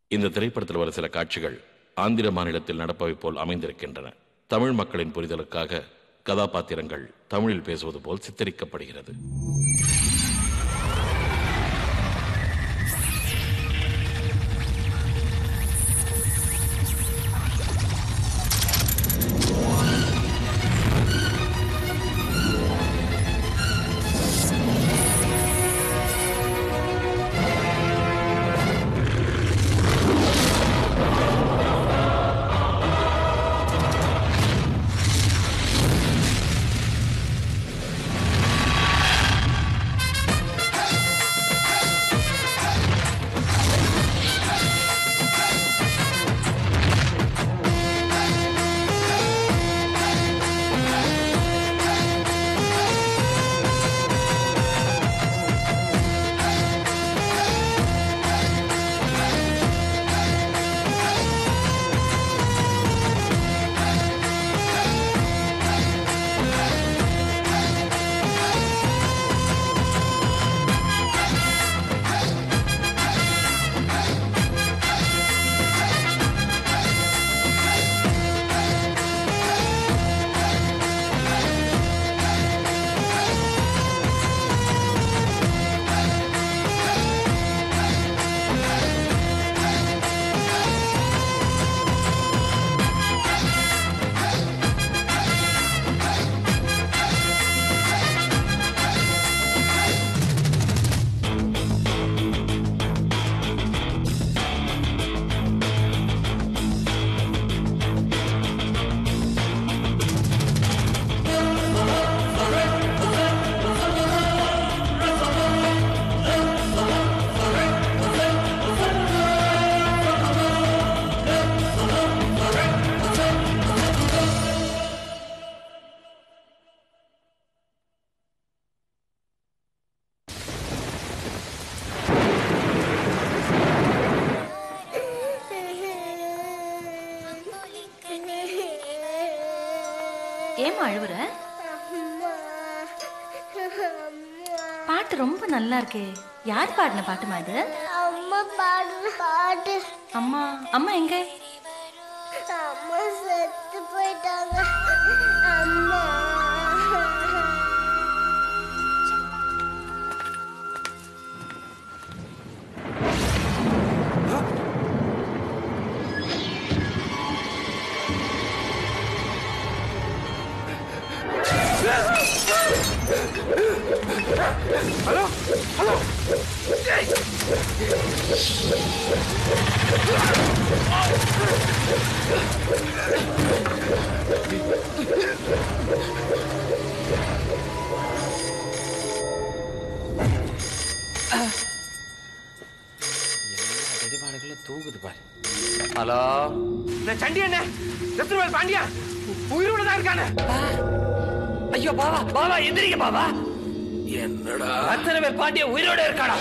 இந்த திரைப்படத்தில் வர சில காட்சிகள் ஆந்திர மாநிலத்தில் நடப்பவை போல் அமைந்திருக்கின்றன தமிழ் மக்களின் புரிதலுக்காக கதாபாத்திரங்கள் தமிழில் பேசுவது போல் சித்தரிக்கப்படுகிறது ஏமா அழுவுற பாட்டு ரொம்ப நல்லா இருக்கே யார் பாடின பாட்டுமா இது அம்மா பாடுற பாட்டு அம்மா அம்மா எங்க அம்மா செத்து போயிட்டாங்க அம்மா ஹலோ ஹலோ வெடிபாடுகளை தூக்குது பாரு ஹலோ இந்த சண்டி என்ன ரத்னவேல் பாண்டியா உயிரோட தான் இருக்கானே ஐயோ பாவா பாவா எந்திரிக்க பாவா என்னடா ரத்தனவேல் பாண்டிய உயிரோட இருக்காடா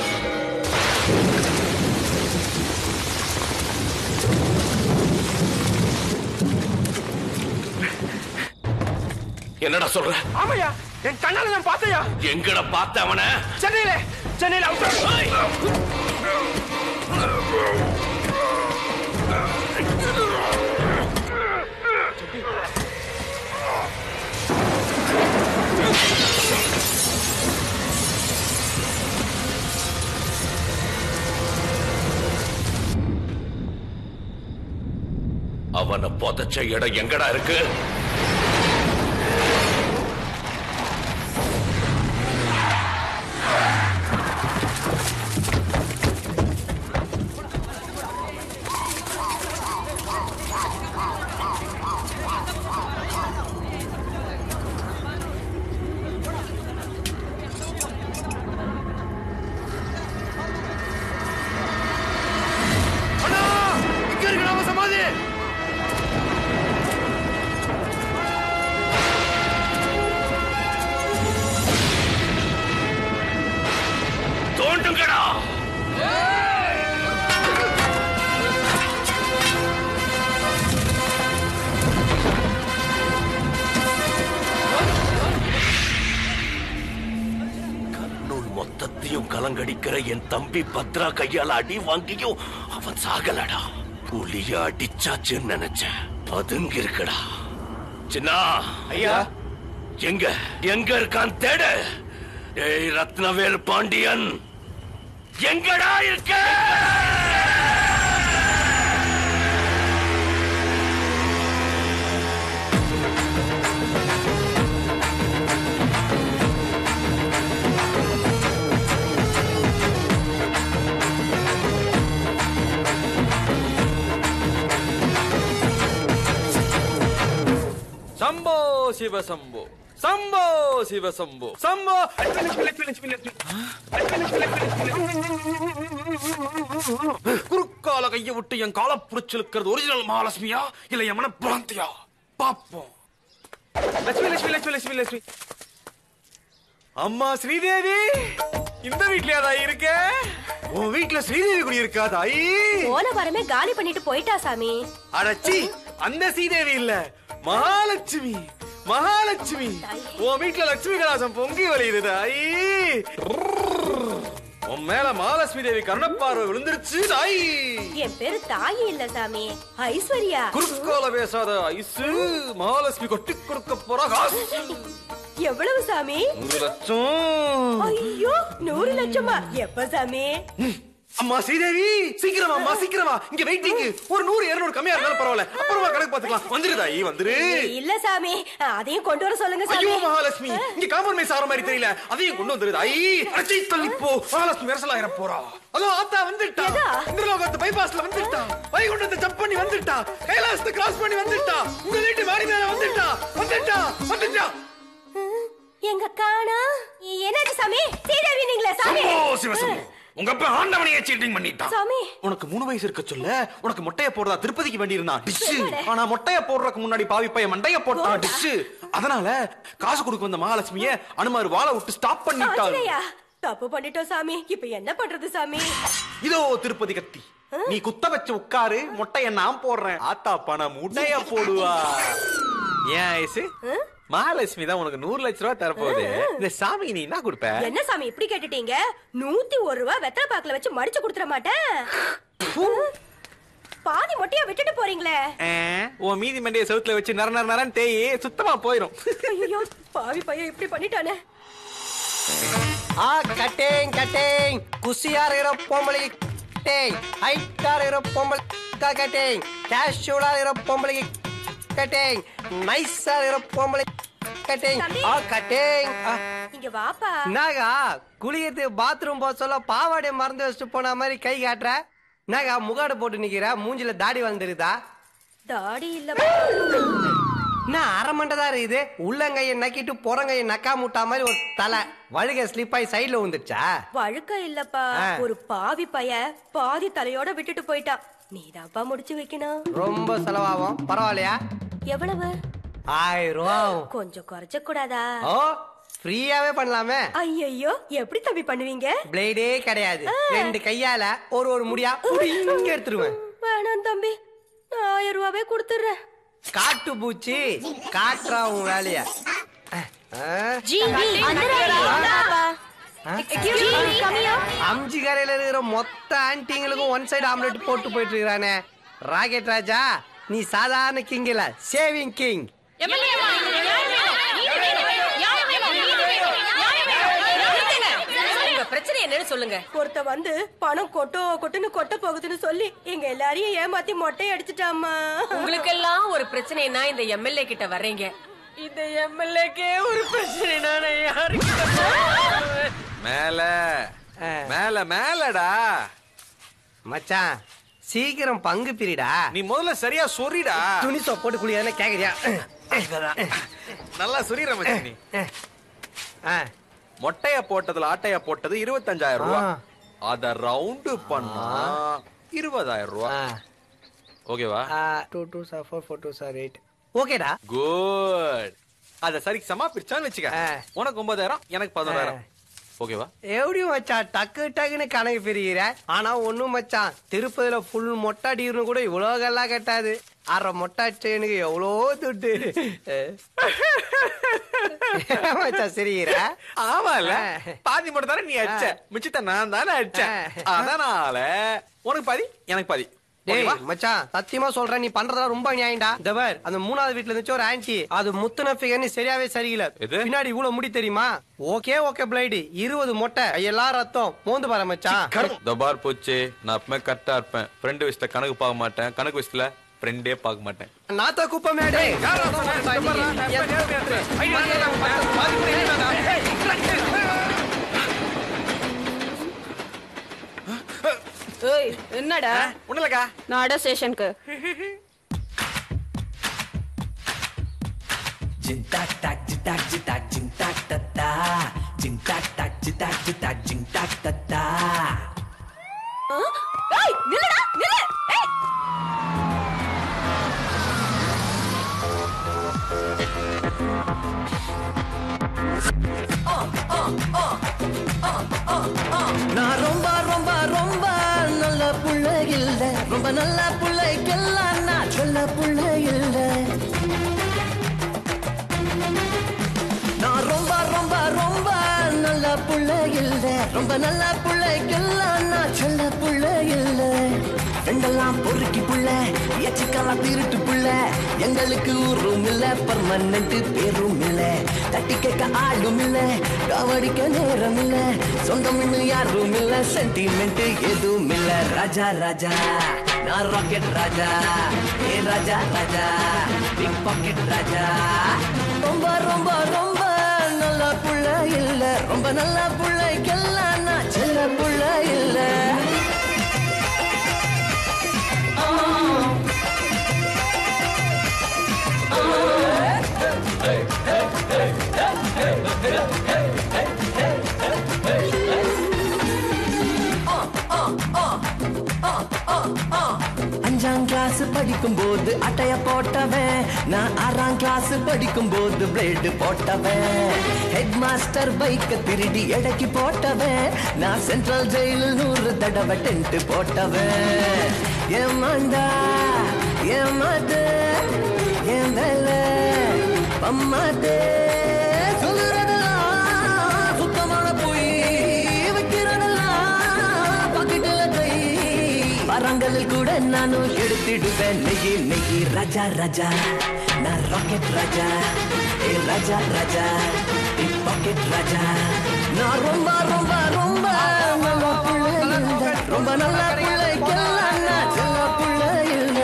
என்னடா சொல்ற ஆமையா என் கண்ணால நான் பார்த்தையா எங்கட பார்த்த அவன சென்னையில சென்னையில அவுட் அவனை புதைச்ச இடம் எங்கடா இருக்கு அண்ணா இங்க இருக்கு நாம சமாதி தோண்டுங்கடா கர்னூல் மொத்தத்தையும் கலங்கடிக்கிற என் தம்பி பத்ரா கையால அடி வாங்கியும் அவன் சாகலடா புலிய அடிச்சாச்சுன்னு நினைச்சேன் அதுங்க இருக்குடா சின்னா ஐயா எங்க எங்க இருக்கான் தேடு டேய் ரத்னவேல் பாண்டியன் எங்கடா இருக்க சம்போ சிவ சம்போ சம்போ சிவ சம்போ சம்போ குறுக்கால கைய விட்டு என் கால புடிச்சிருக்கிறது ஒரிஜினல் மகாலட்சுமியா இல்ல என் மன பிராந்தியா பாப்போம் லட்சுமி லட்சுமி லட்சுமி லட்சுமி லட்சுமி அம்மா ஸ்ரீதேவி இந்த வீட்லயா தாய் இருக்க உன் வீட்ல ஸ்ரீதேவி குடி இருக்கா தாயி போன வாரமே காலி பண்ணிட்டு போயிட்டா சாமி அடச்சி அந்த ஸ்ரீதேவி இல்ல மகாலட்சுமி மகாலட்சுமி உன் வீட்ல லட்சுமி கலாசம் பொங்கி வழியுது தாயி உன் மேல மகாலட்சுமி தேவி கருணப்பார்வை விழுந்துருச்சு தாயி என் பேரு தாயி இல்ல சாமி ஐஸ்வர்யா குறுக்கால பேசாத ஐசு மகாலட்சுமி கொட்டி கொடுக்க போற காசு எவ்வளவு சாமி நூறு லட்சம் ஐயோ நூறு லட்சமா எப்ப சாமி அம்மா ஸ்ரீதேவி சீக்கிரமா அம்மா சீக்கிரமா இங்க வெயிட்டிங் ஒரு நூறு இருநூறு கம்மியா இருந்தாலும் பரவாயில்ல அப்புறமா கணக்கு பாத்துக்கலாம் வந்துரு தாயி வந்துரு இல்ல சாமி அதையும் கொண்டு வர சொல்லுங்க ஐயோ சாமி மகாலட்சுமி இங்க காம்பவுண்ட் ஆற மாதிரி தெரியல அதையும் கொண்டு வந்துருது ஐ அச்சை தள்ளி போ மகாலட்சுமி விரசலாயிர போறா அதோ ஆத்தா வந்துட்டா எதா? இந்திரலோகத்து பைபாஸ்ல வந்துட்டா வைகுண்டத்தை ஜம்ப் பண்ணி வந்துட்டா கைலாசத்தை கிராஸ் பண்ணி வந்துட்டா உங்க வீட்டு மாடி மேல வந்துட்டா வந்துட்டா வந்துட்டா எங்க காணா என்னாச்சு சாமி சீதேவி நீங்களே சாமி ஓ சிவசம்பு உங்க அப்பா ஆண்டவனையே சீட்டிங் பண்ணிட்டான் சாமி உனக்கு மூணு வயசு இருக்க சொல்ல உனக்கு மொட்டைய போடுறதா திருப்பதிக்கு வேண்டி இருந்தான் டிஷ் என்னடா? ஆனா மொட்டைய போடுறதுக்கு முன்னாடி பாவி பையன் மண்டைய போட்டான் போட்டா? டிஷ் அதனால காசு கொடுக்க வந்த மகாலட்சுமிய அனுமார் வாழை விட்டு ஸ்டாப் பண்ணிட்டாள் ஆஞ்சநேயா தப்பு பண்ணிட்டோம் சாமி இப்ப என்ன பண்றது சாமி இதோ திருப்பதி கத்தி நீ குத்த வச்சு உட்காரு மொட்டைய நான் போடுறேன் ஆத்தா பணம் முட்டைய போடுவா ஏன் ஐசு மகாலட்சுமி தான் உனக்கு நூறு லட்ச ரூபாய் தரப்போகுது இந்த சாமி நீ என்ன கொடுப்ப என்ன சாமி இப்படி கேட்டுட்டீங்க நூத்தி ஒரு ரூபா வெத்தலை பாக்குல வச்சு மடிச்சு கொடுத்துட மாட்டேன் பாதி மொட்டையா விட்டுட்டு போறீங்களே ஆ, உன் மீதி மண்டைய செவுத்துல வச்சு நர நர நரன் தேய் சுத்தமா போயிரும் ஐயோ பாவி பையன் இப்படி பண்ணிட்டானே ஆ கட்டேங் கட்டேங் குசியா இருக்கிற பொம்பளைக்கு கட்டேங் ஹைட்டா இருக்கிற பொம்பளை கட்டேங் கேஷுவலா இருக்கிற பொம்பளைக்கு கட்டேங் நைஸா இருக்கிற பொம்பளை கட்டேங் தம்பி. ஆ கட்டேங் ஆ, இங்க வாப்பா என்னக்கா குளிக்கிறதுக்கு பாத்ரூம் போக சொல்ல பாவாடை மறந்து வச்சுட்டு போன மாதிரி கை காட்டுற என்னக்கா முகாடு போட்டு நிக்கிற மூஞ்சில தாடி வந்துருதா தாடி இல்ல என்ன அரை மண்டை தான் இருக்குது உள்ளங்கையை நக்கிட்டு புறங்கையை நக்கா முட்டா மாதிரி ஒரு தலை வழுக ஸ்லிப் ஆகி சைடுல வந்துருச்சா வழுக்க இல்லப்பா ஆ. ஒரு பாவி பைய பாதி தலையோட விட்டுட்டு போயிட்டான் நீதான்ப்பா முடிச்சு வைக்கணும் ரொம்ப செலவாகும் பரவாயில்லையா எவ்வளவு ஆயிரம் ரூபா ஆகும். கொஞ்சம் குறைச்ச கூடாதா ஓ ஃப்ரீயாவே பண்ணலாமே ஐயையோ எப்படி தம்பி பண்ணுவீங்க பிளேடே கிடையாது ரெண்டு கையால ஒரு ஒரு முடியா இங்க எடுத்துருவேன் வேணாம் தம்பி நான் ஆயிரம் ரூபாவே கொடுத்துடுறேன் காட்டு பூச்சி காட்டுறா உன் வேலைய அம்ஜி கரையில இருக்கிற மொத்த ஆன்டிங்களுக்கும் ஒன் சைடு ஆம்லெட் போட்டு போயிட்டு இருக்கிறானே ராக்கெட் ராஜா நீ சாதாரண கிங் இல்ல சேவிங் கிங் உங்க பிரச்சனை என்னன்னு சொல்லுங்க ஒருத்த வந்து பணம் கொட்டோ கொட்டுன்னு கொட்ட போகுதுன்னு சொல்லி எங்க எல்லாரையும் ஏமாத்தி மொட்டை அடிச்சிட்டாமா உங்களுக்கெல்லாம் ஒரு பிரச்சனைனா இந்த எம்எல்ஏ கிட்ட வர்றீங்க இந்த எம்எல்ஏக்கே ஒரு பிரச்சனைனா நான் யாருக்கிட்ட போவேன்? மேல மேல மேலடா மச்சான் சீக்கிரம் பங்கு பிரிடா நீ முதல்ல சரியா சொறிடா துணி சோப் போட்டு குளியானே கேக்குறியா நல்லா சொறிற மச்சான் நீ ஆ, மொட்டைய போட்டதுல ஆட்டைய போட்டது இருபத்தஞ்சாயிரம் ரூபாய் ஆ. அத ரவுண்டு பண்ணா இருபதாயிரம் ஆ, ரூபாய் ஓகேவா ஆ, two two sir, four, four two sir, eight. ஓகேடா குட் அத சரி சமா பிரிச்சான்னு வச்சுக்க ஆ. உனக்கு ஒன்பதாயிரம் எனக்கு பதினோராயிரம் ஓகேவா எப்படி மச்சான் டக்கு டக்குன்னு கணக்கு பிரிக்கிற ஆனா ஒண்ணும் மச்சான் திருப்பதியில ஃபுல் மொட்டை அடிக்கணும் கூட இவ்வளவு கல்லா கட்டாது அரை மொட்டை அடிச்சவனுக்கு எவ்வளோ துட்டு ஏன் மச்சான் சிரிக்கிற ஆமால பாதி மட்டும் தானே நீ அடிச்ச மிச்சத்தை நான் தானே அடிச்சேன் அதனால உனக்கு பாதி எனக்கு பாதி டேய் ஓகேவா? மச்சான் சத்தியமா சொல்றேன் நீ பண்றதெல்லாம் ரொம்ப நியாயம்டா இந்த பார் அந்த மூணாவது வீட்ல இருந்துச்சு ஒரு ஆன்டி அது முத்துன ஃபிகர் நீ சரியாவே சரியில்லை எது? பின்னாடி இவ்வளவு முடி தெரியுமா ஓகே ஓகே பிளைடு இருபது மொட்டை எல்லாம் ரத்தம் மோந்து பாரு மச்சான் தபார் போச்சு நான் எப்பவுமே கரெக்டா இருப்பேன் ஃப்ரெண்டு விஷயத்த கணக்கு பார்க்க மாட்டேன் கணக்கு விஷயத்துல ஃப்ரெண்டே பார்க்க மாட்டேன் நாத்தா குப்பை மேடை ஏய் என்னடா ஒண்ணுலக்கா நாடா ஸ்டேஷனுக்கு Jing tak tak jing tak jing tak jing tak ta ta jing tak tak jing tak jing tak jing tak ta ta ஏய் நில்லுடா நில்லு ஏய் நான் ரொம்ப ரொம்ப ரொம்ப நல்ல புள்ள இல்ல ரொம்ப நல்ல புள்ளைக்கெல்லாம் நான் சொல்ல புள்ள இல்ல நான் ரொம்ப ரொம்ப ரொம்ப நல்ல புள்ள இல்ல ரொம்ப நல்ல புள்ளைக்கெல்லாம் நான் சொல்ல புள்ள இல்ல ரெண்டெல்லாம் பொறுக்கி புள்ள எச்சிக்கலாம் திருட்டு புள்ள எங்களுக்கு ஊரும் இல்ல பர்மனன்ட் பேரும் இல்ல தட்டி கேட்க ஆளும் இல்ல காவடிக்க நேரம் இல்ல சொந்தம் இன்னும் யாரும் இல்ல சென்டிமெண்ட் எதுவும் இல்ல ராஜா ராஜா நான் ராக்கெட் ராஜா ஏ ராஜா ராஜா பிக் பாக்கெட் ராஜா ரொம்ப ரொம்ப ரொம்ப நல்ல புள்ள இல்ல ரொம்ப நல்ல புள்ளைக்கெல்லாம் நான் செல்ல புள்ள இல்ல அஞ்சாம் கிளாஸ் படிக்கும் போது அட்டைய போட்டவன் நான் ஆறாம் கிளாஸ் படிக்கும் போது பிளேடு போட்டவன் ஹெட் மாஸ்டர் பைக்க திருடி எடைக்கு போட்டவன் நான் சென்ட்ரல் ஜெயிலில் நூறு தடவை டென்ட் போட்டவன் ஏமாண்டா ஏமாது என் வேலை பம்மாதே சொல்லுறதெல்லாம் சுத்தமான போய் வைக்கிறதெல்லாம் பாக்கெட்டுல கை பரங்களில் கூட நானும் எடுத்திடுவேன் நெய்யி நெய்யி ராஜா ராஜா நான் ராக்கெட் ராஜா ஏ ராஜா ராஜா பாக்கெட் ராஜா நான் ரொம்ப ரொம்ப ரொம்ப நல்ல புள்ள இல்ல ரொம்ப நல்ல பிள்ளைக்கெல்லாம் நான் சின்ன புள்ள இல்லை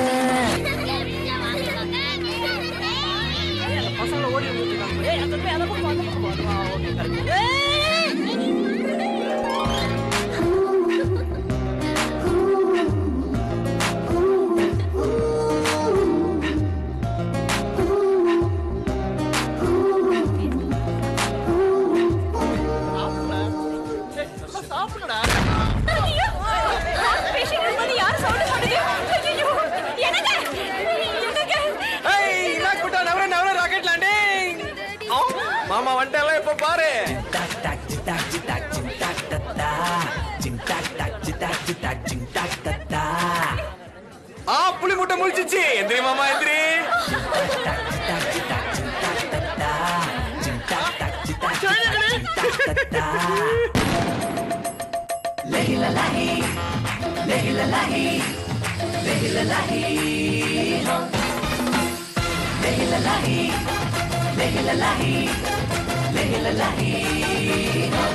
ஐயோ பேஷண்ட் இருக்கும்போது யாரும் சவுண்ட் போடுது ஐயோ என்னங்க என்னங்க ஏய் நான் குட்டா நவர நவர ராக்கெட் லேண்டிங் மாமா வந்துட்டால இப்ப பாரு tak tak jing tak jing tak jing tak ta ta jing tak tak jing tak jing tak jing tak ta ta ஆ புலி முட்டை முழிச்சிச்சு எந்திரி மாமா எந்திரி tak jing tak jing tak jing tak ta ta jing tak tak jing tak jing tak jing tak ta ta lehi la lahi lehi la lahi lehi la lahi ho. lehi la lahi lehi la lahi lehi la lahi ho.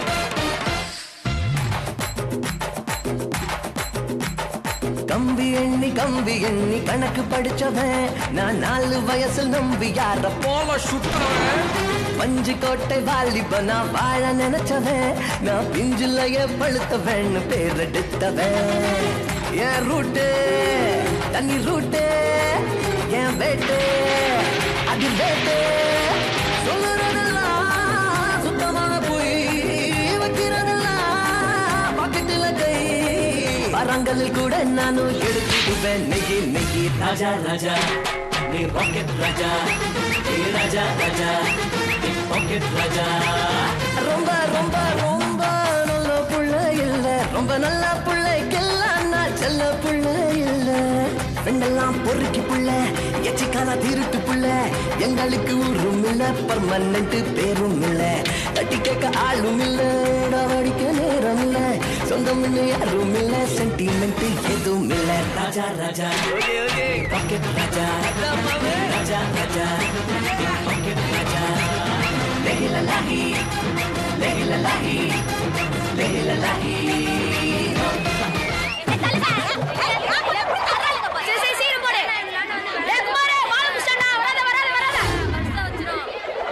கம்பி எண்ணி கம்பி எண்ணி கணக்கு படிச்சவன் நான் நாலு வயசில் நம்பி யார போல சுற்றுவன் பஞ்சு கோட்டை வாலிபனா வாழ நினைச்சவன் நான் பிஞ்சுலைய பழுத்தவன் பேர் எடுத்தவன் என் ரூட்டு தண்ணி ரூட்டு என் வேட்டு அது வேட்டு சொல்லுறதெல்லாம் சுத்தமான போய் வைக்கிறதெல்லாம் பாக்கெட்டுல கை பரங்களில் கூட நானும் எடுத்துடுவேன் நெய்யி நெய்யி ராஜா ராஜா நீ ராக்கெட் ராஜா நீ ராஜா ராஜா நீ பாக்கெட் ராஜா ரொம்ப ரொம்ப ரொம்ப நல்ல புள்ள இல்ல ரொம்ப நல்ல புள்ளைக்கெல்லாம் நான் செல்ல புள்ள இல்ல ரெண்டெல்லாம் பொறுக்கி புள்ள எச்சிக்கால திருட்டு புள்ள எங்களுக்கு ஊரும் இல்ல பர்மனண்ட் பேரும் இல்ல தட்டி கேட்க ஆளும் இல்ல அடிக்க நேரம் இல்ல சொந்தம் இல்ல யாரும் இல்ல சென்டிமெண்ட் எதுவும் இல்ல ராஜா ராஜா பாக்கெட் ராஜா ராஜா ராஜா பாக்கெட் ராஜா லேகில லாஹி லேகில லாஹி லேகில லாஹி சரி, சரி, சீக்கிரம் போடு. டேய், குமாரு, மாலை முடிச்சிட்டேன்டா. வராத, வராத, வராத.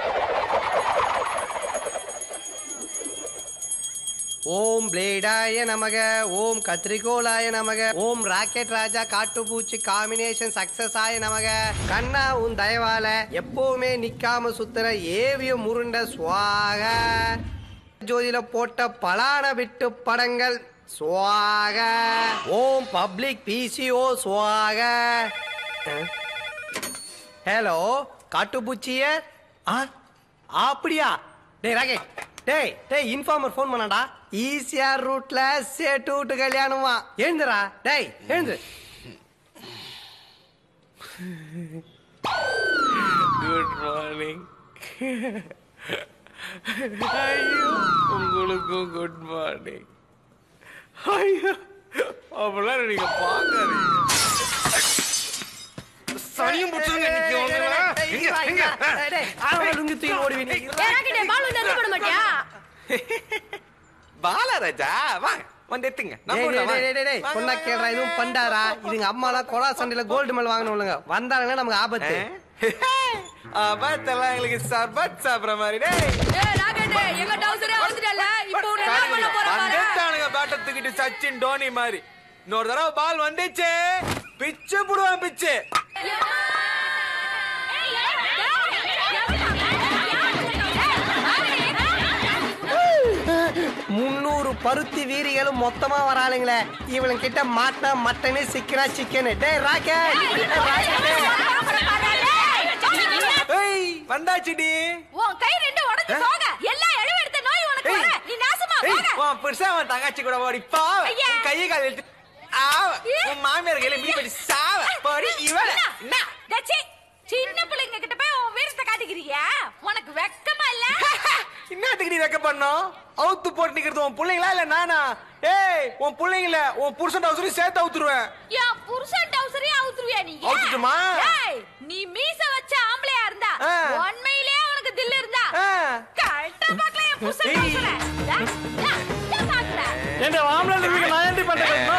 ஓம் பிளேடாய நமக ஓம் கத்திரிக்கோலாய நமக ஓம் ராக்கெட் ராஜா காட்டுப்பூச்சி காம்பினேஷன் சக்சஸ் ஆய நமக கண்ணா உன் தயவால எப்பவுமே நிக்காம சுத்துற ஏவிய முருண்ட சுவாக ஜோதியில போட்ட பலான விட்டு படங்கள் சுவாக ஓம் பப்ளிக் பிசிஓ சுவாக ஹலோ காட்டுப்பூச்சிய ஆ அப்படியா டேய் ராகேஷ் டேய் டேய் இன்ஃபார்மர் ஃபோன் பண்ணாடா ஈசிஆர் ரூட்ல சேட்டு விட்டு கல்யாணமா எழுந்துடா டேய் எழுந்து குட் மார்னிங் ஐயோ உங்களுக்கும் குட் மார்னிங் ஐயோ அப்படிலாம் நீங்க பாக்காதீங்க சனியும் பிடிச்சிருங்க இன்னைக்கு உங்களை. எங்க, எங்க? டேய், டேய், ஆளோட லுங்கி தூக்கி ஓடுவி நீ. ஏய், ராக்கெட்டே, பால் வந்து எந்த போட மாட்டியா பாலராஜா வாங்க வந்து எத்துங்க நம்ம டேய், ஊர்ல டேய், டேய், டேய், டேய், வாங்க. சொன்னா கேளுடா, இதுவும் பண்டாரா இதுங்க அம்மாலாம் கொலா சண்டையில கோல்டு மெடல் வாங்கணும்லங்க வந்தாங்கன்னா நமக்கு ஆபத்து அபத்தெல்லாம் எங்களுக்கு சர்பத் சாப்பிடுற மாதிரி டேய் ஏய், ராக்கெட்டே, எங்க டவுசரே அவுத்துட்டல. இப்போ உன்னை என்ன பண்ண போற பாரு. வந்துட்டானுங்க பேட்டை தூக்கிட்டு சச்சின் டோனி மாதிரி இன்னொரு தடவை பால் வந்துச்சு பிச்சு புடுவான் பிச்சு முன்னூறு பருத்தி வீரிகளும் மொத்தமா வராளுங்களே இவளுங்க கிட்ட மாட்டினா மட்டனு சிக்கனா சிக்கனு டேய் ராக்கெட் ஏய் வந்தாச்சுடி உன் கை ரெண்டு உடைஞ்சு போக எல்லா இழவு எடுத்த நோய் உனக்கு வர நீ நாசமா ஏய் போக உன் பெருசா உன் தங்கச்சி கூட ஓடி பா ஐயா. உன் கையை கால் எடுத்து ஆவ உன் மாமியார் கையில மீன் படி சாவ போடி இவள என்ன டச்சி சின்ன பிள்ளைங்க கிட்ட போய் உன் வீரத்தை காட்டிக்கிறியா உனக்கு வெக்கமா இல்ல என்னத்துக்கு நீ வைக்க பண்ணோம் அவுத்து போட்டு நிக்கிறது உன் பிள்ளைங்களா இல்ல நானா ஏய் உன் பிள்ளைங்கள உன் புருஷன் டவுசரி சேர்த்து அவுத்துருவேன் என் புருஷன் டவுசரையும் அவுத்துருவியா நீ அவுத்துட்டுமா? ஏய், நீ மீச வச்ச ஆம்பளையா இருந்தா ஆ. உண்மையிலேயே உனக்கு தில் இருந்தா ஆ. கரெக்டா பாக்கல என் புருஷன் ஏய். டவுசரை டா, டா, டா பாக்கல என்ன ஆம்பளை நீங்க நான் எப்படி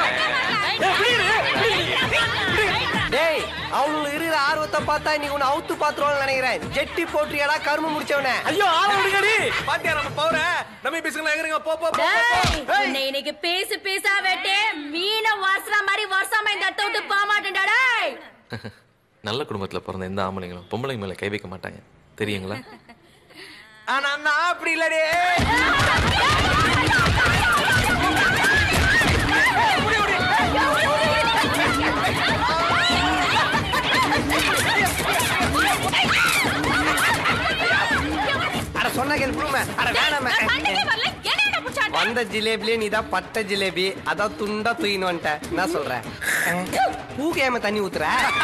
டேய் அவங்களுக்கு இருக்கிற ஆர்வத்தை பார்த்தா நீ உன்னை அவுத்து பாத்துருவான்னு நினைக்கிறேன் ஜெட்டி போட்டுறியாடா கரும்பு முடிச்சவனே ஐயோ ஆள விடுங்கடி பாத்தியா நம்ம பவுர நம்ம பேசுங்க எங்க போ போ போ, போ டேய், போ. ஏய். உன்னை இன்னைக்கு பேசு பேசா வெட்டே மீனை வாசுற மாதிரி வருஷமா இந்த இடத்த விட்டு போக மாட்டேன்டா டேய் நல்ல குடும்பத்துல பிறந்த எந்த ஆம்பளைங்களும் பொம்பளைங்க மேல கை வைக்க மாட்டாங்க தெரியுங்களா ஆனா நான் அப்படி இல்லடே அட சொன்ன கேள் புடுமே அட வேணாமே சண்டைக்கே வரல என்னடா புடிச்சாண்ட வந்த ஜிலேபிலே நீ தான் பட்ட ஜிலேபி அதான் துண்டா தூயின்னு வந்துட்ட என்ன சொல்ற பூக்கையாம தண்ணி ஊத்துற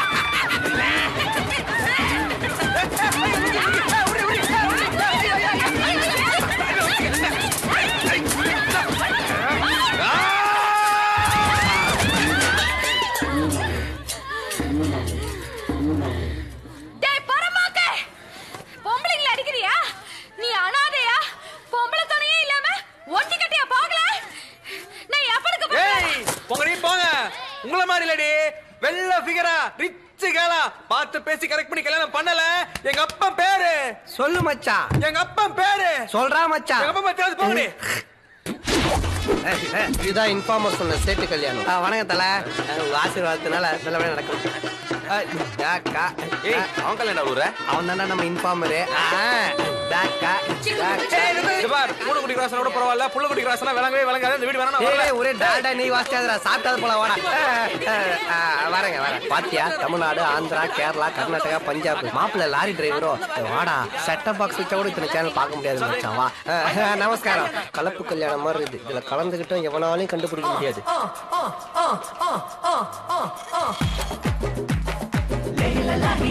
டேய் பரமாக்க பொம்பளைங்களை அடிக்கிறியா நீ அனாதையா பொம்பளை துணையே இல்லாம ஒட்டி கட்டியா போகல நான் எப்பளுக்கு ஏய் போங்க நீ போங்க உங்கள மாதிரி இல்லடி வெள்ள ஃபிகரா ரிச் கேளா பார்த்து பேசி கரெக்ட் பண்ணி கல்யாணம் பண்ணல எங்க அப்பா பேரு சொல்லு மச்சான் எங்க அப்பா பேரு சொல்றா மச்சான் எங்க அப்பா பேரு போங்கடி ஏய், ஏய், இதுதான் இன்ஃபார்மர் சொன்ன சேட்டு கல்யாணம் ஆ, வணக்கம் தல அஹ், உங்க ஆசீர்வாதத்தினால நல்லபடியா நடக்கும் அஹ், டாக்கா. ஏய் அவன் கல்யாணம் ஊர அவன் தானே நம்ம இன்ஃபார்மரு டாக்கா டாக்கா. பூனை குடி கிராசன கூட பரவாயில்ல புள்ள குடி கிராசனா விளங்கவே விளங்காது இந்த வீடு வேணா நான் வரல. ஏய், ஒரே டாடா நீ வாசிச்சாதரா சாப்பிட்டாது போல வாடா அஹ், அஹ், அஹ், வரேங்க வரேன் பாத்தியா தமிழ்நாடு ஆந்திரா கேரளா கர்நாடகா பஞ்சாப் மாப்பிள்ள லாரி டிரைவரோ வாடா செட்டப் பாக்ஸ் வச்சா கூட இத்தனை சேனல் பார்க்க முடியாது மச்சான் வா அஹ், அஹ், நமஸ்காரம் கலப்பு கல்யாணம் மாதிரி இருக்குது இதுல கலந்துகிட்டும் எவனாலையும் கண்டுபிடிக்க முடியாது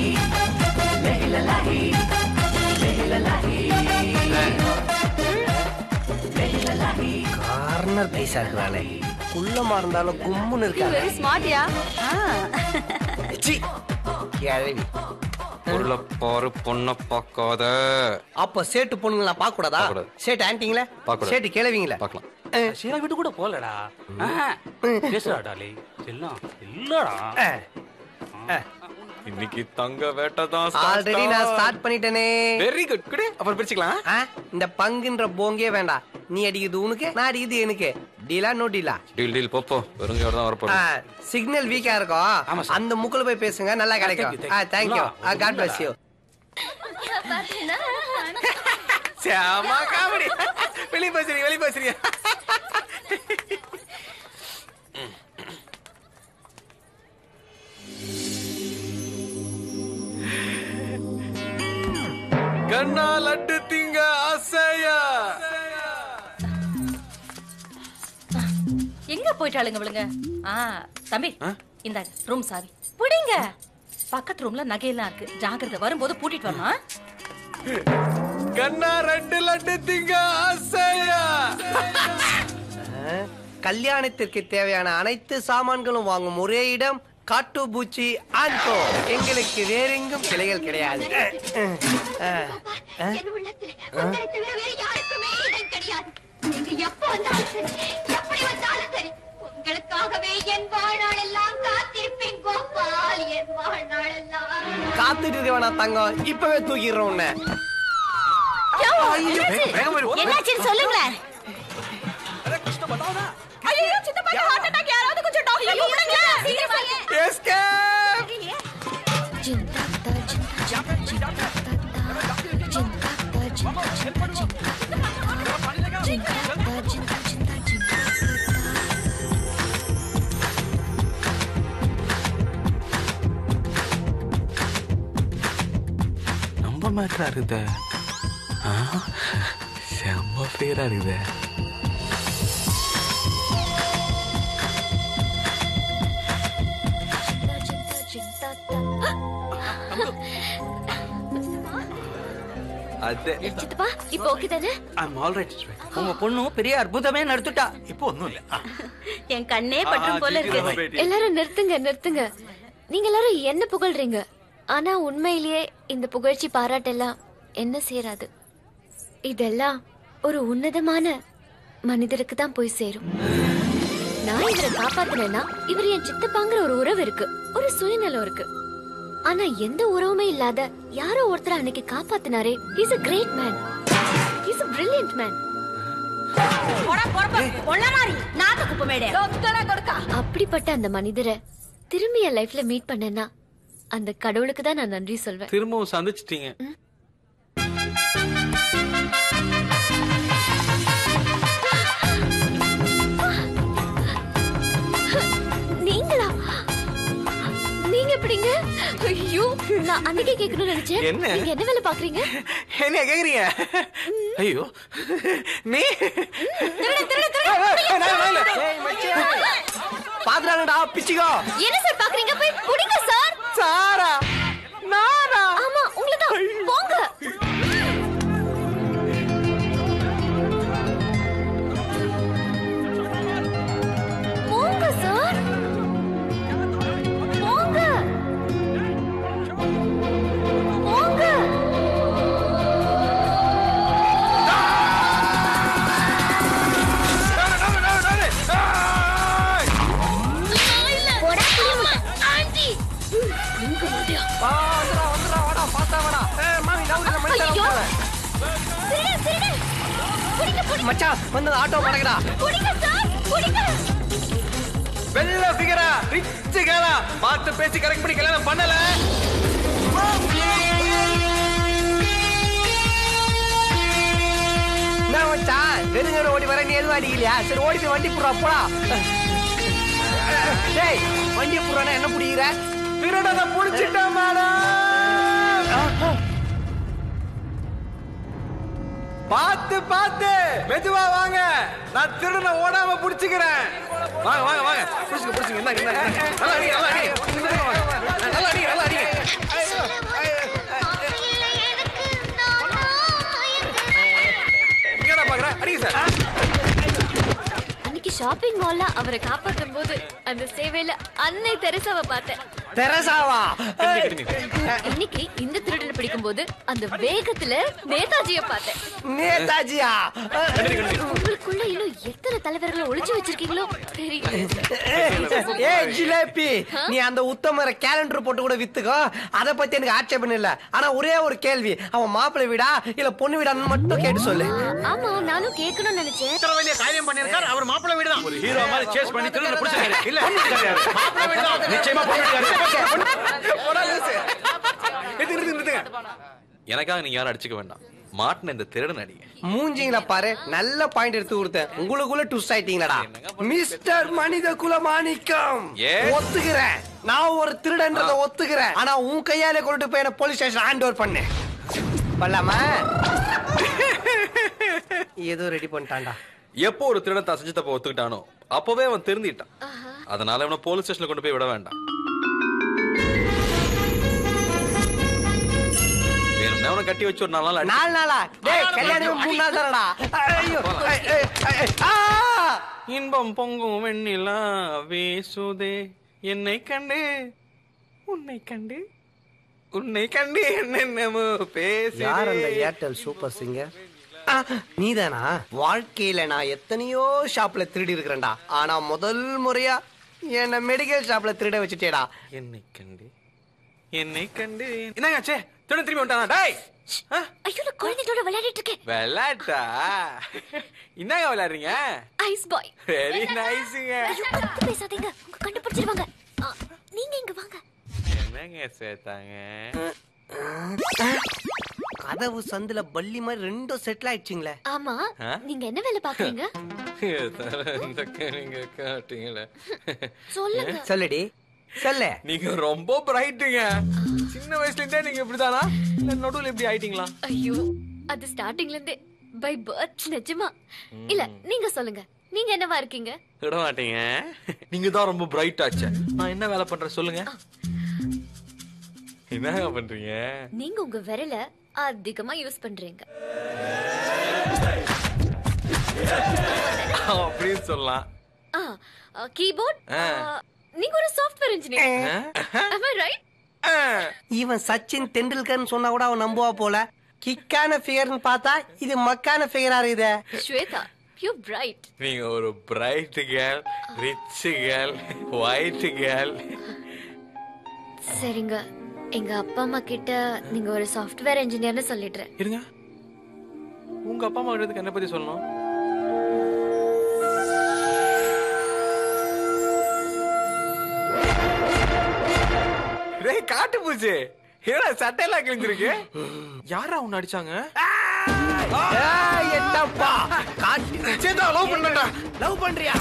கார்னர் பைசா இருக்கிறானே குள்ளமா இருந்தாலும் கும்முன்னு இருக்கானே வெரி ஸ்மார்ட்யா சி, கிழவி பொருளை பாரு பொண்ணை பார்க்காத அப்ப சேட்டு பொண்ணுங்களா பார்க்க கூடாதா பார்க்கக்கூடாது. சேட்டு ஆன்ட்டிங்களா பார்க்கக்கூடாது. சேட்டு கிழவிங்களா பார்க்கலாம் சீலா வீட்டு கூட போகலடா பேசுடா டாலி எல்லாம் இல்லடா இன்னைக்கு தங்க வேட்டை தான் ஆல்ரெடி நான் ஸ்டார்ட் பண்ணிட்டேனே வெரி குட் குடு அப்புறம் பிரிச்சுக்கலாம் ஆ, இந்த பங்குன்ற போங்கே வேண்டாம் நீ அடிக்குது உனக்கு நான் அடிக்குது எனக்கு டீலா நோ டீலா டீல் டீல் போப்போ வெறுங்கையோட தான் வரப்போறோம் சிக்னல் வீக்கா இருக்கும் அந்த முக்குல போய் பேசுங்க நல்லா கிடைக்கும் ஆ தேங்க்யூ காட் பிளஸ் யூ செம காமெடி வெளிய பேசுறீங்க வெளிய பேசுறீங்க கண்ணா லட்டு திங்க ஆசையா எங்க போயிட்டாளுங்க இவளுங்க ஆ தம்பி இந்தாங்க ரூம் சாவி புடிங்க பக்கத்து ரூம்ல நகையெல்லாம் இருக்கு ஜாக்கிரதை வரும்போது பூட்டிட்டு வரணும் ஆ? கண்ணா ரெண்டு லட்டு திங்க ஆசையா கல்யாணத்திற்கு தேவையான அனைத்து சாமான்களும் வாங்கும் ஒரே இடம் காட்டு பூச்சி ஆன்கோ எங்களுக்கு வேறெங்கும் கிளைகள் கிடையாது ஆ, ஆ, ஆ. உங்களுக்காகவே என் வாழ்நாள் எல்லாம் காத்திருப்பேன் கோபால் என் வாழ்நாள் எல்லாம் காத்துட்டு இருக்கவனா தங்கம் இப்பவே தூக்கிடுறோம் உன்னை என்னாச்சுன்னு சொல்லுங்களேன் ஐயோ சித்தப்பா ஹார்ட் அட்டாக் யாராவது கொஞ்சம் டாக்டர் கூப்பிடுங்க ரொம்ப மேட்டரா இருக்குதே ஆ, செம்ம ஃபேரா இருக்குதே அது சித்தப்பா இப்போ ஓகே தானே ஐம் ஆல்ரைட் உங்க பொண்ணு பெரிய அற்புதமே நடத்துட்டா இப்போ ஒண்ணும் இல்ல ஆ. என் கண்ணே பற்றும் போல ஜிஜி இருக்கு பேட்டி. எல்லாரும் நிறுத்துங்க நிறுத்துங்க நீங்க எல்லாரும் என்ன புகழ்றீங்க ஆனா உண்மையிலேயே இந்த புகழ்ச்சி பாராட்டெல்லாம் என்ன சேராது இதெல்லாம் ஒரு உன்னதமான மனிதருக்கு தான் போய் சேரும் நான் இவரை காப்பாத்தினேன்னா இவர் என் சித்தப்பாங்கிற ஒரு உறவு இருக்கு ஒரு சுயநலம் இருக்கு ஆனா எந்த உறவுமே இல்லாத யாரோ ஒருத்தர் அன்னைக்கு காப்பாத்தினாரே is a great man is a brilliant man அப்படிப்பட்ட அந்த மனிதரை திரும்பி என் லைஃப்ல மீட் பண்ணேன்னா அந்த கடவுளுக்கு தான் நான் நன்றி சொல்வேன் திரும்பவும் சந்திச்சிட்டீங்க நீங்களா நீங்க எப்படிங்க ஐயோ நான் அன்னைக்கே கேட்கணும்னு நினைச்சேன் என்ன? நீங்க என்ன வேலை பாக்குறீங்க என்ன கேக்குறீங்க ஐயோ நீ பாத்துறாங்கடா பிச்சுக்கோ என்ன சார் பாக்குறீங்க போய் புடிங்க சார் சாரா நானா ஆமா உங்களதான் போங்க போங்க சார் போங்க போங்க போடா, புடிங்க. ஆண்டி எங்க ஓடியா வா வந்துடா வந்துடா வாடா பாத்தா வாடா ஏய் மாமி நான் உங்களை மணிக்கு ஐயோ. அனுப்புறேன் திருடு திருடு புடிங்க புடிங்க மச்சான் வந்து ஆட்டோ மடக்கடா புடிங்க சார் புடிங்க வெள்ள ஃபிகரா ரிச் கேரா பார்த்து பேசி கரெக்ட் பண்ணி கல்யாணம் பண்ணல என்ன மச்சான் வெறுங்கட ஓடி வர நீ எதுவும் அடிக்கலையா சரி ஓடி போய் வண்டி புடுறா போடா டேய் வண்டியை புடுறானா என்ன புடிக்கிற திருடனை புடிச்சிட்டேன் மேடம் பார்த்து பார்த்து மெதுவா வாங்க நான் திருடனை ஓடாம புடிச்சுக்கிறேன் வாங்க வாங்க வாங்க புடிச்சுங்க புடிச்சுங்க இந்தாங்க இந்தாங்க நல்லா அடிங்க நல்லா அடிங்க நல்லா அடிங்க நல்லா அடிங்க இங்கடா பாக்குற அடிங்க சார் அன்னைக்கு ஷாப்பிங் மால்ல அவரை காப்பாத்தும் போது அந்த சேவையில அன்னை தெரசாவை பார்த்தேன் தெரசாவா இன்னைக்கு இந்த திருடனை பிடிக்கும் போது அந்த வேகத்துல நேதாஜிய பார்த்தேன் நேதாஜியா உங்களுக்குள்ள இன்னும் எத்தனை தலைவர்களை ஒளிச்சு வச்சிருக்கீங்களோ தெரியல ஏ ஜிலேபி நீ அந்த உத்தமர கேலண்டர் போட்டு கூட வித்துக்கோ அத பத்தி எனக்கு ஆட்சேபம் இல்ல ஆனா ஒரே ஒரு கேள்வி அவன் மாப்பிள்ளை வீடா இல்ல பொண்ணு வீடான்னு மட்டும் கேட்டு சொல்லு ஆமா நானும் கேட்கணும்னு நினைச்சேன் இத்தனை வேண்டிய காரியம் பண்ணிருக்கார் அவர் மாப்பிள்ளை வீடு தான் ஒரு ஹீரோ மாதிரி சேஸ் பண்ணி திருட பிடிச்சிருக்காரு இல்ல. பொண்ணு வீட்டுக்காரரு. மாப்பிள்ளை வீடு தான். நிச்சயமா பொண்ணு வீட்டுக்காரரு. எனக்காக நீங்க யாரும் அடிச்சுக்க வேண்டாம் மாட்டின இந்த திருடன் அடிங்க மூஞ்சிங்கள பாரு நல்ல பாயிண்ட் எடுத்து கொடுத்தேன் உங்களுக்குள்ள டுஸ் ஆயிட்டீங்களடா மிஸ்டர் மனித குல மாணிக்கம் Yes. ஒத்துக்கிறேன் நான் ஒரு திருடன்றத ஒத்துக்கிறேன் ஆனா உன் கையால கொண்டு போய் என்ன போலீஸ் ஸ்டேஷன் ஹேண்ட் ஓவர் பண்ணு பண்ணலாமா ஏதோ ரெடி பண்ணிட்டான்டா எப்போ ஒரு திருடன் தான் செஞ்சு தப்ப ஒத்துக்கிட்டானோ அப்பவே அவன் திருந்திட்டான் அதனால அவனை போலீஸ் ஸ்டேஷன்ல கொண்டு போய் விட வேண்டாம் வேணும்னா அவனை கட்டி வச்சு ஒரு நாலு நாள் அடி. நாலு நாளா டேய் கல்யாணம் மூணு நாள் தானடா ஐயோ ஐ, ஐ, ஐ, ஐ, ஆ! இன்பம் பொங்கும் வெண்ணிலா வீசுதே என்னை கண்டு உன்னை கண்டு உன்னை கண்டு என்னென்னமோ பேசு யார் அந்த ஏர்டெல் சூப்பர் சிங்கர் நீதானா வாழ்க்கையில நான் எத்தனையோ ஷாப்ல திருடி இருக்கிறேன்டா ஆனா முதல் முறையா என்ன மெடிக்கல் ஷாப்ல திருட வச்சுட்டேடா என்னை கண்டு என்னை கண்டு என்னங்க ஆச்சே திருடன் திரும்பி வந்துட்டானா டேய் ஐயோ நான் குழந்தைகளோட விளையாடிட்டு இருக்கேன் விளையாட்டா என்னங்க விளையாடுறீங்க ஐஸ் பாய் வெரி நைஸுங்க ஐயோ கத்து பேசாதீங்க உங்க கண்டுபிடிச்சிருவாங்க ஆ, நீங்க இங்க வாங்க என்னங்க சேர்த்தாங்க கதவு சந்துல பள்ளி மாதிரி ரெண்டும் செட்டில் ஆயிடுச்சுங்களே ஆமா ஆ? நீங்க என்ன வேலை பாக்குறீங்க இந்த நீங்க காட்டீங்களே சொல்லுங்க சொல்லுடி சொல்லு நீங்க ரொம்ப பிரைட்டுங்க சின்ன வயசுல இருந்தே நீங்க இப்படிதானா இல்ல நடுவுல இப்படி ஆயிட்டீங்களா ஐயோ அது ஸ்டார்டிங்ல இருந்தே பை பர்த் நிஜமா இல்ல நீங்க சொல்லுங்க நீங்க என்னவா இருக்கீங்க விட மாட்டீங்க நீங்க தான் ரொம்ப பிரைட் ஆச்சு நான் என்ன வேலை பண்றேன் சொல்லுங்க என்னங்க பண்றீங்க நீங்க உங்க விரல அதிகமா யூஸ் பண்றீங்க அப்படின்னு சொல்லலாம் கீபோர்ட் ஆ. நீங்க ஒரு software engineer am I right இவன் சச்சின் தெண்டுல்கர்னு சொன்னா கூட அவன் நம்புவா போல கிக்கான ஃபிகர்னு பார்த்தா இது மக்கான ஃபிகரா இருக்குதே ஸ்வேதா யூ பிரைட் நீங்க ஒரு bright girl rich girl white girl சரிங்க எங்க அப்பா அம்மா கிட்ட நீங்க ஒரு சாஃப்ட்வேர் இன்ஜினியர்னு சொல்லிடுறேன் இருங்க உங்க அப்பா அம்மா கிட்ட என்ன பத்தி சொல்லணும் டேய் காட்டு பூச்சி ஏடா சட்டையெல்லாம் கிழிஞ்சிருக்கு யாரா உன்னை அடிச்சாங்க ஏய், என்னப்பா காட்டு சேதா லவ் பண்ணடா லவ் பண்றியா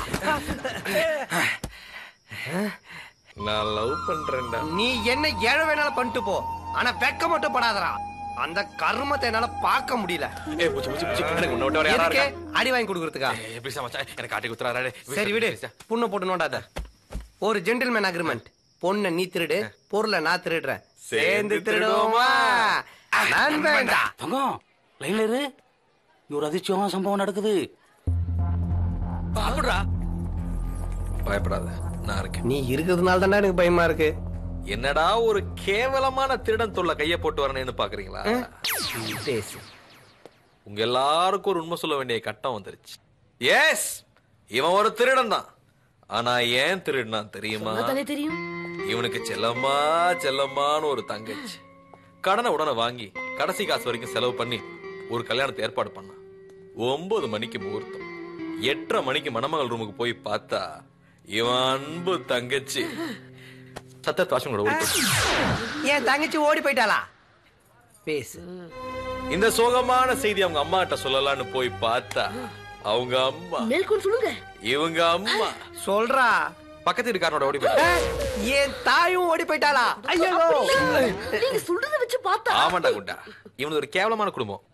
நான் லவ் பண்றேன்டா நீ என்ன ஏழை வேணாலும் பண்ணிட்டு போ ஆனா வெக்க மட்டும் படாதடா அந்த கர்மத்தை என்னால பார்க்க முடியல ஏய் பூச்சி பூச்சி பூச்சி எனக்கு உன்னை விட்டு வேற யாரா எதுக்கு இருக்கா அடி வாங்கி கொடுக்கறதுக்கா ஏய் எப்படி மச்சான் எனக்கு காட்டி குத்துறாரே சரி விடு புண்ணை போட்டு நோண்டாத ஒரு ஜென்டில்மேன் அக்ரிமெண்ட் பொண்ணை நீ திருடு பொருளை நான் திருடுறேன் சேர்ந்து திருடுவோமா நான் வேண்டாம் தங்கம் லைன்ல இரு இங்க ஒரு அதிர்ச்சியமான சம்பவம் நடக்குது அப்படிடா பயப்படாத நான் இருக்கேன் நீ இருக்கிறதுனால தானே எனக்கு பயமா இருக்கு என்னடா ஒரு கேவலமான திருடன் தொல்லை கைய போட்டு வரணும்னு பாக்குறீங்களா பேசு உங்க எல்லாருக்கும் ஒரு உண்மை சொல்ல வேண்டிய கட்டம் வந்துருச்சு எஸ் இவன் ஒரு திருடன் தான் ஆனா ஏன் திருடனா தெரியுமா தெரியும் இவனுக்கு செல்லம்மா செல்லம்மான்னு ஒரு தங்கச்சி கடனை உடனே வாங்கி கடைசி காசு வரைக்கும் செலவு பண்ணி ஒரு கல்யாணத்தை ஏற்பாடு பண்ணான் ஒன்பது மணிக்கு முகூர்த்தம் எட்டரை மணிக்கு மணமகள் ரூமுக்கு போய் பார்த்தா இவன் அன்பு தங்கச்சி சத்த வாசம் கூட ஓடி போச்சு. என் தங்கச்சி ஓடி போயிட்டாளா பேசு இந்த சோகமான செய்தி அவங்க அம்மா கிட்ட சொல்லலாம்னு போய் பார்த்தா அவங்க அம்மா மேல்கொண்டு சொல்லுங்க இவங்க அம்மா சொல்றா பக்கத்து வீட்டுக்காரனோட ஓடி போயிட்டா என் தாயும் ஓடி போயிட்டாளா ஐயோ நீங்க சொல்றத வச்சு பார்த்தா ஆமாண்டா குண்டா இவனது ஒரு கேவலமான குடும்பம்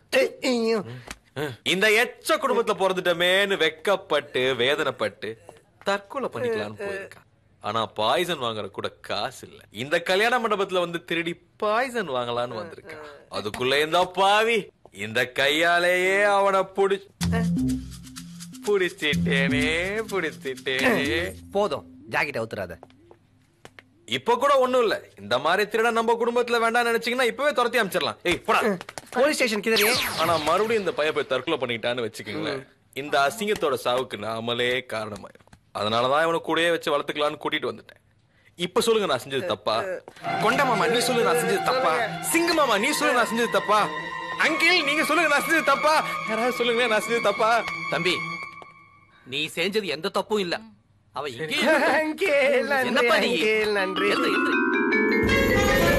இந்த எச்ச குடும்பத்துல பிறந்துட்டமேன்னு வெக்கப்பட்டு வேதனைப்பட்டு தற்கொலை பண்ணிக்கலாம்னு போயிருக்கான் ஆனா பாய்சன் வாங்குற கூட காசு இல்ல இந்த கல்யாண மண்டபத்துல வந்து திருடி பாய்சன் வாங்கலாம்னு வந்திருக்கான் அதுக்குள்ள இந்த பாவி இந்த கையாலேயே அவனை புடி புடிச்சிட்டேனே புடிச்சிட்டேனே போதும் ஜாக்கெட் அவுத்துறாத இப்ப கூட ஒண்ணும் இல்ல இந்த மாதிரி திருட நம்ம குடும்பத்துல வேண்டாம் நினைச்சீங்கன்னா இப்பவே துரத்தி அமைச்சிடலாம் ஏய் போடா போலீஸ் ஸ்டேஷன் கிதறியே ஆனா மறுபடியும் இந்த பையன் போய் தற்கொலை பண்ணிக்கிட்டான்னு வச்சுக்கோங்களேன் இந்த அசிங்கத்தோட சாவுக்கு நாமளே காரணமாயிரும் அதனாலதான் இவனை கூடயே வச்சு வளர்த்துக்கலாம்னு கூட்டிட்டு வந்துட்டேன் இப்ப சொல்லுங்க நான் செஞ்சது தப்பா கொண்ட மாமா நீ சொல்லுங்க நான் செஞ்சது தப்பா சிங்க மாமா நீ சொல்லுங்க நான் செஞ்சது தப்பா அங்கிள் நீங்க சொல்லுங்க நான் செஞ்சது தப்பா யாராவது சொல்லுங்க நான் செஞ்சது தப்பா தம்பி நீ செஞ்சது எந்த தப்பும் இல்ல அவ இங்கே அங்கிள், நன்றி, என்னப்பா நீ அங்கிள், நன்றி. எழுந்து, எழுந்து.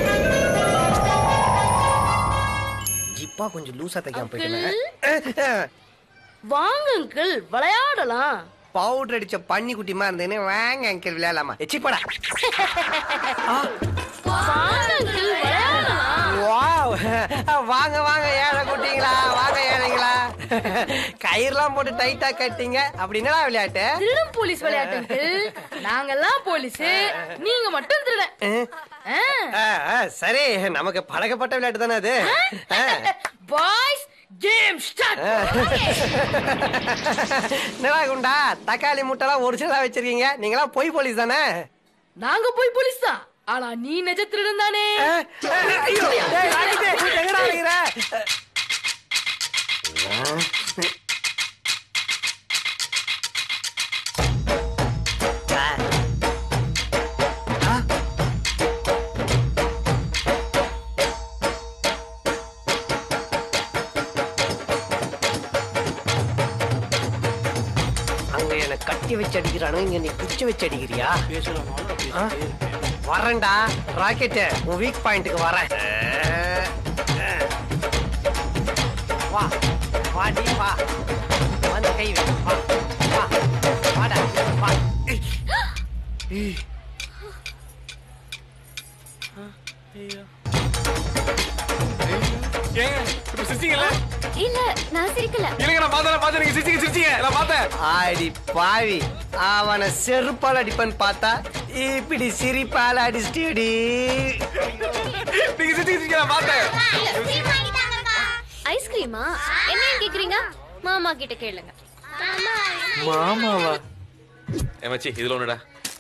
ஜிப்பா கொஞ்சம் லூசா தைக்காம போயிட்டேன் வாங்க அங்கிள் விளையாடலாம் பவுடர் அடிச்ச பன்னி குட்டிமா இருந்தேன்னு வாங்க அங்கிள் விளையாடலாமா எச்சி போடா வாங்க அங்கிள் விளையாடலாம் வாவ் வாங்க வாங்க ஏழை குட்டிங்களா வாங்க ஏழைங்களா கயிறுலாம் போட்டு டைட்டா கட்டிங்க அப்படி என்னடா விளையாட்டு திருடம் போலீஸ் விளையாட்டு அங்கிள் நாங்கெல்லாம் போலீஸ் நீங்க மட்டும் திருடன் ஆ. ஆ, ஆ, சரி நமக்கு பழக்கப்பட்ட விளையாட்டு தானே அது ஆ. பாய்ஸ் கேம் ஸ்டார்ட் என்னடா குண்டா தக்காளி முட்டைலாம் ஒரிஜினலா வச்சிருக்கீங்க நீங்களாம் பொய் போலீஸ் தானே நாங்க போய் போலீஸ் தான் ஆனா நீ நிஜ திருடன் தானே ஐயோ, டேய், ராக்கிட்டு, எங்கடா அலையுற? அங்க என்ன கட்டி வச்சு அடிக்கிறானு இங்க நீ குச்சி வச்சு அடிக்கிறியா ஆ? வரேன்டா ராக்கெட்டு உன் வீக் பாயிண்ட்டுக்கு வரேன் வா வாடி வா வந்து கை வை வா வா வாடா வா ஏய். ஏங்க இப்ப சிரிச்சீங்கல்ல இல்ல நான் சிரிக்கல இல்லைங்க நான் பார்த்தேன் பார்த்தேன் நீங்க சிரிச்சீங்க சிரிச்சீங்க நான் பார்த்தேன் ஆடி பாவி அவனை செருப்பால் அடிப்பேன்னு பார்த்தா இப்படி சிரிப்பால் அடிச்சிட்டி நீங்க சிரிச்சீங்க நான் பார்த்தேன் ஐஸ்கிரீமா என்ன கேக்குறீங்க மாமா கிட்ட கேளுங்க மாமாவா ஏமாச்சி இதுல ஒண்ணுடா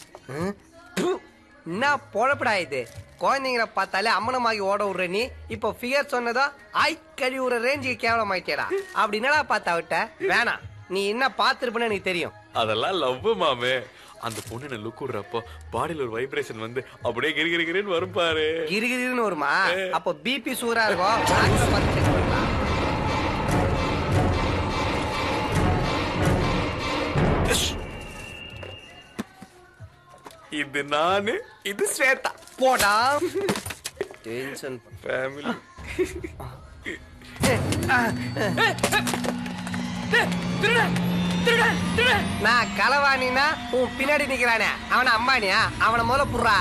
என்ன பொழப்படா இது குழந்தைங்கள பார்த்தாலே அம்மனமாகி ஓட விடுற நீ இப்போ ஃபிகர் சொன்னதோ ஆய் கழுவுற ரேஞ்சுக்கு கேவலம் ஆயிட்டேடா அப்படி என்னடா பார்த்தா விட்ட வேணாம் நீ என்ன பார்த்திருப்பேன்னு எனக்கு தெரியும் அதெல்லாம் லவ் மாமே அந்த பொண்ணு என்ன லுக் விடுறப்போ பாடியில ஒரு வைப்ரேஷன் வந்து அப்படியே கிரி கிரி கிரின்னு வரும் பாரு கிரிகிரின்னு வருமா அப்போ பிபி சூரா இருக்கும் டாக்டரை பார்த்து check பண்ணலாம். இது நானு இது ஸ்வேதா போடா டென்ஷன் ஃபேமிலி நான் களவாணினா உன் பின்னாடி நிக்கிறானே அவன அம்பானியா அவன முதல்ல புடுறா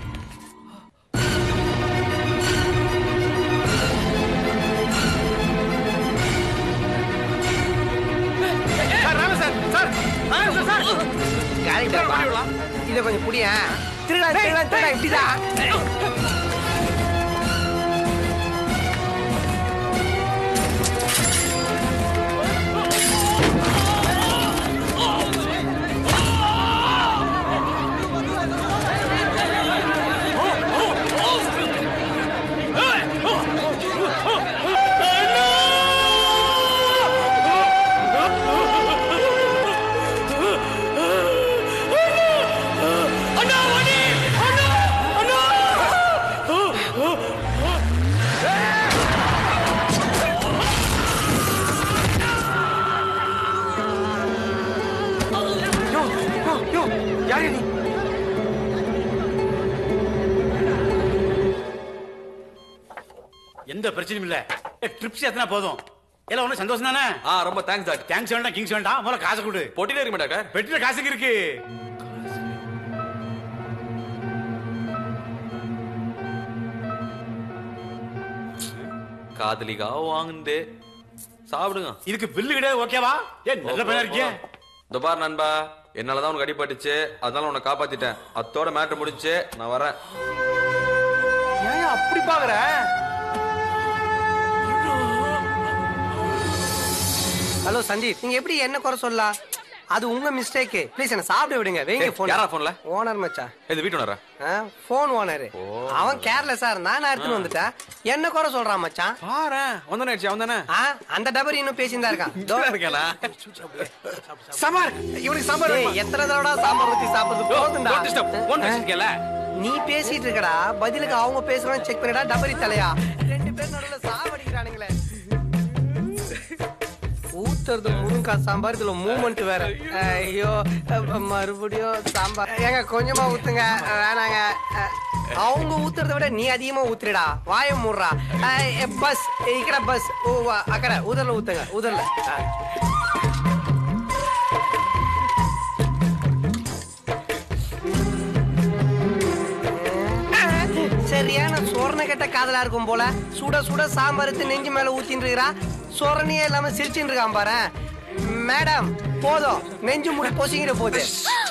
கரெக்டா இத கொஞ்சம் புடியா திருடா திருடா திருடா இப்படிதான் யாரு நீ எந்த பிரச்சனையும் இல்ல ட்ரிப்ஸ் எத்தனை போதும் எல்லாம் ஒண்ணு சந்தோஷம் தானே ஆ ரொம்ப தேங்க்ஸ் டாக்டர் தேங்க்ஸ் வேண்டாம் கிங்ஸ் வேண்டாம் முதல்ல காசு கொடு பொட்டில இருக்கு டாக்டர் பெட்டில காசுக்கு இருக்கு காதலிக்காக வாங்குந்தே சாப்பிடுங்க இதுக்கு பில்லு கிடையாது ஓகேவா ஏன் நல்ல பையனா இருக்கியா இந்த பார் நண்பா என்னாலதான் உனக்கு அடிபட்டுச்சு அதனால உன்னை காப்பாத்திட்டேன் அத்தோட மேட்ரு முடிஞ்சு நான் வரேன் ஏன் அப்படி பாக்குற ஹலோ சந்தீப் நீங்க எப்படி என்ன குறை சொல்லலாம் அது உங்க மிஸ்டேக் ப்ளீஸ் என்ன சாப்பிட விடுங்க வைங்க ஏய், போன் யாரா போன்ல ஓனர் மச்சான் இது வீட்டு வரா போன் ஓனர் அவன் கேர்லெஸ்ஸா இருந்தா நான் எடுத்துட்டு வந்துட்டேன் என்ன குறை சொல்றான் மச்சான் பாரு வந்தானே அவன் தானே ஆ, அந்த டபர் இன்னும் பேசிட்டு இருக்கான் இதோ இருக்கேனா சாம்பார் இவனுக்கு சாம்பார் ஏய், எத்தனை தடவை சாம்பார் ஊத்தி சாப்பிடுறது போதும்டா don't disturb. phone பேசிட்டு இருக்கேல்ல? நீ பேசிட்டு இருக்கடா பதிலுக்கு அவங்க பேசுறான்னு செக் பண்ணிடா டபரி தலையா ரெண்டு பேர் நடுவுல சாவடிக்கிறானுங்களே ஊத்துறது முருங்கக்காய் சாம்பார் இதுல மூமெண்ட் வேற ஐயோ அப்ப மறுபடியும் சாம்பார் ஏங்க கொஞ்சமா ஊத்துங்க வேணாங்க அஹ், அவங்க ஊத்துறத விட நீ அதிகமா ஊத்துறடா வாய மூடுறா அஹ், பஸ் இக்கட பஸ் ஓ வா, அக்கட உதர்ல ஊத்துங்க உதர்ல அஹ். சரியான சோரண கெட்ட காதலா இருக்கும் போல சுட சுட சாம்பார் எடுத்து நெஞ்சு மேல ஊத்தின்னு இருக்கிறா சோரணையே இல்லாம சிரிச்சுட்டு இருக்கான் பாரு மேடம் போதும் நெஞ்சு முடி பொசிக்கிட்டு போகுது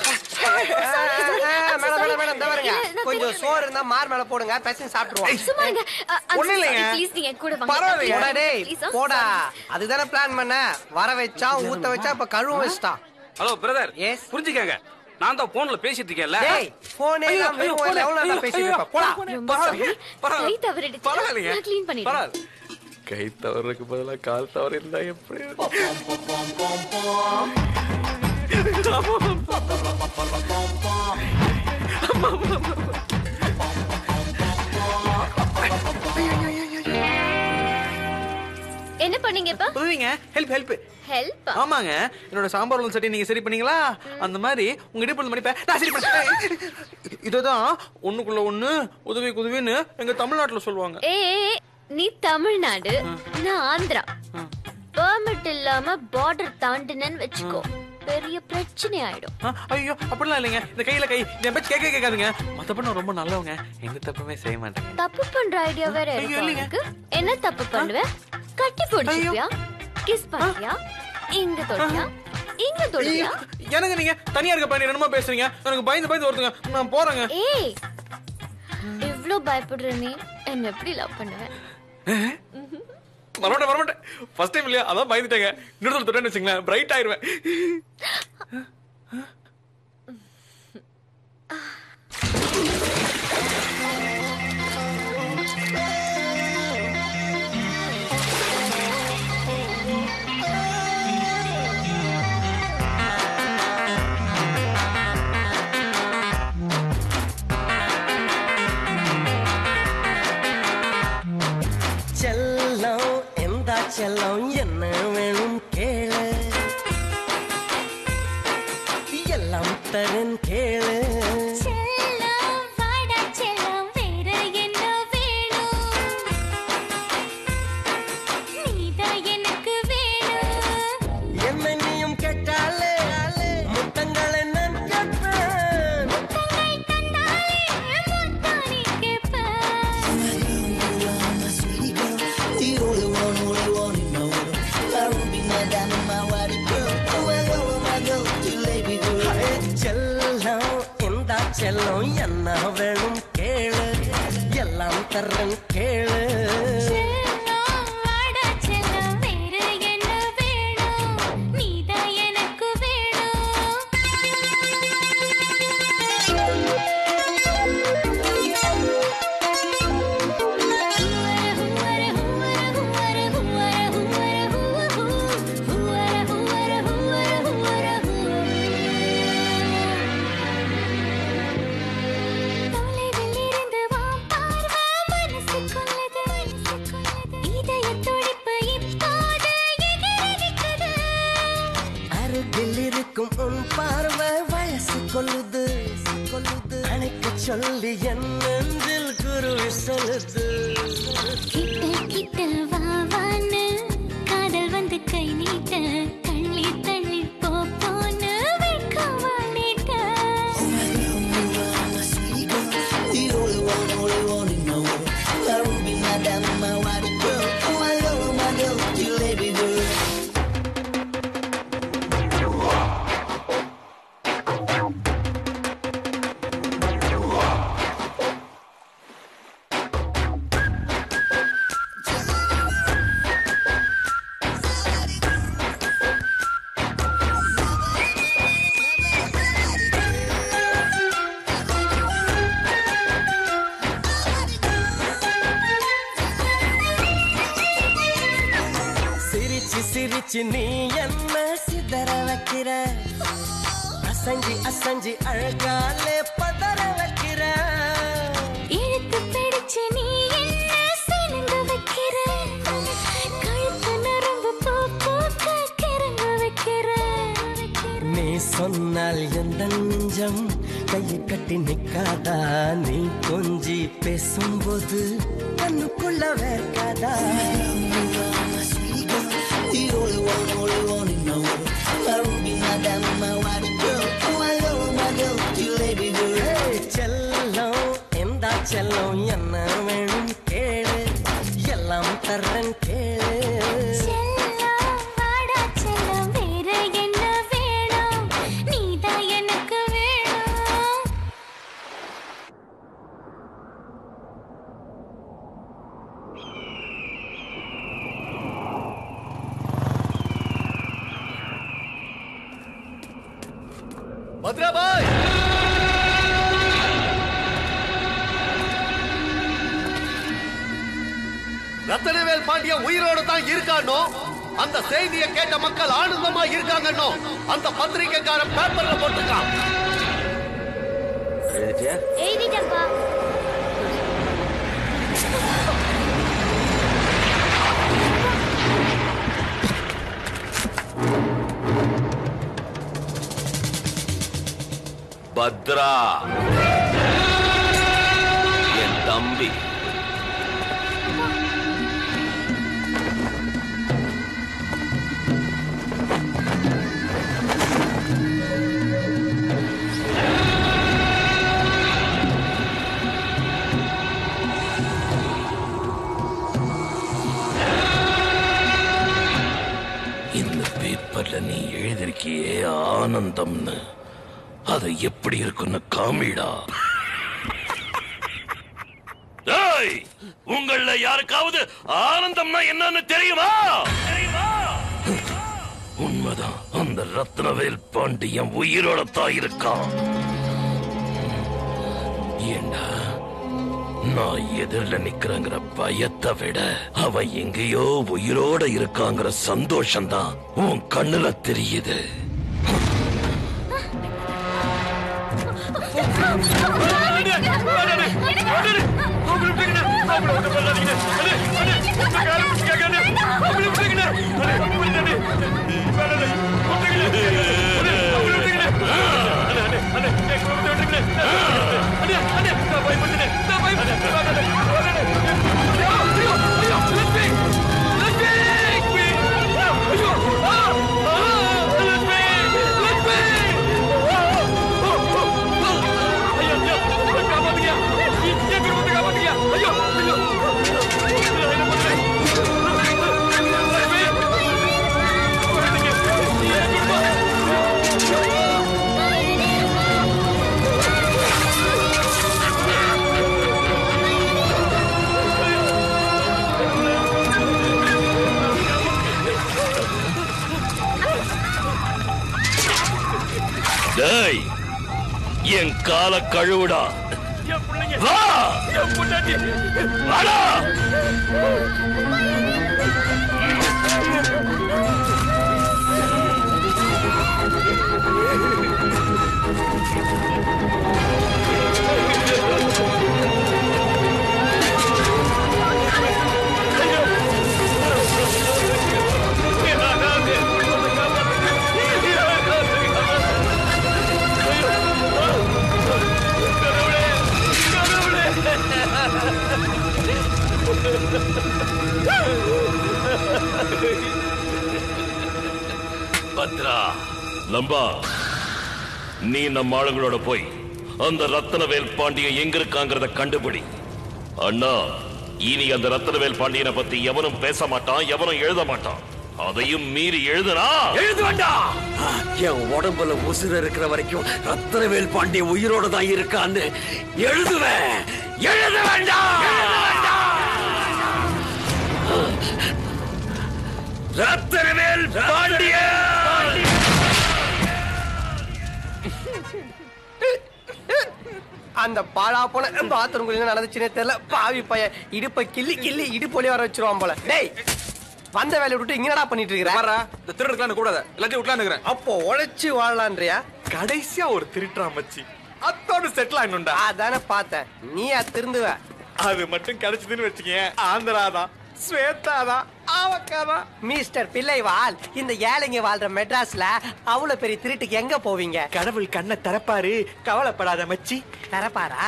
மேடம் மேடம் மேடம் இந்த பாருங்க கொஞ்சம் சோறு இருந்தா மார் மேல போடுங்க பேசஞ்சு சாப்பிட்டுருவோம் சும்மா இருங்க. அ, I'm ஒண்ணும் so sorry. இல்லைங்க. Please, நீங்க என் கூட வாங்க. பரவாயில்லைங்க. Please. போடா டேய், Please, I'm போடா sorry. அதுதானே பிளான் பண்ண வர வச்சான் ஊத்த வச்சா இப்ப கழுவ வச்சிட்டான் ஹலோ பிரதர் புரிஞ்சுக்கங்க நான் தான் போன்ல பேசிட்டு இருக்கேன்ல டேய் போனே ஐயோ, இல்லாம ஐயோ, வெறும் எவ்வளவு ஐயோ, நேரம் பேசிட்டு ஐயோ, இருப்ப போடா ரொம்ப sorry. கை தவறிடுச்சு. பரவாயில்லைங்க. நான் clean பண்ணிடுறேன். பரவாயில்ல. கை தவறுக்கு பதிலா கால் தவறு இருந்தா எப்படி என்ன பண்ணீங்க இப்ப உதவிங்க ஹெல்ப் ஹெல்ப் ஹெல்ப் ஆமாங்க என்னோட சாம்பார் உள்ள சட்டி நீங்க சரி பண்ணீங்களா அந்த மாதிரி உங்க இடுப்பு மடிப்ப நான் சரி பண்ணேன் இதுதான் ஒண்ணுக்குள்ள ஒண்ணு உதவிக்கு உதவின்னு எங்க தமிழ்நாட்டுல சொல்லுவாங்க ஏய் நீ தமிழ்நாடு நான் ஆந்திரா பெர்மிட் இல்லாம பார்டர் தாண்டினன்னு வச்சுக்கோ பெரிய பிரச்சனை ஆயிடும் ஆ, ஐயோ அப்படிலாம் இல்லைங்க இந்த கையில கை இந்த பேச்சு கேட்க கேட்காதுங்க மத்தப்ப நான் ரொம்ப நல்லவங்க எந்த தப்புமே செய்ய மாட்டேங்க தப்பு பண்ற ஐடியா வேற ஐயோ, இருக்கு இல்லைங்க. உனக்கு என்ன தப்பு பண்ணுவ கட்டி பிடிச்சிப்பியா கிஸ் பண்ணியா இங்க தொட்டியா இங்க தொட்டியா எனக்கு நீங்க தனியா இருக்க பையன் என்னமோ பேசுறீங்க எனக்கு பயந்து பயந்து ஒருத்தங்க நான் போறேங்க ஏய் இவ்ளோ பயப்படுற நீ என்ன எப்படி லவ் பண்ணுவ வரமாட்டேன் வரமாட்டேன் ஃபர்ஸ்ட் டைம் இல்லையா அதான் பயந்துட்டேங்க இன்னொரு தொட்டேன்னு வச்சுங்களேன் பிரைட் ஆயிருவேன் செல்லம் எந்த செல்லம் என்ன வேணும் கேளு எல்லாம் தரேன் கேளு என்னை நீயும் கேட்டாலே முத்தங்களை நான் கேட்பேன் The only one, only one in my world. I will be my diamond, my white girl. Oh my girl, oh my girl, you lady girl. செல்லம் எந்த செல்லம் என்ன வேணும் கேளு எல்லாம் தரேன் கேளு அருகில் இருக்கும் உன் பார்வை வயசு கொள்ளுது கொள்ளுது அணைக்க சொல்லி என் நெஞ்சில் குருவி சொல்லுது கிட்ட கிட்ட வா வான்னு காதல் வந்து கை நீட்ட தள்ளி தள்ளி போ போன்னு வெட்கமா நீட்ட The only one, only one in my world. I will be my diamond, my white girl. Oh my girl, oh my girl, you lady girl. சிரிச்சு சிரிச்சு நீ என்ன சிதற வைக்கிற அசஞ்சி அசஞ்சி அழகாலே பதற வைக்கிற இழுத்து பிடிச்சு நீ என்ன சினுங்க வைக்கிற கழுத்து நரம்பு பூ பூக்க கிறங்க வைக்கிற நீ சொன்னால் எந்த நெஞ்சம் கையை கட்டி நிக்காதா நீ கொஞ்சி பேசும்போது கண்ணுக்குள்ள வேர்க்காதா The only one, only one in the world. My ruby, my diamond, my white girl. My girl, my girl, you lady girl. ஏய், செல்லம் எந்த செல்லம் என்ன வேணும் கேளு எல்லாம் தர்றேன் கேளு செல்லம், வாடா செல்லம், வேற என்ன வேணும்? நீதான் எனக்கு வேணும் பத்ராபாய் ரத்தனவேல் பாண்டியன் உயிரோட தான் இருக்கானோ அந்த செய்தியை கேட்ட மக்கள் ஆனந்தமா இருக்காங்கன்னோ அந்த பத்திரிக்கைக்காரன் பேப்பர்ல போட்டுருக்கான் எழுதிட்டியா எழுதிட்டப்பா பத்ரா என் தம்பி இந்த பேப்பர்ல நீ எழுதிருக்கியே ஆனந்தம்னு அது எப்படி இருக்குன்னு காமிடா ஏய், உங்கள யாருக்காவது ஆனந்தம்னா என்னன்னு தெரியுமா தெரியுமா உண்மைதான் அந்த ரத்னவேல் பாண்டியன் உயிரோட தான் இருக்கான் ஏண்டா நான் எதிரில நிக்கிறேங்கிற பயத்தை விட அவன் எங்கேயோ உயிரோட இருக்காங்கிற சந்தோஷம்தான் உன் கண்ணுல தெரியுது டேய் என் கால கழுவுடா வா வாடா பத்ரா லம்பா நீ நம்ம ஆளுங்களோட போய் அந்த ரத்தனவேல் பாண்டியன் எங்க இருக்காங்கிறத கண்டுபிடி அண்ணா இனி அந்த ரத்தனவேல் பாண்டியனை பத்தி எவனும் பேச மாட்டான் எவனும் எழுத மாட்டான் அதையும் மீறி எழுதுனா எழுத வேண்டாம் என் உடம்புல உசுர இருக்கிற வரைக்கும் ரத்தனவேல் பாண்டிய உயிரோட தான் இருக்கான்னு எழுதுவேன் எழுத வேண்டாம் ரத்தனவேல் பாண்டிய அந்த பாழா போன பாத்ரூம் குள்ள நடந்துச்சுன்னே தெரியல பாவி பையன் இடுப்பை கிள்ளி கிள்ளி இடுப்பொலி வர வச்சிருவான் போல டேய் வந்த வேலையை விட்டு இங்க என்னடா பண்ணிட்டு இருக்கிற பாரா இந்த திருடுக்கலாம் கூடாது எல்லாத்தையும் விட்டுலாம் இருக்கிறேன் அப்போ உழைச்சு வாழலான்றியா கடைசியா ஒரு திருட்டுறா மச்சி அத்தோடு செட்டில் ஆகணும்டா அதானே பார்த்தேன் நீயா திருந்துவ அது மட்டும் கிடைச்சதுன்னு வச்சுக்கேன் ஆந்திரா தான் ஸ்வேதா தான் ஆவக்கா தான் மிஸ்டர் பிள்ளைவால் இந்த ஏழைங்க வாழ்ற மெட்ராஸ்ல அவ்வளவு பெரிய திருட்டுக்கு எங்க போவீங்க கடவுள் கண்ணை திறப்பாரு கவலைப்படாத மச்சி தரப்பாரா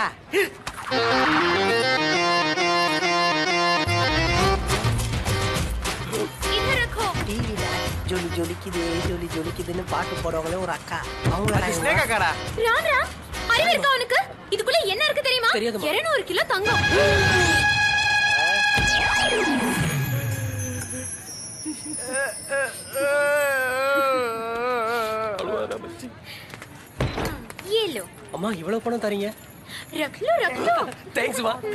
டிவில ஜொலி ஜொலிக்குது ஜொலி ஜொலிக்குதுன்னு பாட்டு போடுவாங்களே ஒரு அக்கா அவங்க ஸ்னேகா கடா ராம் ராம் அறிவு இருக்கா உனக்கு இதுக்குள்ள என்ன இருக்கு தெரியுமா தெரியாதும்மா. 200 கிலோ தங்கம் ஏலோ அம்மா இவ்வளவு பணம் தரீங்க ரக்லு ரக்லு தேங்க்ஸ் மா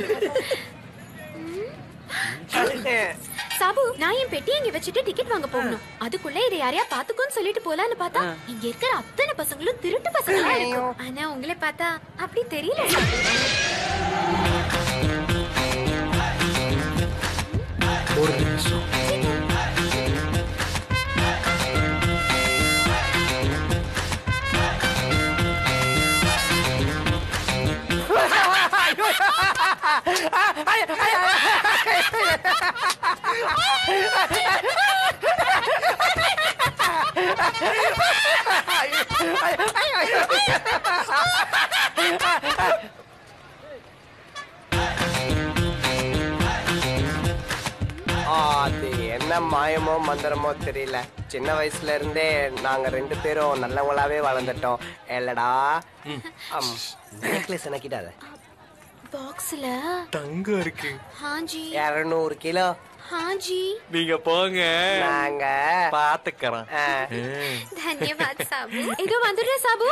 சாபு நான் என் பெட்டி இங்க வச்சுட்டு டிக்கெட் வாங்க போகணும் அதுக்குள்ள இதை யாரையா பாத்துக்கோன்னு சொல்லிட்டு போலான்னு பார்த்தா இங்க இருக்கிற அத்தனை பசங்களும் திருட்டு பசங்களா இருக்கும் ஆனா உங்களை பார்த்தா அப்படி தெரியல ஒரு நிமிஷம் அது என்ன மாயமோ மந்திரமோ தெரியல சின்ன வயசுல இருந்தே நாங்க ரெண்டு பேரும் நல்லவங்களாவே வளர்ந்துட்டோம் இல்லடா நெக்லஸ் எனக்கிட்டாத பாக்ஸ்ல தங்கம் இருக்கு ஹாஜி இருநூறு கிலோ ஹாஜி நீங்க போங்க நாங்க பாத்துக்கறோம் தன்யவாத் சாபு இதோ வந்துடுறேன் சாபு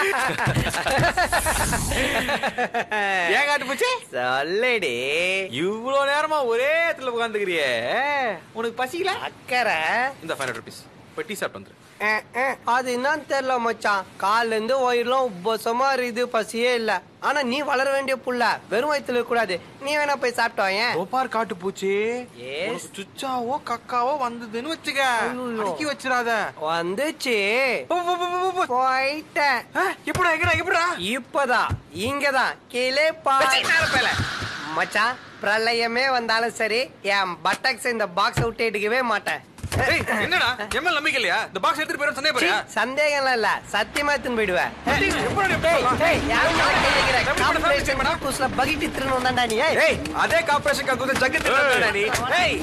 ஏன் காட்டு போச்சு சொல்லடி இவ்வளவு நேரமா ஒரே இடத்துல உட்காந்துக்கிறியே உனக்கு பசிக்கல அக்கறை இந்த ஃபைவ் ஹண்ட்ரட் ருபீஸ் போய் டீ சாப்பிட்டு வந்துரு அஹ், அஹ், அது என்னன்னு தெரியல மச்சான் கால்ல இருந்து ஒயிரெல்லாம் உப்பசமா இருக்குது பசியே இல்ல ஆனா நீ வளர வேண்டிய புள்ள வெறும் வயித்துல இருக்க கூடாது நீ வேணா போய் சாப்பிட்டு வாயேன் கோபார் காட்டு பூச்சி Yes. உனக்கு சுச்சாவோ கக்காவோ வந்ததுன்னு வச்சுக்க அடக்கி வச்சிடாத வந்துச்சு போ, போ, போ, போ, போ. போயிட்டேன் ஆ, எப்படா எங்கடா எப்படா இப்பதான் இங்கதான் கீழே பாரு மச்சான் பிரளயமே வந்தாலும் சரி என் பட்டக்ஸ் இந்த பாக்ஸ் விட்டு எடுக்கவே மாட்டேன் ஏய், என்னடா எம்எல் நம்பிக்கை இல்லையா இந்த பாக்ஸ் எடுத்துட்டு போயிடும் சந்தேகப்படுறியா சீ, சந்தேகம்லாம் இல்ல சத்தியமா எடுத்துன்னு போயிடுவேன் எப்படா எப்படி ஏய், போலாம்? ஏய், யாரும் நான் கேட்கிறேன். எப்படி பண்ண கார்ப்பரேஷன் family பண்ணா? புதுசுல பகிட்டு திருன்னு வந்தான்டா நீ. ஏய். ஏய் அதே கார்பரேஷன் காக்கு ஜக்கத்து வந்தாடா நீ ஏய்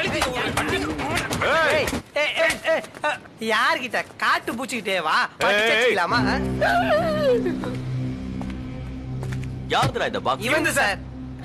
ஏய், ஏய், ஏய், ஏய், அஹ், யார்கிட்ட காட்டு பூச்சிக்கிட்டே வா படிச்சு ஏய். வச்சுக்கலாமா ஆ? யாருதுடா இந்த பாக்ஸ் இவன் சார்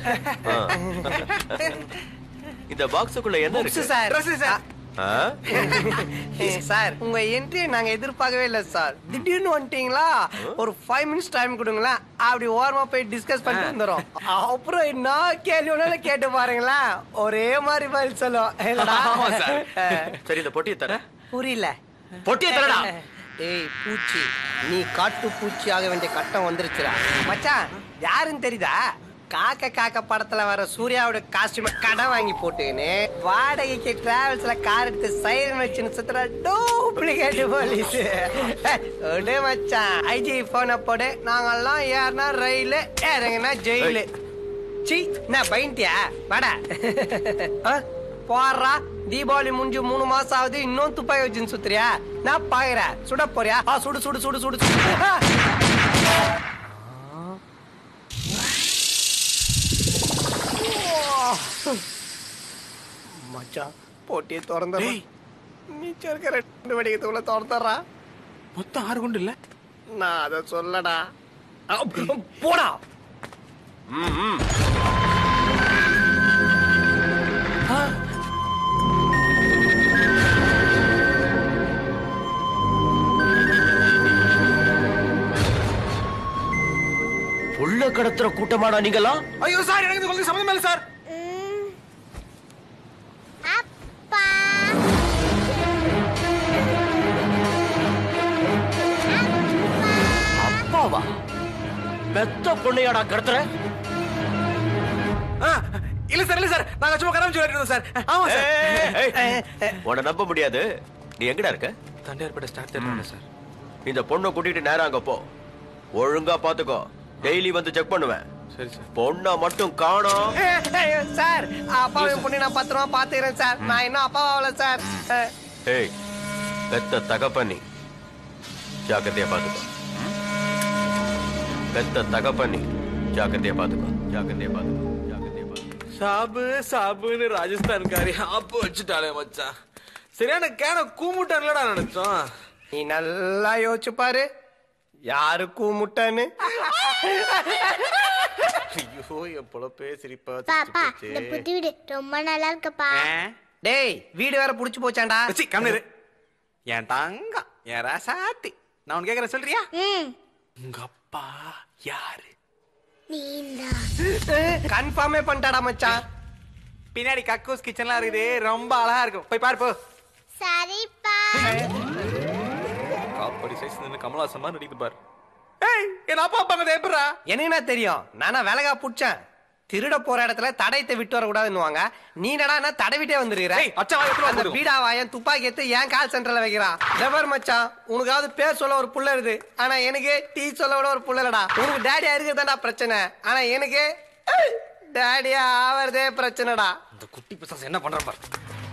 இந்த பாக்ஸுக்குள்ள என்ன புக்ஸ் இருக்கு சார் Dress சார். ஆ? சார் உங்க என்ட்ரி நாங்க எதிர்பார்க்கவே இல்லை சார் திடீர்னு வந்துட்டீங்களா ஒரு ஃபைவ் மினிட்ஸ் டைம் கொடுங்களேன் அப்படி ஓரமா போய் டிஸ்கஸ் பண்ணிட்டு வந்துடும் அப்புறம் என்ன கேள்வி வேணாலும் கேட்டு பாருங்களேன் ஒரே மாதிரி பதில் சொல்லும் இல்லடா? ஆமா சார். சரி இந்த பொட்டியை தர புரியல பொட்டியை தரடா ஏய் பூச்சி நீ காட்டு பூச்சி ஆக வேண்டிய கட்டம் வந்துருச்சுடா மச்சான் யாருன்னு தெரியுதா காக்க காக்க படத்துல வர சூர்யாவோட காஸ்டியூம் கடன் வாங்கி போட்டுக்கின்னு வாடகைக்கு டிராவல்ஸ்ல கார் எடுத்து சைரன் வச்சுன்னு சுத்துற டூப்ளிகேட் போலீஸ் ஒடே மச்சான் ஐஜி போன போடு நாங்கெல்லாம் ஏறினா ரயில் இறங்கினா ஜெயிலு சி என்ன பயன்ட்டியா வாடா ஆ, போடுறா தீபாவளி முடிஞ்சு மூணு மாசம் ஆகுது இன்னும் துப்பாக்கி வச்சுன்னு சுத்துறியா நான் பாக்குறேன் சுட போறியா ஆ, சுடு சுடு சுடு சுடு சுடு ஆ. மச்சான் போட்டியை திறந்த மிச்சம் இருக்கிற ரெண்டு வெடிக்கிறதுக்குள்ள திறந்துடுறா மொத்தம் ஆறு குண்டு இல்ல நான் அதை சொல்லடா ஆ, போடா புள்ள கடத்துற கூட்டமாடா நீங்களாம் ஐயோ சார் எனக்கு இது உங்களுக்கு சம்மந்தம் இல்ல சார் அப்பாவா பெத்த பொண்ணையாடா கடத்துற ஆ, இல்ல சார் இல்ல சார் நாங்க சும்மா கரம் சொல்லிட்டு இருந்தோம் சார் ஆமா சார் உன்னை நம்ப முடியாது நீ எங்கடா இருக்க தண்டையார்பேட்டை ஸ்டார்ட் தேட்டர் சார் இந்த பொண்ணை கூட்டிட்டு நேரா அங்க போ ஒழுங்கா பாத்துக்கோ டெய்லி வந்து செக் பண்ணுவேன் சரி சார் பொண்ணை மட்டும் காணோம் சார் அப்பாவையும் பொண்ணு நான் பத்திரமா பாத்துக்கிறேன் சார் நான் இன்னும் அப்பாவாகல சார் அஹ், ஏய் பெத்த தகப்பண்ணி ஜாக்கிரதையா பாத்துக்கோ பெத்த தகப்பண்ணி ஜாக்கிரதையா பாத்துக்கோ ஜாக்கிரதையா பாத்துக்கோ ஜாக்கிரதையா பாத்துக்கோ சாபு சாபுன்னு ராஜஸ்தான்காரி ஆப்பு வச்சுட்டாலே மச்சான் சரியான கேன கூமுட்டான்லடா நினைச்சோம் நீ நல்லா யோசிச்சு பாரு யாருக்கும் முட்டன்னு ஐயோ என் பொழப்பே சிரிப்பா பாப்பா இந்த புது வீடு ரொம்ப நல்லா இருக்குப்பா டேய் வீடு வேற புடிச்சு போச்சாண்டா சி கம்மிரு என் தங்கம் என் ராசாத்தி நான் உனக்கு கேக்குறேன் சொல்றியா உங்க அப்பா யாரு நீந்தா கன்ஃபார்மே பண்ணிட்டாடா மச்சான் பின்னாடி கக்கூஸ் கிச்சன்லாம் இருக்குது ரொம்ப அழகா இருக்கும் போய் பாரு போ சரிப்பா காப்படி சைஸ் நின்று கமலாசமா நடிக்குது பாரு ஏய் என் அப்பா அப்பா கதை எப்படா எனக்கு என்ன தெரியும் நானா விலகா புடிச்சேன் திருட போற இடத்துல தடயத்தை விட்டு வர கூடாதுன்னுவாங்க நீ என்னடா தடவிட்டே வந்துருக்கிற அந்த பீடா வாயன் துப்பாக்கி எடுத்து ஏன் கால் சென்டர்ல வைக்கிறான் டெவர் மச்சான் உனக்காவது பேர் சொல்ல ஒரு புள்ள இருக்கு ஆனா எனக்கு டீ சொல்ல விட ஒரு புள்ள இல்லடா உனக்கு டேடியா இருக்கிறதாடா பிரச்சனை ஆனா எனக்கு டேடியா ஆவறதே பிரச்சனைடா இந்த குட்டி பிசாசு என்ன பண்றான் பாரு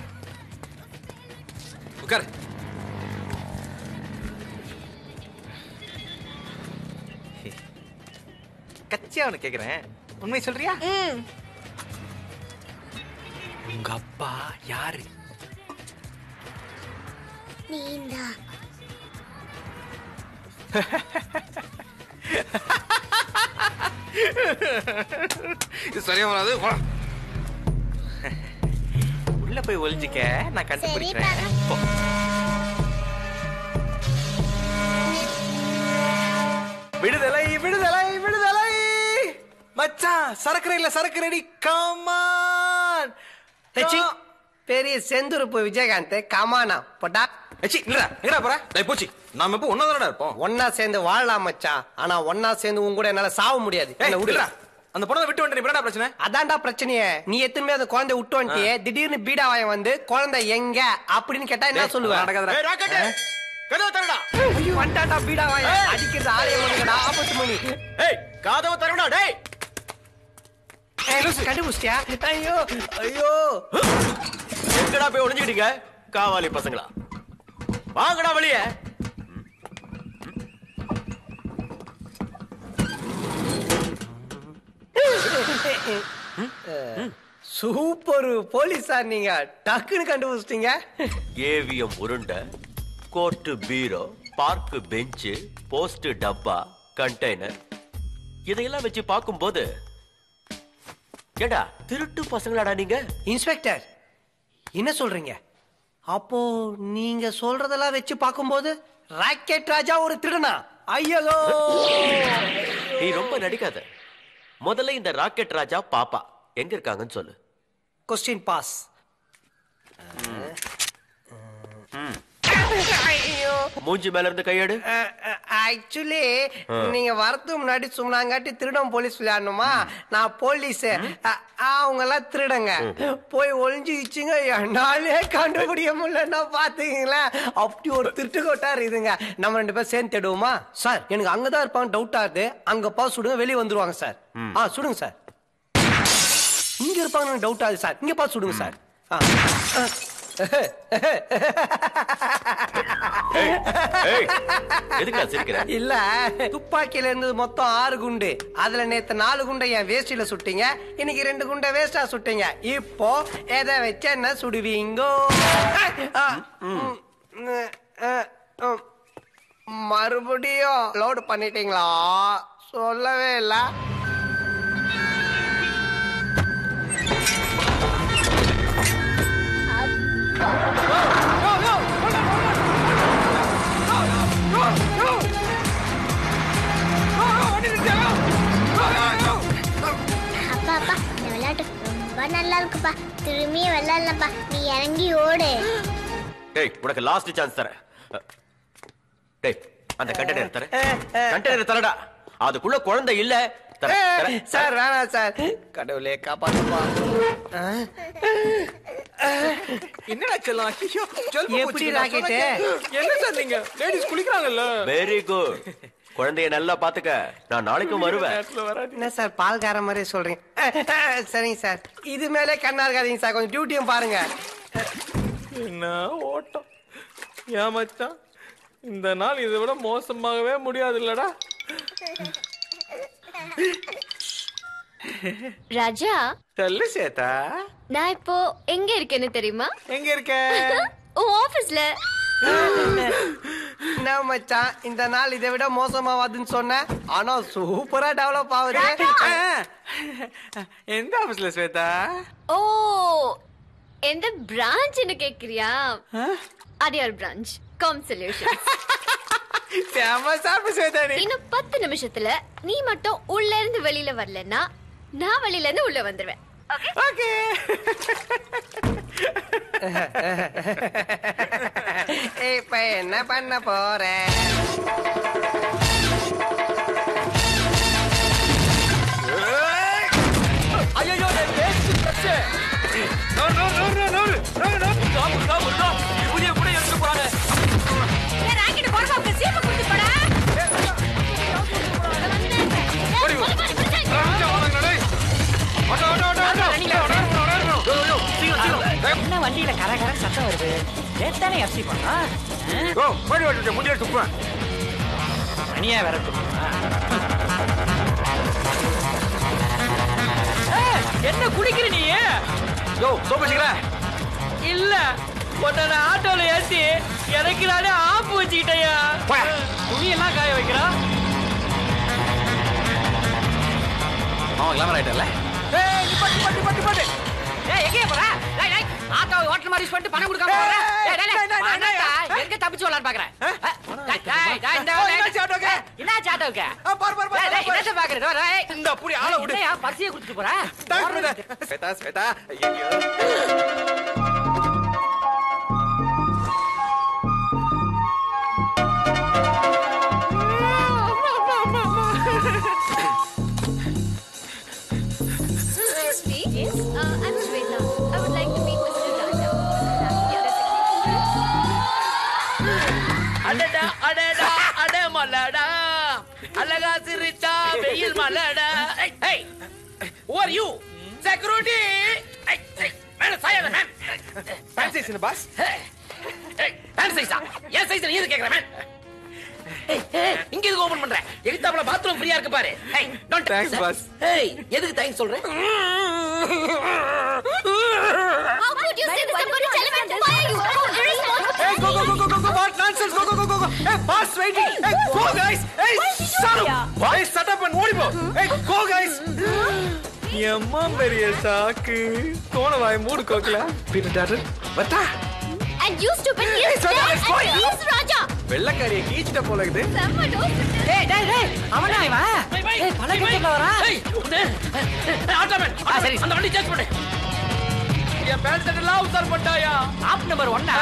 உட்காரு கச்சியா அவனு கேக்குறேன் உண்மை சொல்றியா உங்க அப்பா யாரு நீந்தா இது சரியா வராது வா. உள்ள போய் ஒளிஞ்சிக்க நான் கண்டுபிடிக்கிறேன் போ. விடுதலை விடுதலை விடுதலை மச்சான் சரக்கு இல்ல சரக்கு ரெடி கமான் ஏச்சி, பெரிய செந்துருப்பு விஜயகாந்த் கமானா போட்டா ஏச்சி இல்லடா எங்கடா போற டேய் போச்சி நாம எப்போ ஒண்ணா தானடா இருப்போம் ஒன்னா சேர்ந்து வாழலாம் மச்சான் ஆனா ஒன்னா சேர்ந்து உன் கூட என்னால சாவ முடியாது ஏய், என்ன விடுறா விடுடா. அந்த பொண்ணை விட்டு வந்துட்டு என்னடா பிரச்சனை அதான்டா பிரச்சனையே நீ எத்தனை அந்த குழந்தை விட்டு வந்துட்டியே திடீர்னு பீடா வாயம் வந்து குழந்தை எங்க அப்படின்னு கேட்டா என்ன ஏய், சொல்லுவேன் நடக்காதுடா. ஏய், ராக்கெட்டு, கதவை திறடா. ஐயோ, வந்துட்டான்டா பீடா வாயம் அடிக்கிறது ஆலயம் மணிக்கடா ஆபத்து மணி ஏய் காதவை தரடா டேய் ஏய், கண்டுபிடிச்சிட்டியா ஐயோ ஐயோ எங்கடா போய் ஒளிஞ்சுக்கிட்டீங்க காவாலி பசங்களா வாங்கடா வெளியே சூப்பர் போலீஸா நீங்க டக்குன்னு கண்டுபிடிச்சிட்டீங்க ஏவிஎம் உருண்டை கோர்ட்டு பீரோ பார்க்கு பெஞ்சு போஸ்ட் டப்பா கண்டெய்னர் இதையெல்லாம் வச்சு பார்க்கும்போது ஏடா திருட்டு பசங்களாடா நீங்க இன்ஸ்பெக்டர் என்ன சொல்றீங்க அப்போ நீங்க சொல்றதெல்லாம் வச்சு பார்க்கும்போது ராக்கெட் ராஜா ஒரு திருடனா ஐயோ நீ ரொம்ப நடிக்காத முதல்ல இந்த ராக்கெட் ராஜா பாப்பா எங்க இருக்காங்கன்னு சொல்லு கொஸ்டின் பாஸ் மூஞ்சி மேல இருந்து கையெடு ஆக்சுவலி ஆ. நீங்க வரதுக்கு முன்னாடி சொன்னாங்காட்டி திருடம் போலீஸ் விளையாடணுமா நான் போலீஸ் அவங்க எல்லாம் திருடங்க போய் ஒளிஞ்சுக்கிச்சுங்க என்னாலே கண்டுபிடிக்க முடியலன்னா பாத்துக்கீங்களேன் அப்படி ஒரு திருட்டு கொட்டா இருக்குதுங்க நம்ம ரெண்டு பேரும் சேர்ந்து தேடுவோமா சார் எனக்கு அங்கதான் இருப்பாங்க டவுட்டா இருக்கு அங்க பா சுடுங்க வெளியே வந்துருவாங்க சார் ஆ சுடுங்க சார் இங்க இருப்பாங்க டவுட் ஆகுது சார் இங்க பார்த்து சுடுங்க சார் ஆ. ஆ. எதுக்குடா சிரிக்கிற இல்ல துப்பாக்கியில இருந்தது மொத்தம் ஆறு குண்டு அதுல நேத்து நாலு குண்டை என் வேஷ்டியில சுட்டீங்க இன்னைக்கு ரெண்டு குண்டை வேஸ்டா சுட்டீங்க இப்போ எதை வச்ச என்ன சுடுவீங்கோ ஆ, ம், ம், ஆ, ம். மறுபடியும் லோடு பண்ணிட்டீங்களா சொல்லவே இல்ல அப்பா அப்பா இந்த விளையாட்டு ரொம்ப நல்லா இருக்குப்பா திரும்பியும் விளையாடலப்பா நீ இறங்கி ஓடு டேய் உனக்கு லாஸ்ட் சான்ஸ் தரேன் டேய் அந்த கண்டெய்னர் தர கண்டெய்னர் தரடா அதுக்குள்ள குழந்தை இல்ல தரேன், தரேன். ஏய், சார் வேணாம் சார் கடவுளே காப்பாத்துப்பா ஆ? என்னடா செல்லம் ஐயோ செல்லம் எப்படி போச்சுடா, ராக்கெட்டு? சொன்னா என்ன சார் நீங்க லேடிஸ் குளிக்கிறாங்கல்ல வெரி குட் குழந்தைய நல்லா பாத்துக்க நான் நாளைக்கும் வருவேன் என்ன சார் பால்கார மாதிரி சொல்றீங்க அஹ், சரிங்க சார் இது மேலே கண்ணா இருக்காதீங்க சார் கொஞ்சம் டியூட்டியும் பாருங்க என்ன ஓட்டம் ஏன் மச்சான் இந்த நாள் இதை விட மோசமாகவே முடியாது இல்லடா ராஜா சொல்லு சேதா நான் இப்போ எங்க இருக்கேன்னு தெரியுமா எங்க இருக்க உன் ஆபீஸ்ல என்ன மச்சான் இந்த நாள் இதை விட மோசமாவாதுன்னு சொன்னேன் ஆனா சூப்பரா டெவலப் ஆகுது எந்த ஆபீஸ்ல ஸ்வேதா ஓ எந்த பிரான்ச்னு கேக்குறியா அது ஒரு பிரான்ச் காம் சொல்யூஷன் இன்னும் பத்து நிமிஷத்துல நீ மட்டும் உள்ள இருந்து வெளியில வரலன்னா நான் வெளியில இருந்து உள்ள வந்துருவேன் ஓகே இப்ப என்ன பண்ண போற ஐயோ என் பேச்சு தச்சு நோர் நோர் நோர் நோர் நோர் நோர் நோர் முருகா முருகா முருகா புதிய கூட எடுத்து போறானே ராக்கெட் போறவங்க சீப்பு கொடுத்து போடா ஓடி வா. ராஜா, வாங்க, டேய். ஓடு, ஓடு, ஓடு, ஓடு. ஓடு, ஓடு, ஓடு. யோ, யோ, சீக்கிரம், சீக்கிரம். என்ன வண்டியில கர கர சத்தம் வருது நேத்தானே எஃப்சி பண்ணா யோ, ஓடி, ஓடி, ஓடி, முடியை துப்புவேன். மணியா வேற என்ன குடிக்கிற நீ யோ சோப்பு வச்சுக்கிற இல்ல உன்னை நான் ஆட்டோல ஏத்தி எனக்கு நானே ஆப்பு வச்சுக்கிட்டயா துணியெல்லாம் காய வைக்கிறா அவன் கிளாமர் ஆயிட்டல ஏய் நிப்பாட்டு நிப்பாட்டு நிப்பாட்டு நிப்பாட்டு ஏய் எங்கே போற டேய் டேய் ஆட்டோ ஹோட்டல் மாதிரி பண்ணிட்டு பணம் கொடுக்காம போற டேய் டேய் டேய் பணத்தா எங்க தப்பிச்சு வரலாம்னு பாக்குறேன் டேய் டேய் டேய் இந்த ஓ, என்னாச்சு ஆட்டோக்கு? என்னாச்சு ஆட்டோக்கு பாரு பாரு டேய் டேய் என்னத்த பாக்குற டேய் இந்த புடி ஆள விடு என்னையா பர்சியை கொடுத்துட்டு போற ஸ்வேதா ஸ்வேதா ஐயோ Excuse me. Yes. Uh, I'm Shweta. I would like to meet Mr. Raja. அடடா அடடா அடமலடா அழகா சிரிச்சா வெயில் மலடா ஏய் who are you security ஏய் ஏய் மேல சாயாத மேன் பேண்ட் சைஸ் பாஸ் ஏய் பேண்ட் சைஸா என் சைஸ்ல நீ எது கேக்குற மேன் ஏய் ஏய் இங்க எதுக்கு ஓபன் பண்ற எதுக்கு பாத்ரூம் ஃப்ரீயா இருக்கு பாரு ஏய் டோன்ட் Thanks, boss. ஏய் எதுக்கு தேங்க்ஸ் சொல்ற How could you say this? I'm going to tell him and fire you. Oh, irresponsible. Hey, go, go, go, go, go, go, what nonsense, go, go, go, go, go. Hey, boss, waiting. Hey, go, guys. Hey, shut up. Hey, shut up and ஓடி போ. Hey, go, guys. எம்மா பெரிய சாக்கு கோண வாய் மூடு கோக்கல Peter daughter வட்டா And you stupid Hey, kids. Sweta, there let's and go. please, Raja. வெள்ளக்காரிய கீச்சிட்ட போல இருக்குது செம்ம dose. டேய் டேய் டேய் அவனா இவன் ஏய் பல கட்டல வரான் ஏய் உன்னை ஆட்டோமேன் ஆ, சரி. அந்த வண்டி சேஞ்ச் பண்ணு என் பேண்ட் ஷர்ட் எல்லாம் உத்தார் பண்ணிட்டாயா ஆப் நம்பர் ஒன்னா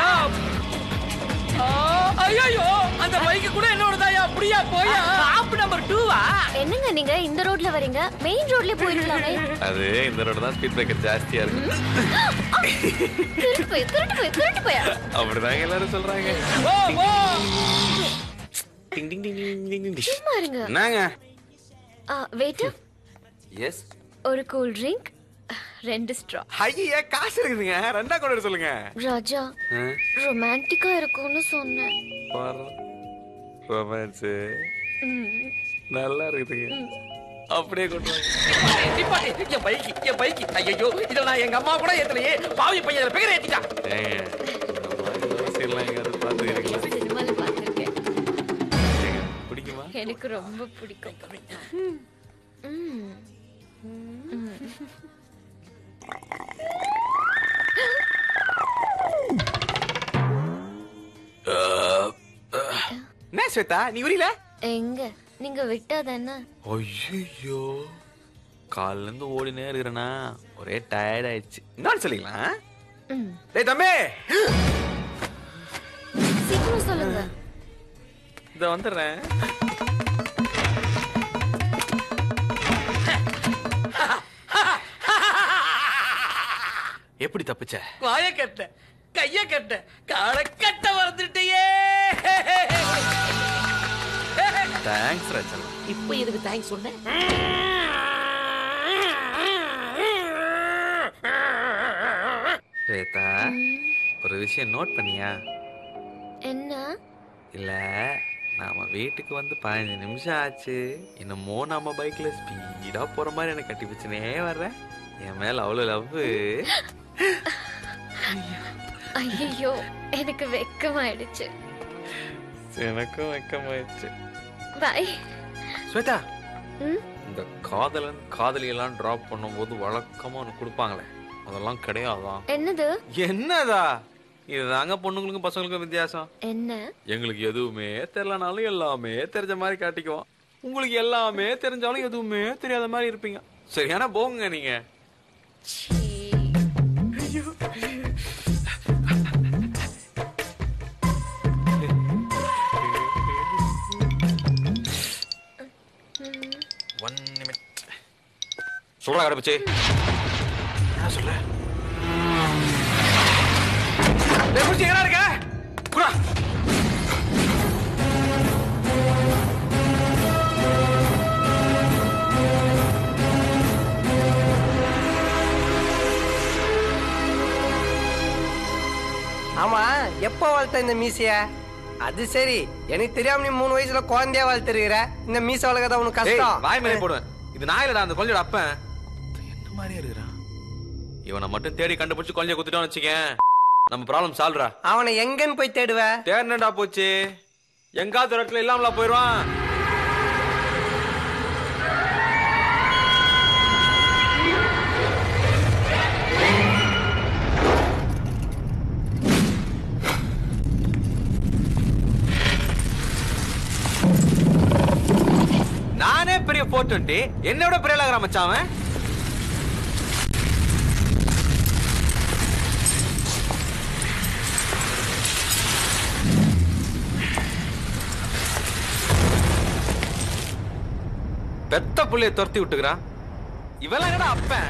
ஐயோ அந்த பைக்கு கூட என்னோடதாயா அப்படியா போயா ஆப் நம்பர் டூவா என்னங்க நீங்க இந்த ரோட்ல வரீங்க மெயின் ரோட்லயே போயிருக்கலாமே அது இந்த ரோடு தான் ஸ்பீட் பிரேக்கர் ஜாஸ்தியா இருக்கு திருட்டு போய் திருட்டு போய் திருட்டு போய் அப்படிதாங்க எல்லாரும் சொல்றாங்க ஓ ஓ டிங் டிங் டிங் டிங் டிங் டிங் சும்மா இருங்க என்னங்க வெயிட்டர் எஸ் ஒரு கூல் ட்ரிங்க் ரெண்டு ஸ்ட்ரா ஐயா காசு இருக்குதுங்க ரெண்டா கொண்டு வர சொல்லுங்க ராஜா ஆ, ரொமான்டிக்கா இருக்கும்னு சொன்னேன் பாரு ரொமான்ஸ் ம். நல்லா இருக்குதுங்க அப்படியே கொண்டு வாங்க நிப்பாட்டு என் பைக்கு என் பைக்கு ஐயோ இத நான் எங்க அம்மா கூட ஏத்தலையே பாவி பையன் இதுல பிகர் ஏத்திட்டான் ஏங்க இந்த மாதிரி தோசையெல்லாம் எங்கேயாவது பார்த்துக்கிறீங்களா சினிமால பார்த்திருக்கேன் ஏங்க, பிடிக்குமா எனக்கு ரொம்ப பிடிக்கும் ம். ம். என்ன ஸ்வேதா நீ உரியல எங்க நீங்க விட்டா தானே ஐயோ கால்ல இருந்து ஓடினே இருக்கிறேனா ஒரே டயர்ட் ஆயிடுச்சு என்னன்னு சொல்லிங்களா ம். டேய் தம்பி சீக்கிரம் சொல்லுங்க இத வந்துடுறேன் எப்படி தப்பிச்ச வாய கட்ட கைய கட்ட கால கட்ட வந்துட்டியே தேங்க்ஸ் ரச்சனா இப்போ எதுக்கு தேங்க்ஸ் சொன்னேன் ஸ்வேதா ஒரு விஷயம் நோட் பண்ணியா என்ன இல்ல நாம வீட்டுக்கு வந்து பதினஞ்சு நிமிஷம் ஆச்சு என்னமோ நம்ம பைக்ல ஸ்பீடா போற மாதிரி எனக்கு கட்டி பிடிச்சுனே வர்றேன் என் மேல அவ்வளவு லவ் ஐயோ எனக்கு வெக்கமாயிடுச்சு எனக்கும் வெக்கமாயிடுச்சு பாய் ஸ்வேதா ம் இந்த காதலன் காதலி எல்லாம் டிராப் பண்ணும்போது வழக்கமா ஒன்று கொடுப்பாங்களே அதெல்லாம் கிடையாதான் என்னது என்னதா இதுதாங்க பொண்ணுங்களுக்கும் பசங்களுக்கும் வித்தியாசம் என்ன எங்களுக்கு எதுவுமே தெரியலனாலும் எல்லாமே தெரிஞ்ச மாதிரி காட்டிக்குவோம் உங்களுக்கு எல்லாமே தெரிஞ்சாலும் எதுவுமே தெரியாத மாதிரி இருப்பீங்க சரியான போங்க நீங்க ஒன் நிமிட் சொல்றா கடப்பிச்சு என்ன சொல்ற டேய் புடிச்சு எங்கடா இருக்க குடா ஆமா எப்போ வளர்த்த இந்த மீசைய அது சரி எனக்கு தெரியாம நீ மூணு வயசுல குழந்தையா வளர்த்துருக்கிற இந்த மீசை வளர்க்கறதா உனக்கு டேய், கஷ்டம் வாய் மேலே போடுவேன் இது நான் இல்லடா அந்த கொஞ்சம் அப்பன் என்ன மாதிரியே இருக்கிறான் இவனை மட்டும் தேடி கண்டுபிடிச்சு கொஞ்சம் குத்துட்டோம்னு வச்சுக்கேன் நம்ம ப்ராப்ளம் சால்வ்ரா அவனை எங்கன்னு போய் தேடுவ தேர்னடா போச்சு எங்காவது ஒரு இடத்துல இல்லாமலா போயிடுவான் நானே பெரிய போட்டு என்னோட பெரிய ஆளாகிறான் மச்சான் அவன் பெத்த புள்ளைய துரத்தி விட்டுக்கிறான் இவெல்லாம் என்னடா அப்பன்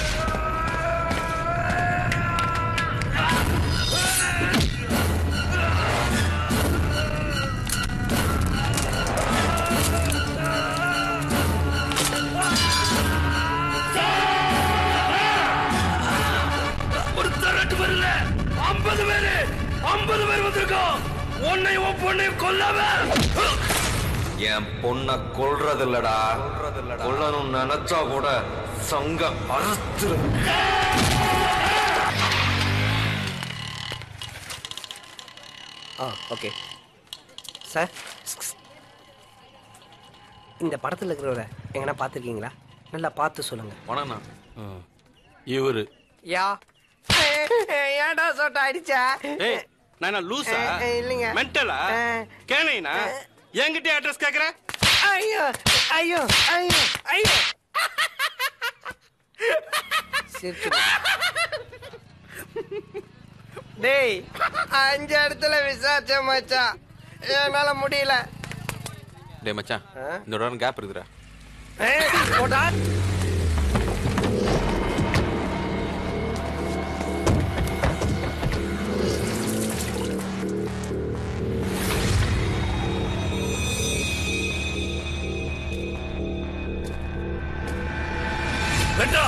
ஒரு தரட்டு வரல ஐம்பது பேரு ஐம்பது பேர் வந்திருக்கோம் உன்னையும் உன் பொண்ணையும் கொல்லாம என் பொண்ண கொல்றது இல்லடா கொல்லணும் நினைச்சா கூட சங்க அறுத்துரு ஆ ஓகே சார் இந்த படத்தில் இருக்கிறவரை எங்கன்னா பார்த்துருக்கீங்களா நல்லா பார்த்து சொல்லுங்க வணக்கண்ணா இவரு யா ஏன்டா சொட்ட அடிச்சா ஏய் நான் என்ன லூசா ஏய், ஏய், இல்லைங்க. மென்டலா ஏய். கேனைனா என்கிட்ட அட்ரஸ் கேக்குற ஐயோ ஐயோ ஐயோ ஐயோ சிரிச்சு டேய் அஞ்சு இடத்துல விசாரிச்ச மச்சான் என்னால முடியல டேய் மச்சான் இந்த இடம் கேப் இருக்குதுடா ஏய், போடா வெட்டா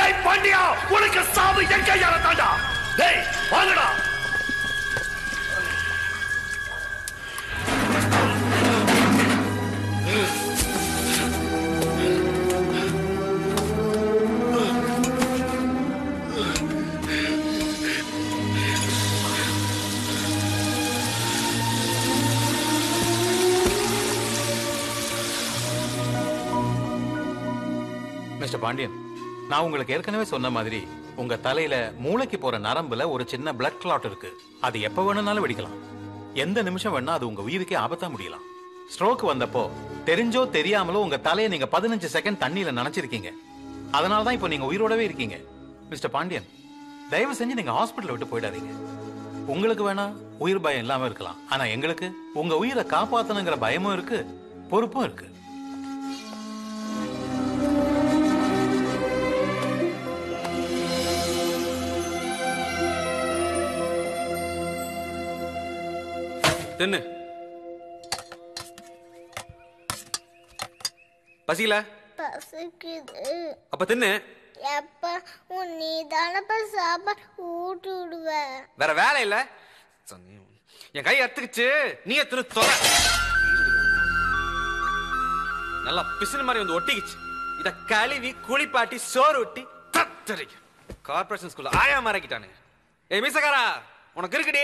டேய் பாண்டியா உனக்கு சாவு என் கையால தாண்டா டேய் வாங்கடா மிஸ்டர் பாண்டியன் நான் உங்களுக்கு ஏற்கனவே சொன்ன மாதிரி உங்க தலையில மூளைக்கு போற நரம்புல ஒரு சின்ன பிளட் கிளாட் இருக்கு அது எப்ப வேணும்னாலும் வெடிக்கலாம் எந்த நிமிஷம் வேணா அது உங்க உயிருக்கே ஆபத்தா முடியலாம் ஸ்ட்ரோக் வந்தப்போ தெரிஞ்சோ தெரியாமலோ உங்க தலையை நீங்க பதினஞ்சு செகண்ட் தண்ணியில நனைச்சிருக்கீங்க அதனால தான் இப்போ நீங்க உயிரோடவே இருக்கீங்க மிஸ்டர் பாண்டியன் தயவு செஞ்சு நீங்க ஹாஸ்பிட்டல் விட்டு போயிடாதீங்க உங்களுக்கு வேணா உயிர் பயம் இல்லாம இருக்கலாம் ஆனா எங்களுக்கு உங்க உயிரை காப்பாத்தணுங்கிற பயமும் இருக்கு பொறுப்பும் இருக்கு தின்னு பசிக்கல பசிக்குது அப்ப தின்னு எப்ப உன் நீ தானப்ப சாப்பாடு ஊட்டி விடுவ வேற வேலை இல்ல என் கை அத்துக்குச்சு நீ எத்தனை தொலை நல்லா பிசின மாதிரி வந்து ஒட்டிக்கிச்சு இத கழுவி குளிப்பாட்டி சோறு ஒட்டி தத்தரிக்க கார்பரேஷன் ஸ்கூல்ல ஆயா மறக்கிட்டானு ஏய் மீசக்காரா உனக்கு இருக்குடி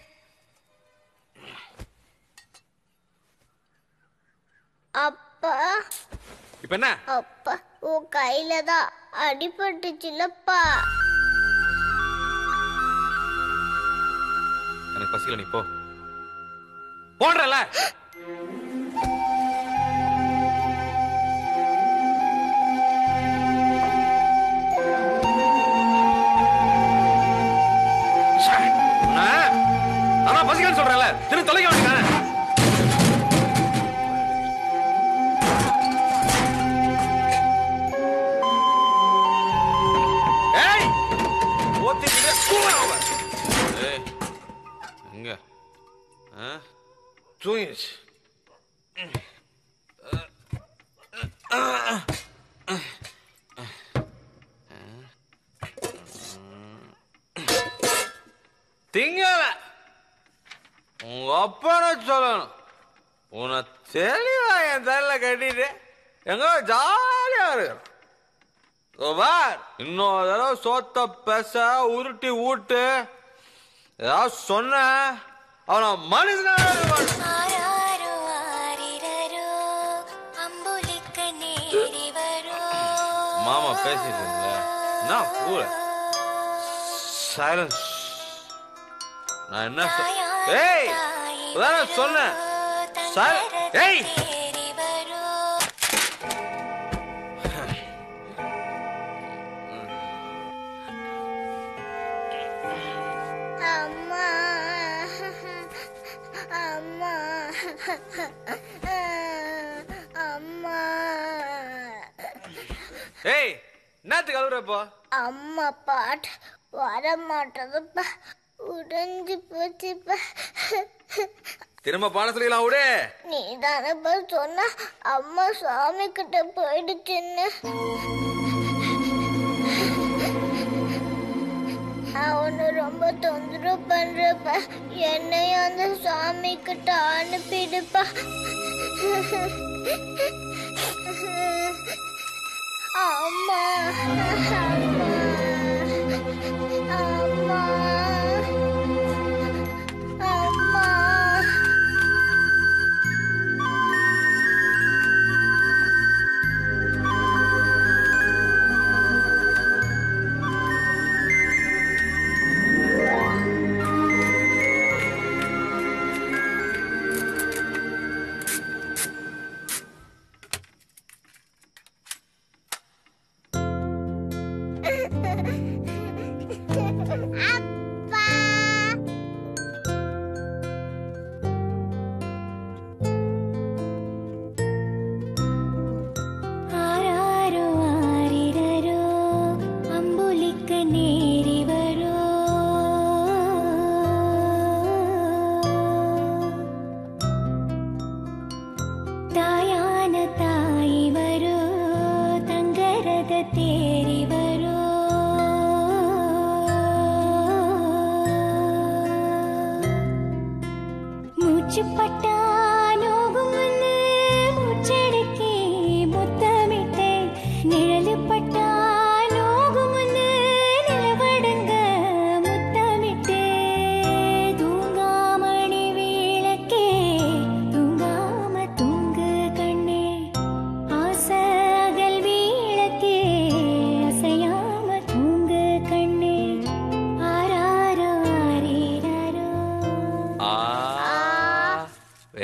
அப்பா இப்ப என்ன அப்பா உன் கையில தான் அடிபட்டுச்சுலப்பா எனக்கு பசிக்கல நீ போ போடுறல அதான் பசிக்கலன்னு சொல்றேன்ல திரு தொலைக்க வேண்டியதானே ஏய் ஓத்தி ஏய் எங்க ஆ? தூங்கிடுச்சு திங்கல உங்க அப்பனை சொல்லணும் உன்னை தெளிவா என் தலையில கட்டிட்டு எங்க ஜாலியா இருக்கிறோம் பார் இன்னொரு தடவை சோத்த பேச உருட்டி ஊட்டு ஏதாவது சொன்ன அவன மனுஷனாவே இருக்க மாட்டான். மாமா பேசிட்டு இருந்த என்ன பூர சைலன்ஸ் நான் என்ன சொ- ஏய் அதான் சொன்னேன் Sil- ஏய் அம்மா அம்மா அம்மா ஏய் என்னத்துக்கு அழுகுற இப்போ அம்மா பாட்டு வர மாட்டதுப்பா உடைஞ்சு போச்சுப்பா திரும்ப பாட சொல்லிக்கலாம் விடு நீ தானப்பா சொன்ன அம்மா சாமி கிட்ட போயிடுச்சுன்னு அவனு ரொம்ப தொந்தரவு பண்றப்ப என்னையும் அந்த சாமி கிட்ட அனுப்பிடுப்பா அம்மா அம்மா அம்மா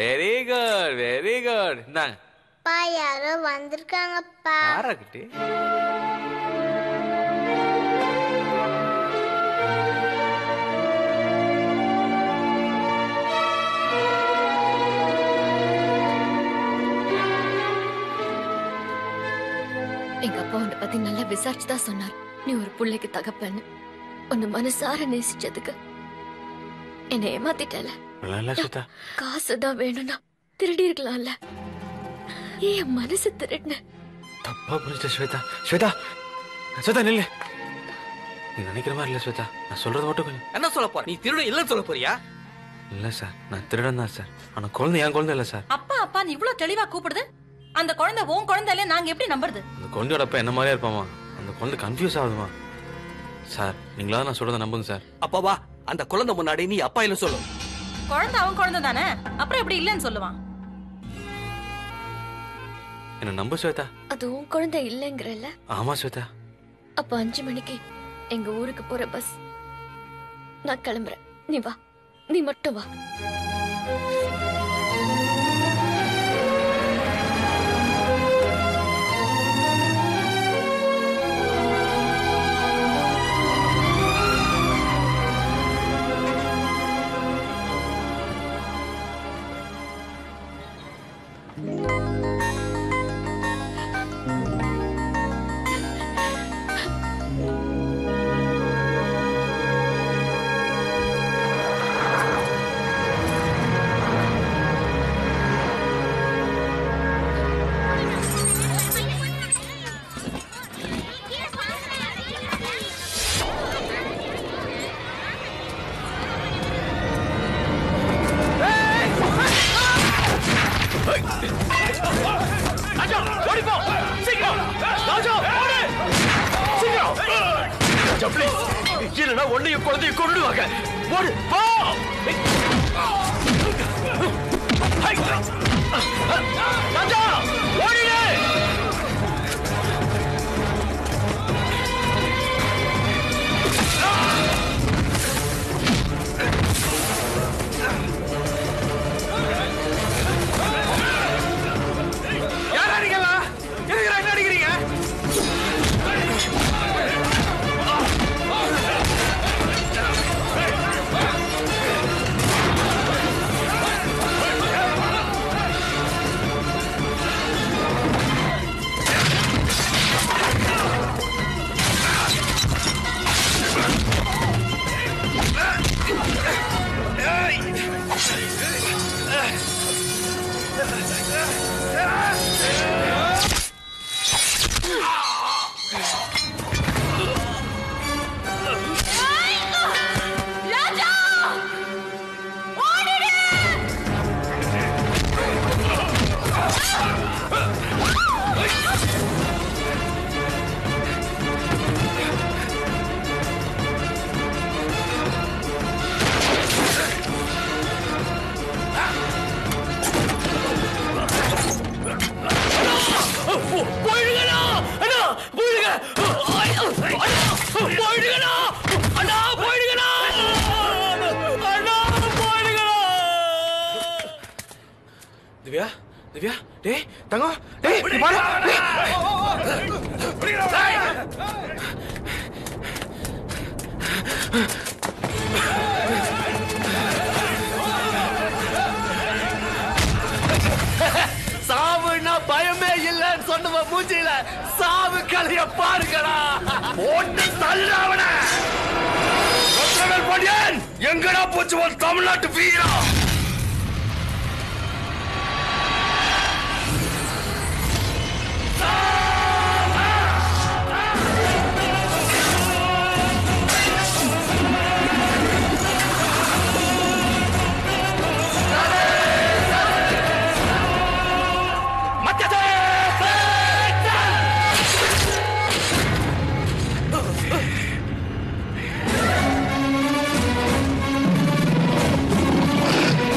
வெரி குட் வெரி குட் இந்தாங்க அப்பா யாரோ வந்திருக்காங்கப்பா யாரா கிட்டே எங்க அப்பா உன்னை பத்தி நல்லா விசாரிச்சு தான் சொன்னார் நீ ஒரு புள்ளைக்கு தகப்பன்னு உன்னை மனசார நேசிச்சதுக்கு என்னை ஏமாத்திட்டல இல்ல ஸ்வேதா காசு தான் வேணும்னா திருடி இருக்கலாம்ல ஏன் என் மனசு திருடின தப்பா புரிஞ்சுட்ட ஸ்வேதா ஸ்வேதா ஸ்வேதா நில்லு நீ நினைக்கிற மாதிரி இல்ல ஸ்வேதா நான் சொல்றது மட்டும் கொஞ்சம் என்ன சொல்ல போற நீ திருட இல்லன்னு சொல்ல போறியா இல்ல சார் நான் திருடன் தான் சார் ஆனா குழந்தை என் குழந்தை இல்ல சார் அப்பா அப்பா நீ இவ்வளவு தெளிவா கூப்பிடுது அந்த குழந்தை உன் குழந்தை இல்லையா நாங்க எப்படி நம்புறது அந்த குழந்தையோட அப்பா என்ன மாதிரியே இருப்பாமா அந்த குழந்தை கன்ஃபியூஸ் ஆகுதுமா சார் நீங்களா நான் சொல்றதை நம்புங்க சார் அப்பா வா அந்த குழந்தை முன்னாடி நீ அப்பா இல்ல சொல்லு குழந்தை அவன் குழந்தை தானே அப்புறம் எப்படி இல்லைன்னு சொல்லுவான் என்ன நம்பு ஸ்வேதா அது உன் குழந்தை இல்லைங்கிறல்ல ஆமா ஸ்வேதா அப்ப அஞ்சு மணிக்கு எங்க ஊருக்கு போற பஸ் நான் கிளம்புறேன் நீ வா நீ மட்டும் வா ராஜா ஓடிப்போ சீக்கிரம் ராஜா ஓடு சீக்கிரம் ராஜா ப்ளீஸ் இல்லைன்னா ஒன்னையும் குழந்தையும் கொண்டுவாங்க ஓடு போ ஹை! ராஜா ஓடிடு யார் அடிக்கலா எதுக்கு என்ன அடிக்கிறீங்க ராஜா ஓடிடு போயிடுங்கண்ணா அண்ணா போயிடுங்க அண்ணா போயிடுங்கண்ணா அண்ணா போயிடுங்கண்ணா அண்ணா போயிடுங்கண்ணா திவ்யா திவ்யா டேய் தங்கம் டேய் இங்க பாரு டேய். சாவுன்னா பயமே இல்லைன்னு சொன்னவ மூஞ்சியில சாவு கலைய பாருங்கடா போட்டு தள்ளாவன பாண்டியன் எங்கடா போச்சு உன் தமிழ்நாட்டு வீரா ஆ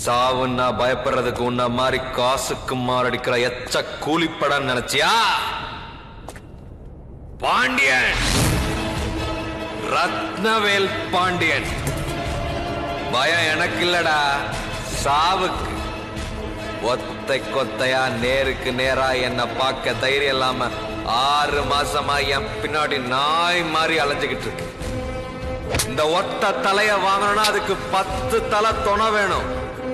சாவுன்னா பயப்படுறதுக்கு உன்ன மாதிரி காசுக்கு மாரடிக்கிற எச்ச கூலிப்படம் நினைச்சியா பாண்டியன் ரத்னவேல் பாண்டியன் பயம் எனக்கு இல்லடா சாவுக்கு ஒத்தை கொத்தையா நேருக்கு நேரா என்ன பார்க்க தைரியம் இல்லாம ஆறு மாசமா என் பின்னாடி நாய் மாதிரி அலைஞ்சுகிட்டு இருக்கு இந்த ஒத்த தலைய வாங்கணும்னா அதுக்கு பத்து தலை துணை வேணும்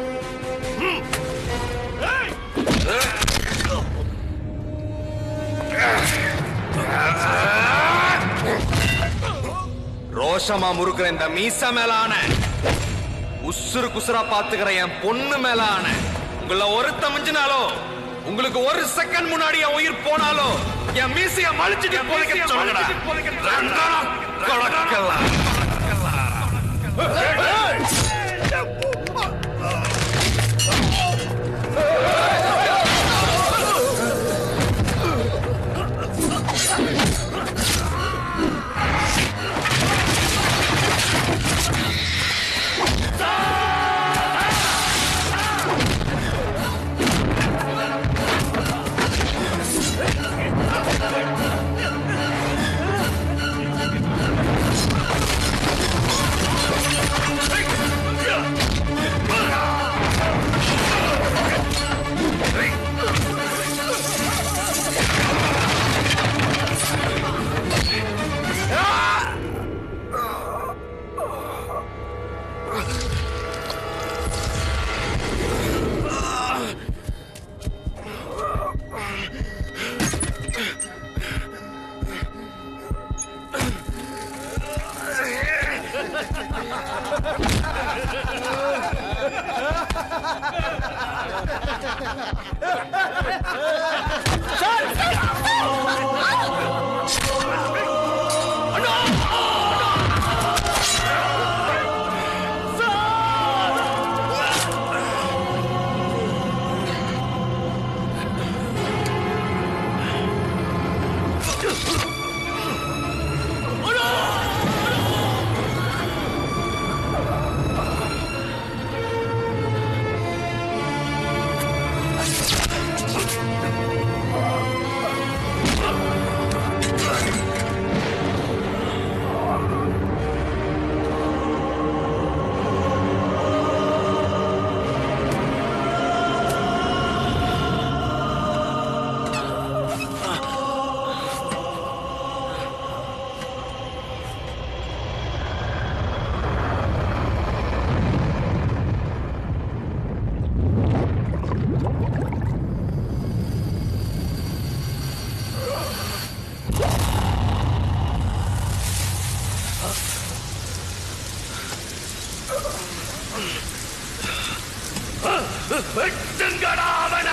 ரோஷமா முறுக்குற இந்த மீச மேல ஆன உசுறு குசுரா பாத்துக்கிற என் பொண்ணு மேல ஆன உங்கள ஒருத்த மிஞ்சினாலோ உங்களுக்கு ஒரு செகண்ட் முன்னாடி என் உயிர் போனாலோ என் மீசைய மலிச்சிட்டு போலிக்க சொல்லுங்கடா ரெண்டாம் கொடக்கலாம் வெட்டுங்கடா அவன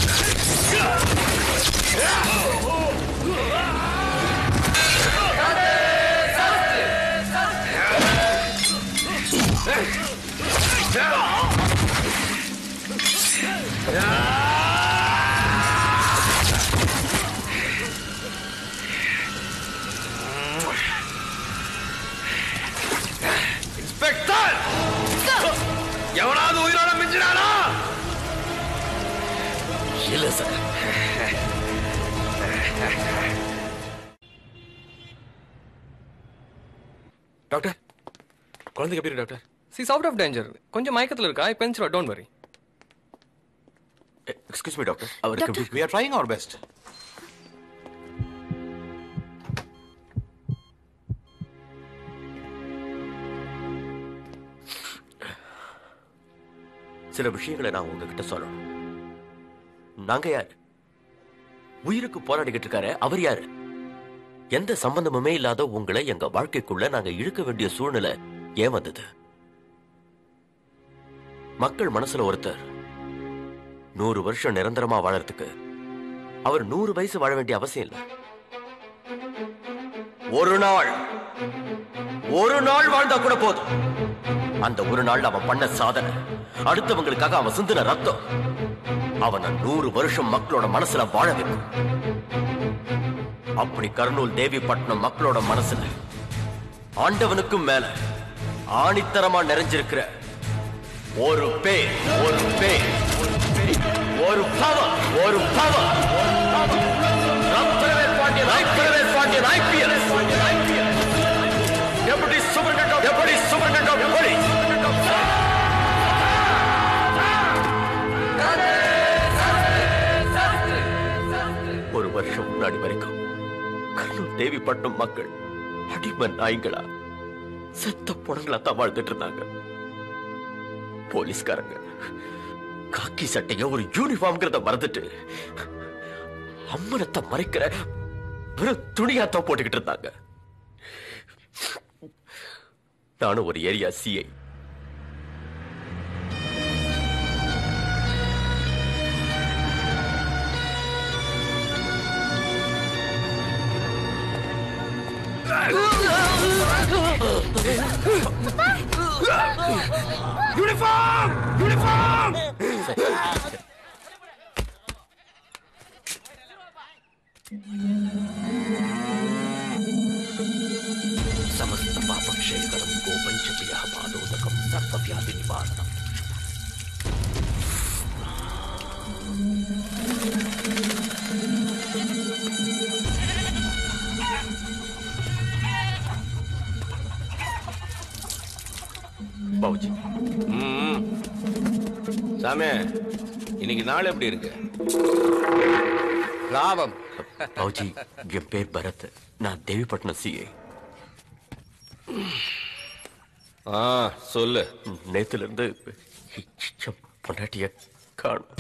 இன்ஸ்பெக்டர் எவனாவது உயிரோட மிஞ்சினானா இல்ல சார் டாக்டர் குழந்தைக்கு எப்படி இருக்கு doctor she's out of danger கொஞ்சம் மயக்கத்துல இருக்கா இப்போ பெஞ்சிரும் don't worry excuse me doctor அவருக்கு we are trying our best சில விஷயங்களை நான் உங்ககிட்ட சொல்லணும் நாங்க யாரு உயிருக்கு போராடிக்கிட்டு இருக்காரு அவர் யாரு எந்த சம்பந்தமுமே இல்லாத உங்களை எங்க வாழ்க்கைக்குள்ள நாங்க இழுக்க வேண்டிய சூழ்நிலை ஏன் வந்தது மக்கள் மனசுல ஒருத்தர் நூறு வருஷம் நிரந்தரமா வாழறதுக்கு அவர் நூறு வயசு வாழ வேண்டிய அவசியம் இல்லை ஒரு நாள் ஒரு நாள் வாழ்ந்தா கூட போதும் அந்த ஒரு நாள் அவன் பண்ண சாதனை அடுத்தவங்களுக்காக அவன் சிந்தின ரத்தம் அவனை நூறு வருஷம் மக்களோட மனசுல வாழ வைக்கும் அப்படி கர்னூல் தேவிப்பட்டினம் மக்களோட மனசுல ஆண்டவனுக்கும் மேல ஆணித்தரமா நிறைஞ்சிருக்கிற ஒரு பேர் ஒரு பேர் ஒரு பவர் ஒரு power Rathnavel Pandian Rathnavel Pandian IPS deputy superintendent deputy superintendent of police ஒரு வருஷம் முன்னாடி வரைக்கும் கர்னூல் தேவிப்பட்டினம் மக்கள் அடிம நாய்களா செத்த புணங்களா தான் வாழ்ந்துட்டு இருந்தாங்க போலீஸ்காரங்க காக்கி சட்டைங்க ஒரு யூனிஃபார்ம்ங்கிறத மறந்துட்டு அம்மனத்தை மறைக்கிற வெறும் துணியாத்தான் போட்டுக்கிட்டு இருந்தாங்க நானும் ஒரு ஏரியா சிஐ யூனிஃபார்ம் யூனிஃபார்ம் సమస్త పాపక్షేకరం గోపంచపియ పాదోదకం సర్వవ్యాధి నివారణం பவுஜி ம் சாமி இன்னைக்கு நாள் எப்படி இருக்கு லாபம் பௌஜி என் பேர் பரத் நான் தேவிப்பட்டினம் சிஏ ஆ சொல்லு நேத்துல இருந்து என் பொண்டாட்டிய காணும்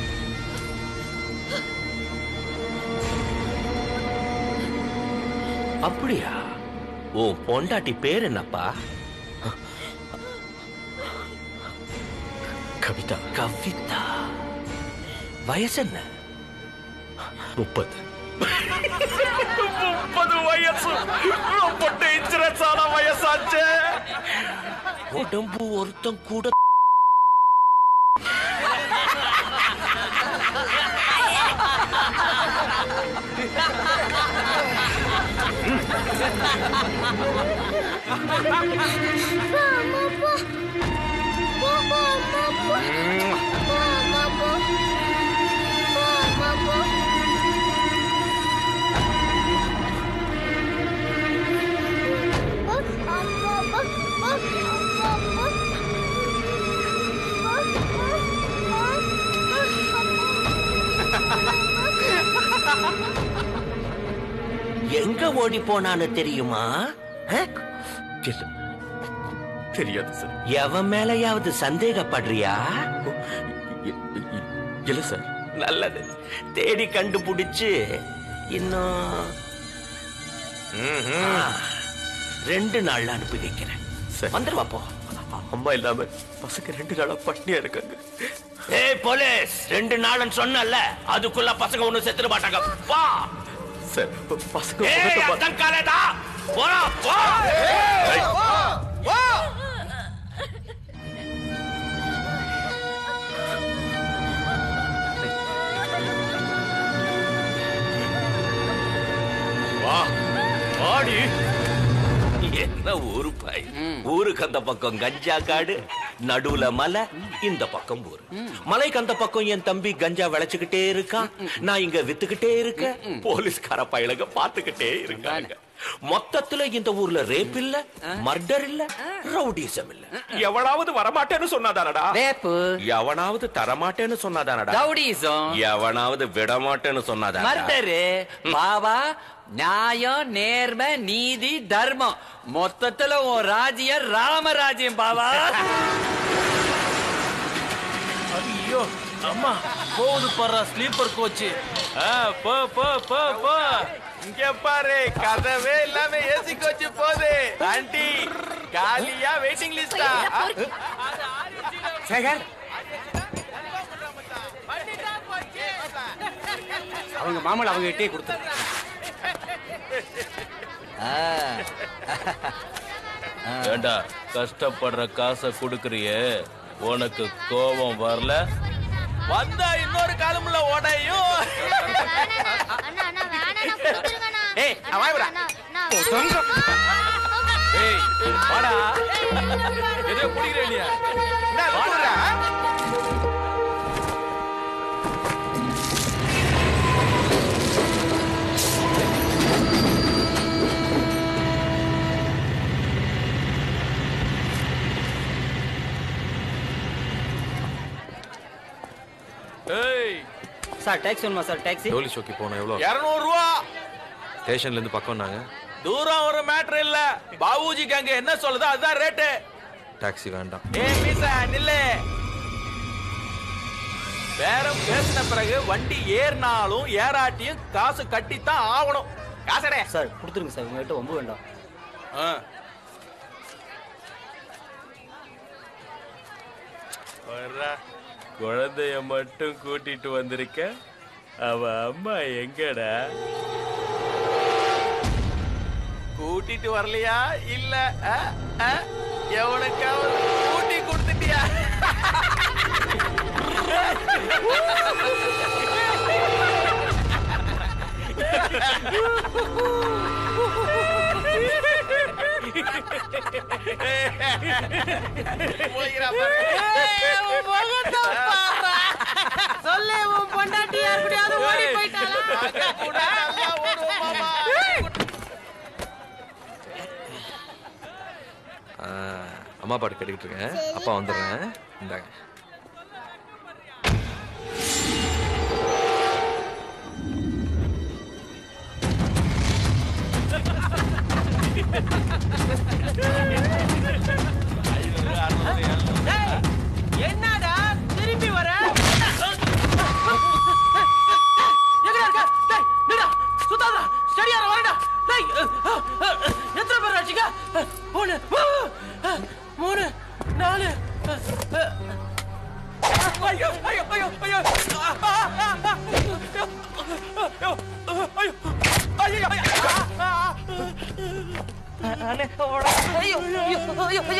அப்படியா உன் பொண்டாட்டி பேர் என்னப்பா கவிதா கவிதா வயசு என்ன முப்பது முப்பது வயசு ரொம்ப டேஞ்சரஸ் ஆன வயசாச்சே உடம்பு ஒருத்தன் கூட எங்க ஓடி போனான்னு தெரியுமா அஹ்? தெரியாது சார் எவன் மேலயாவது சந்தேகப்படுறியா இல்ல சார் நல்லது தேடி கண்டுபிடிச்சு இன்னும் ஆ, ரெண்டு நாள்ல அனுப்பி வைக்கிறேன் வந்துருவா போ அம்மா இல்லாம பசங்க ரெண்டு நாளா பட்னியா இருக்காங்க ஏய் போலீஸ் ரெண்டு நாள்னு சொன்னல அதுக்குள்ள பசங்க ஒண்ணும் செத்துட மாட்டாங்க வா சார் பசங்க ஏய் அத்தன் காலேதா போடா போ வா வாடி என்ன ஊரு பாய் ஊருக்கு அந்த பக்கம் கஞ்சா காடு நடுவுல மலை இந்த பக்கம் ஊரு மலைக்கு அந்த பக்கம் என் தம்பி கஞ்சா விளைச்சுக்கிட்டே இருக்கான் நான் இங்க வித்துக்கிட்டே இருக்கேன் போலீஸ்கார பயலுங்க பாத்துக்கிட்டே இருக்காங்க மொத்தத்துல இந்த ஊர்ல ரேப் இல்ல மர்டர் இல்ல ரவுடிசம் இல்ல எவனாவது வரமாட்டேன்னு சொன்னாதானடா ரேப்பு எவனாவது தரமாட்டேன்னு சொன்னாதானடா ரவுடிசம் எவனாவது விடமாட்டேன்னு சொன்னாதானடா மர்டரு பாவா நியாயம் நேர்மை நீதி தர்மம் மொத்தத்துல உன் ராஜ்யம் ராமராஜ்யம் பாவா ஐயோ அம்மா போகுது பாரு ஸ்லீப்பர் கோச் போ போ போ போ இங்க பாரு கதவே இல்லாம ஏசி கோச்சு போகுது ஆண்டி காலியா வெயிட்டிங் லிஸ்டா சேகர் அவங்க மாமலை அவங்க கிட்டே கொடுத்து ஏண்டா கஷ்டப்படுற காசை குடுக்கறியே உனக்கு கோபம் வரல வந்தா இன்னொரு காலமுள்ள உடையும் ஏய் நான் வாய்படா ஏய் வாடா எதையோ குடிக்கிற இல்லையா வாடா ஏய் சார் டாக்ஸி வேணுமா சார் டாக்ஸி டோலி ஷோக்கி போனோம் எவ்வளோ இருநூறு ரூபா ஸ்டேஷன்ல இருந்து பக்கம் நாங்க தூரம் ஒரு மேட்ரு இல்ல பாபுஜிக்கு அங்க என்ன சொல்லுதோ அதுதான் ரேட்டு டாக்ஸி வேண்டாம் ஏ மீசா நில்லு பேரம் பேசின பிறகு வண்டி ஏறினாலும் ஏறாட்டியும் காசு கட்டித்தான் ஆகணும் காசடே சார் கொடுத்துருங்க சார் உங்ககிட்ட ஒம்பு வேண்டாம் குழந்தைய மட்டும் கூட்டிட்டு வந்திருக்க அவ அம்மா எங்கடா கூட்டிட்டு வரலையா இல்ல அ, அ, எவனுக்காவது கூட்டி கொடுத்துட்டியா போய்கிறா பாரு. சொல்லு உன் பொண்டாட்டி யாருக்கூடயாவது ஓடி போயிட்டாளா ஆ, அம்மா பாட்டு கேட்டுக்கிட்டு இருக்கேன் அப்பா வந்துடுறேன் இந்தாங்க என்னடா திரும்பி வர எங்கடா இருக்க டேய் நிடா சுத்தாதா ஸ்டடியா வரடா டேய் எத்தனை பேர் ஆச்சுங்க ஒண்ணு மூணு நாலு ஐயோ ஐயோ ஐயோ ஐயோ ஐயோ ஐயோ ஐயோ ஐயோ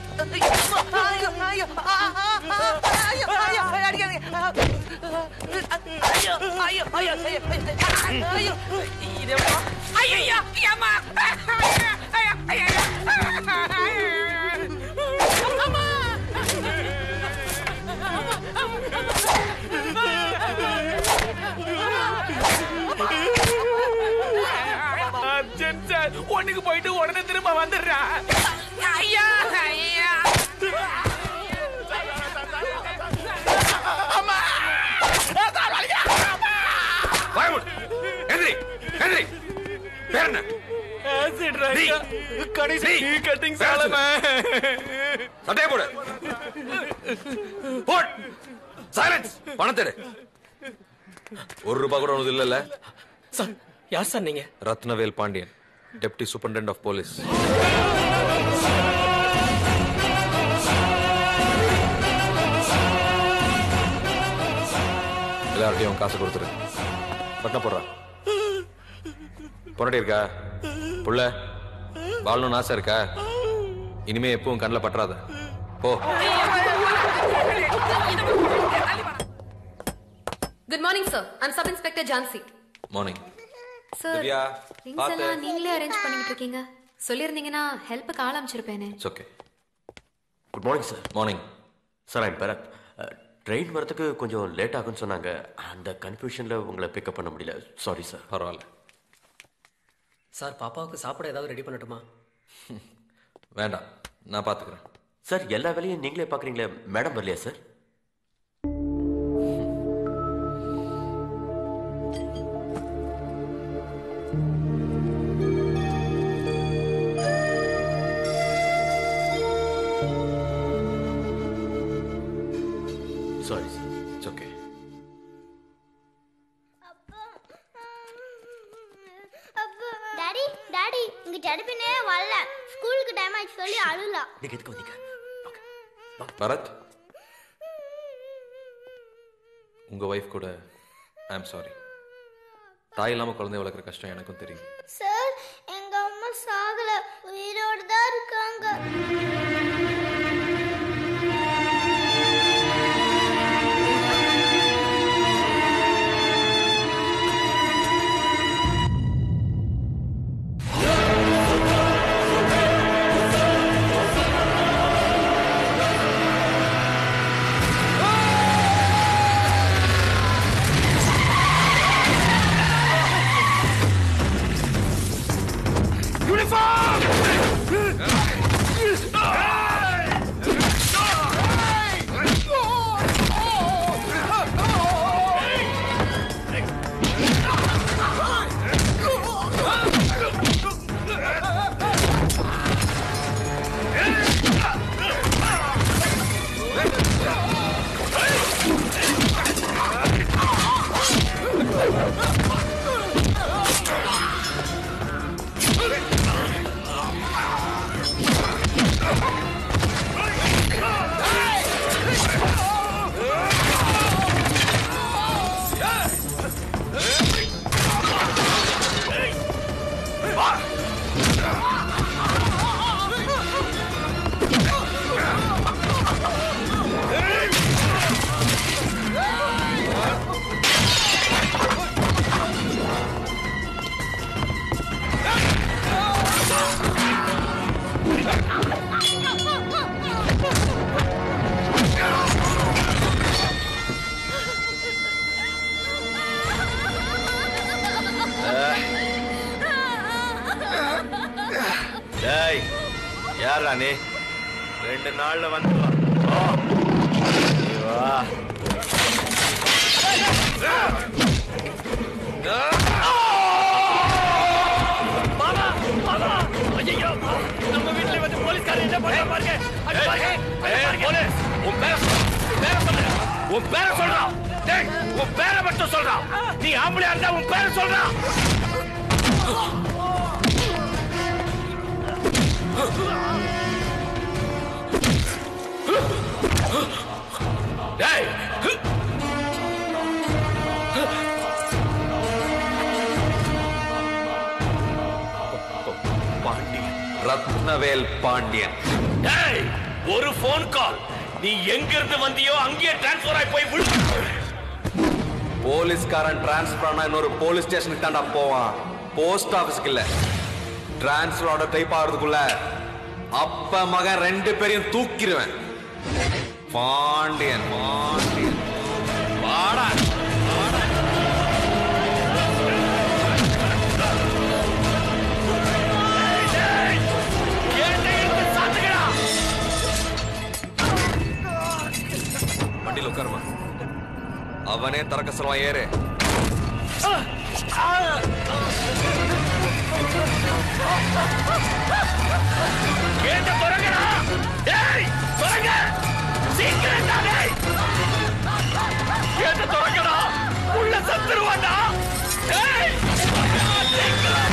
அர்ஜென்ட் சார் ஒண்ணுக்கு போயிட்டு உடனே திரும்ப வந்துடுறேன் ஐயா ஐயா எந்திரி எந்திரி பேர் என்ன ஆசிட் ராஜா கடைசி டீ கட்டிங் சாலம சட்டையை போடு போட் சைலன்ஸ் பணத்தை எடு. ஒரு ரூபாய் கூட ஒன்று இல்லைல்ல சார் யார் சார் நீங்க Rathnavel Pandian deputy superintendent of police எல்லார்ட்டையும் காசு கொடுத்துரு பட்டம் போடுறா பொன்னாடி இருக்கா புள்ள வாழணும்னு ஆசை இருக்கா இனிமே எப்பவும் கண்ணில் பற்றாத போ good morning sir I'm sub inspector Jhansi morning sir Divya things பார்த்து எல்லாம் நீங்களே அரேஞ்ச் பண்ணிட்டு இருக்கீங்க சொல்லியிருந்தீங்கன்னா ஹெல்ப்புக்கு ஆள் அமைச்சிருப்பேனே it's okay good morning sir morning sir I'm Bharath train வரதுக்கு கொஞ்சம் லேட் ஆகும்னு சொன்னாங்க அந்த கன்ஃபியூஷனில் உங்களை பிக்கப் பண்ண முடியல சாரி சார் பரவாயில்ல சார் பாப்பாவுக்கு சாப்பிட ஏதாவது ரெடி பண்ணட்டுமா வேண்டாம் நான் பார்த்துக்கிறேன் சார் எல்லா வேலையும் நீங்களே பார்க்குறீங்களே மேடம் வரலையா sir sorry sir it's okay daddy daddy இங்க தடுப்பினே வரல ஸ்கூலுக்கு டைம் ஆயிடுச்சு சொல்லி அழுலாம் நீங்க எதுக்கு வந்தீங்க பரத் உங்க ஒய்ஃப் கூட ஐ எம் சாரி தாய் இல்லாம குழந்தை வளர்க்குற கஷ்டம் எனக்கும் தெரியும் சார் எங்க அம்மா சாகல உயிரோட தான் இருக்காங்க டேய் யாரா நீ ரெண்டு நாள்ல வந்துருவா வா. நீ வா நம்ம வீட்டுல வந்து போலீஸ்காரன் என்ன பண்ற பாருங்க அங்க பாருங்க அங்க பாருங்க உன் பேர சொல்லு உன் பேர சொல்லு உன் பேர சொல்றா டேய் உன் பேர மட்டும் சொல்றா நீ ஆம்பளையா இருந்தா உன் பேர சொல்றா டேய் பாண்டியன் ரத்னவேல் பாண்டியன் டேய் ஒரு ஃபோன் கால் நீ எங்க இருந்து வந்தியோ அங்கேயே டிரான்ஸ்ஃபர் ஆகி போய் விழு போலீஸ்காரன் டிரான்ஸ்ஃபர் ஆனா இன்னொரு போலீஸ் ஸ்டேஷனுக்கு தாண்டா போவான் போஸ்ட் ஆபீஸ்க்கு இல்ல டிரான்ஸ்ஃபர் ஆர்டர் டைப் ஆகிறதுக்குள்ள அப்ப மகன் ரெண்டு பேரையும் தூக்கிடுவேன் பாண்டியன் பாண்டியன் வாடா வண்டியில் உட்காருமா அவனே திறக்க சொல்லுவான் ஏறு கேட்ட திறங்கடா டேய் திறங்க சீக்கிரம் டேய் கேட்ட திறங்கடா உள்ள சத்துருவாடா டேய் சீக்கிரம்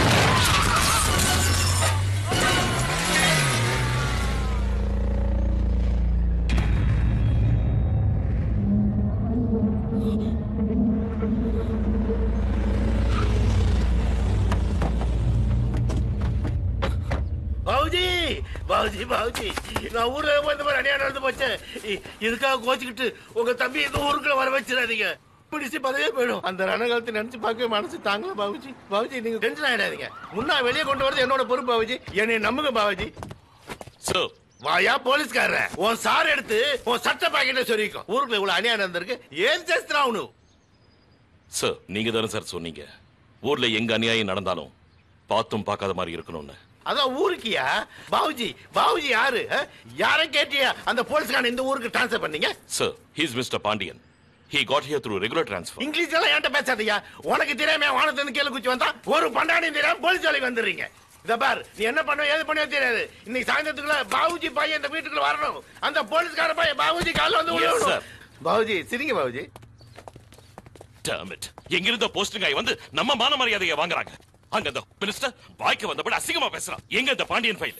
பாவுஜி பாவுஜி நான் ஊர்ல போய் இந்த மாதிரி அநியாயம் நடந்து போச்சு இ- இதுக்காக கோச்சிக்கிட்டு உங்க தம்பி இந்த ஊருக்குள்ள வர வச்சிடாதீங்க பிடிச்சு பதவியே போயிடும் அந்த ரணகாலத்தை நினைச்சு பார்க்கவே மனசு தாங்கல பாவுஜி பாவுஜி நீங்க டென்ஷன் ஆயிடாதீங்க முன்னா வெளியே கொண்டு வரது என்னோட பொறுப்பு பாவுஜி என்னை நம்புங்க பாவுஜி சார் வாயா போலீஸ்காரர உன் சார் எடுத்து உன் சட்ட பாக்கெட்டை சொல்லிக்கும் ஊருக்குள்ள இவ்வளவு அநியாயம் நடந்திருக்கு ஏன் చేస్తున్నావు சார் நீங்க தானே சார் சொன்னீங்க ஊர்ல எங்க அநியாயம் நடந்தாலும் பார்த்தும் பார்க்காத மாதிரி இருக்கணும்னு அதான் ஊருக்கியா பாவுஜி பாவுஜி யாரு அஹ்? யாரை கேட்டியா அந்த போலீஸ்காரன் இந்த ஊருக்கு டிரான்ஸ்ஃபர் பண்ணீங்க sir he's mister Pandian he got here through regular transfer English எல்லாம் என்கிட்ட பேசாதயா உனக்கு தெரியாம வானத்துல இருந்து கீழே குச்சி வந்தா ஒரு பண்டாணியும் தெரியாம போலீஸ் வேலைக்கு வந்துடுறீங்க இத பார் நீ என்ன பண்ணுவ ஏது பண்ணுவ தெரியாது இன்னைக்கு சாயந்தரத்துக்குள்ள பாவுஜி பையன் இந்த வீட்டுக்குள்ள வரணும் அந்த போலீஸ்கார பையன் பாவுஜி காலைல வந்து Yes, விழுவணும் sir. பாவுஜி சிரிங்க பாவுஜி Damn it. எங்கிருந்த போஸ்டிங் ஆகி வந்து நம்ம மான மரியாதையை வாங்குறாங்க அங்க அந்த மினிஸ்டர் வாய்க்கு வந்தபடி அசிங்கமா பேசுறான் எங்க இந்த பாண்டியன் ஃபைல்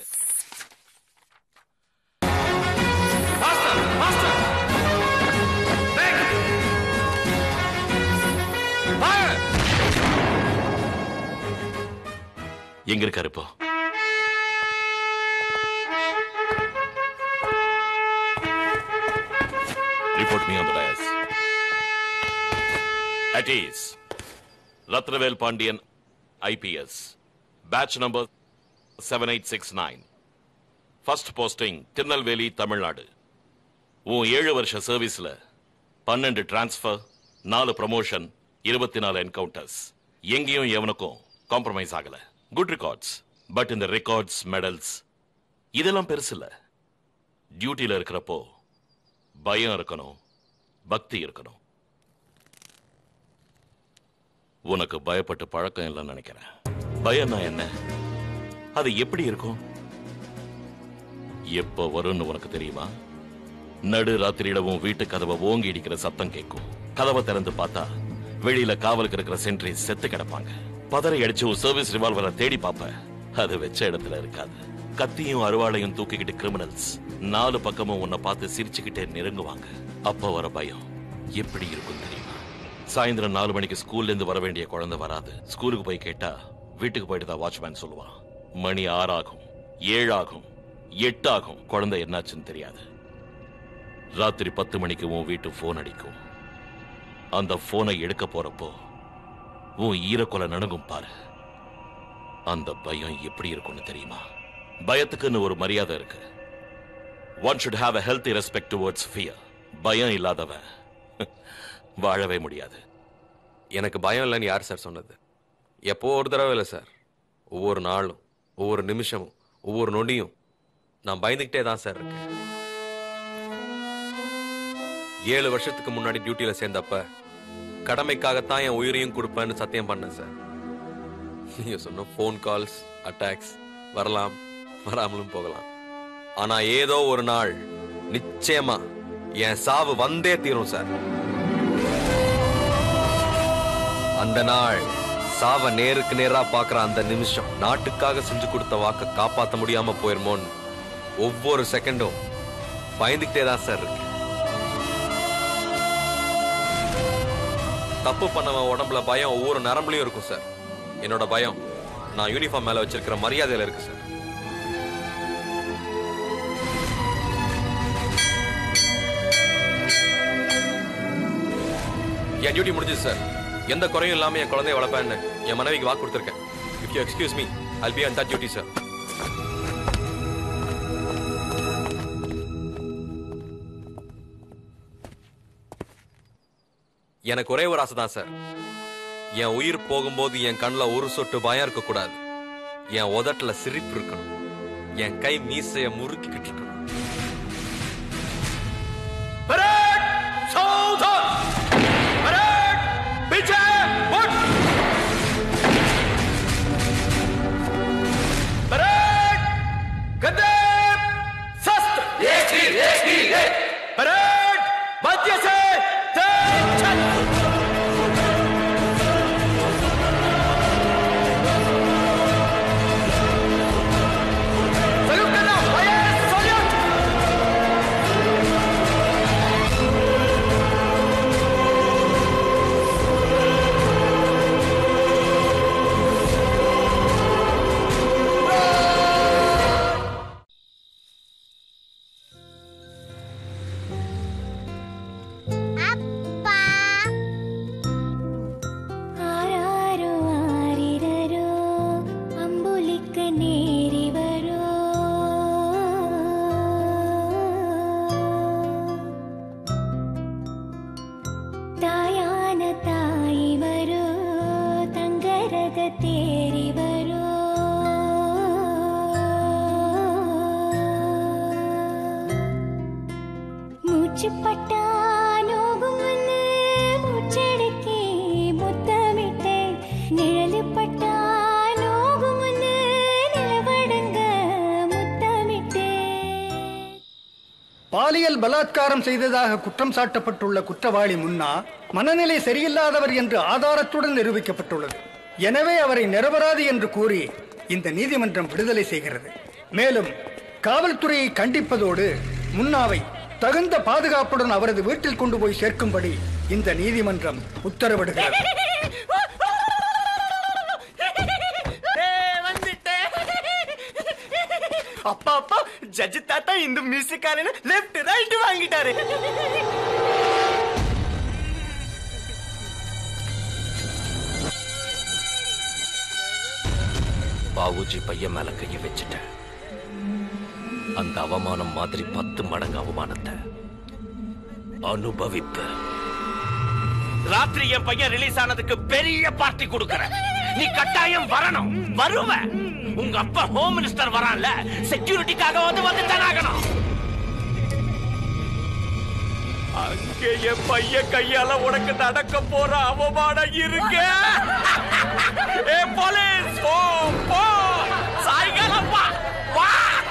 எங்க இருக்காரு இப்போ report me on the dais At ease. Rathnavel Pandian IPS batch number seven eight six nine first posting Tirunelveli Tamil Nadu உன் ஏழு வருஷ சர்வீஸ்ல பன்னெண்டு டிரான்ஸ்ஃபர் நாலு ப்ரமோஷன் இருபத்தி நாலு என்கவுண்டர்ஸ் எங்கேயும் எவனுக்கும் காம்ப்ரமைஸ் ஆகல குட் ரெக்கார்ட்ஸ் பட் இந்த ரெக்கார்ட்ஸ் மெடல்ஸ் இதெல்லாம் பெருசு இல்ல டியூட்டில இருக்கிறப்போ பயம் இருக்கணும் பக்தி இருக்கணும் உனக்கு பயப்பட்டு பழக்கம் இல்லைன்னு நினைக்கிறேன் பயம்னா என்ன அது எப்படி இருக்கும் எப்ப வரும்னு உனக்கு தெரியுமா நடு ராத்திரியிடவும் வீட்டு கதவை ஓங்கி இடிக்கிற சத்தம் கேட்கும் கதவை திறந்து பார்த்தா வெளியில காவலுக்கு இருக்கிற சென்ட்ரி செத்து கிடப்பாங்க பதறி அடிச்சு ஒரு சர்வீஸ் ரிவால்வரை தேடி பார்ப்ப அது வச்ச இடத்துல இருக்காது கத்தியும் அருவாளையும் தூக்கிக்கிட்டு கிரிமினல்ஸ் நாலு பக்கமும் உன்னை பார்த்து சிரிச்சுக்கிட்டே நெருங்குவாங்க அப்ப வர பயம் எப்படி இருக்கும் தெரியுமா சாயந்தரம் நாலு மணிக்கு ஸ்கூல்ல இருந்து வர வேண்டிய குழந்தை வராது ஸ்கூலுக்கு போய் கேட்டா வீட்டுக்கு போயிட்டு தான் வாட்ச்மேன் சொல்லுவான் மணி ஆறாகும் ஏழாகும் எட்டாகும் குழந்தை என்னாச்சுன்னு தெரியாது ராத்திரி பத்து மணிக்கு உன் வீட்டு போன் அடிக்கும் அந்த போனை எடுக்க போறப்போ உன் ஈரக்கொலை நடுங்கும் பாரு அந்த பயம் எப்படி இருக்கும்னு தெரியுமா பயத்துக்குன்னு ஒரு மரியாதை இருக்கு one should have a healthy respect towards fear பயம் இல்லாதவன் வாழவே முடியாது எனக்கு பயம் இல்லைன்னு யார் சார் சொன்னது எப்போ ஒரு தடவை இல்லை சார் ஒவ்வொரு நாளும் ஒவ்வொரு நிமிஷமும் ஒவ்வொரு நொடியும் நான் பயந்துக்கிட்டே தான் சார் இருக்கேன் ஏழு வருஷத்துக்கு முன்னாடி டியூட்டியில சேர்ந்தப்ப கடமைக்காகத்தான் என் உயிரையும் கொடுப்பேன்னு சத்தியம் பண்ணேன் சார் நீங்க சொன்ன ஃபோன் கால்ஸ் அட்டாக்ஸ் வரலாம் வராமலும் போகலாம் ஆனா ஏதோ ஒரு நாள் நிச்சயமா என் சாவு வந்தே தீரும் சார் அந்த நாள் சாவ நேருக்கு நேரா பாக்குற அந்த நிமிஷம் நாட்டுக்காக செஞ்சு கொடுத்த வாக்க காப்பாத்த முடியாம போயிருமோன்னு ஒவ்வொரு செகண்டும் பயந்துகிட்டே தான் சார் இருக்கு தப்பு பண்ணவன் உடம்புல பயம் ஒவ்வொரு நரம்புலயும் இருக்கும் சார் என்னோட பயம் நான் யூனிஃபார்ம் மேல வச்சிருக்கிற மரியாதையில இருக்கு சார் என் டியூட்டி முடிஞ்சது சார் எந்த குறையும் இல்லாம என் குழந்தைய வளர்ப்பேன்னு என் மனைவிக்கு வாக்கு கொடுத்துருக்கேன் if you excuse me I'll be on that duty sir எனக்கு ஒரே ஒரு ஆசை தான் சார் என் உயிர் போகும்போது என் கண்ணுல ஒரு சொட்டு பயம் இருக்கக்கூடாது என் உதட்டுல சிரிப்பு இருக்கணும் என் கை மீசைய முறுக்கிக்கிட்டு இருக்கணும் पीछे मुड़ परेड गद्दे शस्त्र एक तीर एक तीर एक परेड मध्य से तेज छत सल्यूट करना फायर सल्यूट தேறி வரோ மூச்சு பட்டா நோகும் முன்னு மூச்சடக்கி முத்தமிட்டேன் நிழலு பட்டா நோகும் முன்னு நிலவடங்க முத்தமிட்டேன் பாலியல் பலாத்காரம் செய்ததாக குற்றம் சாட்டப்பட்டுள்ள குற்றவாளி முன்னா மனநிலை சரியில்லாதவர் என்று ஆதாரத்துடன் நிரூபிக்கப்பட்டுள்ளது எனவே அவரை நிரபராதி என்று கூறி இந்த நீதிமன்றம் விடுதலை செய்கிறது மேலும் காவல்துறையை கண்டிப்பதோடு முன்னாவை தகுந்த பாதுகாப்புடன் அவரது வீட்டில் கொண்டு போய் சேர்க்கும்படி இந்த நீதிமன்றம் உத்தரவிடுகிறது அப்பா அப்பா ஜட்ஜி தாத்தா இந்த மியூசிக்காரன்னு லெஃப்ட் ரைட் வாங்கிட்டாரு பாபுஜி பையன் மேல கைய வச்சுட்டேன் அந்த அவமானம் மாதிரி பத்து மடங்கு அவமானத்தை அனுபவிப்பேன் ராத்திரி என் பையன் ரிலீஸ் ஆனதுக்கு பெரிய பார்ட்டி கொடுக்கறேன் நீ கட்டாயம் வரணும் வருவ உங்க அப்பா ஹோம் மினிஸ்டர் வரான்ல செக்யூரிட்டிக்காக வந்து வந்து ஆகணும் அங்கே என் பையன் கையால உனக்கு நடக்க போற அவமானம் இருக்கு ஏ போலீஸ் போ போ சாயங்காலம் வா வா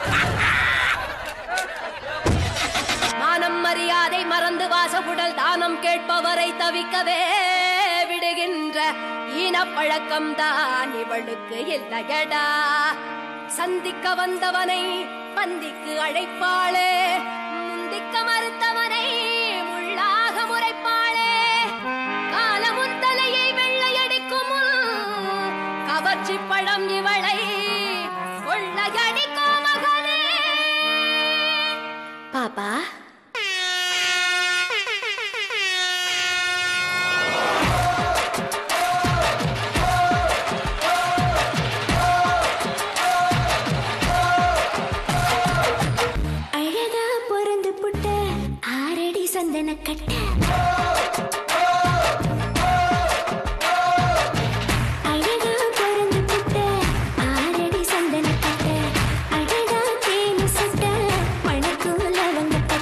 மானம் மரியாதை மறந்து வாசகுடல் தானம் கேட்பவரை தவிக்கவே விடுகின்ற ஈனப்பழக்கம் தான் இவளுக்கு இல்லையடா சந்திக்க வந்தவனை பந்திக்கு அழைப்பாளே முந்திக்க மறுத்தவனை முள்ளாக முறைப்பாளே காலமுன் தலையை வெள்ளையடிக்கும் முன் கவர்ச்சி பழம் இவளை கொள்ளையடிக்கும் மகனே பாப்பா அழகா பொறந்து புட்ட ஆரடி சந்தன கட்ட அழகா பொறந்து புட்ட ஆரடி சந்தன கட்ட அழகா தேனு சட்ட மணக்கும் லவங்க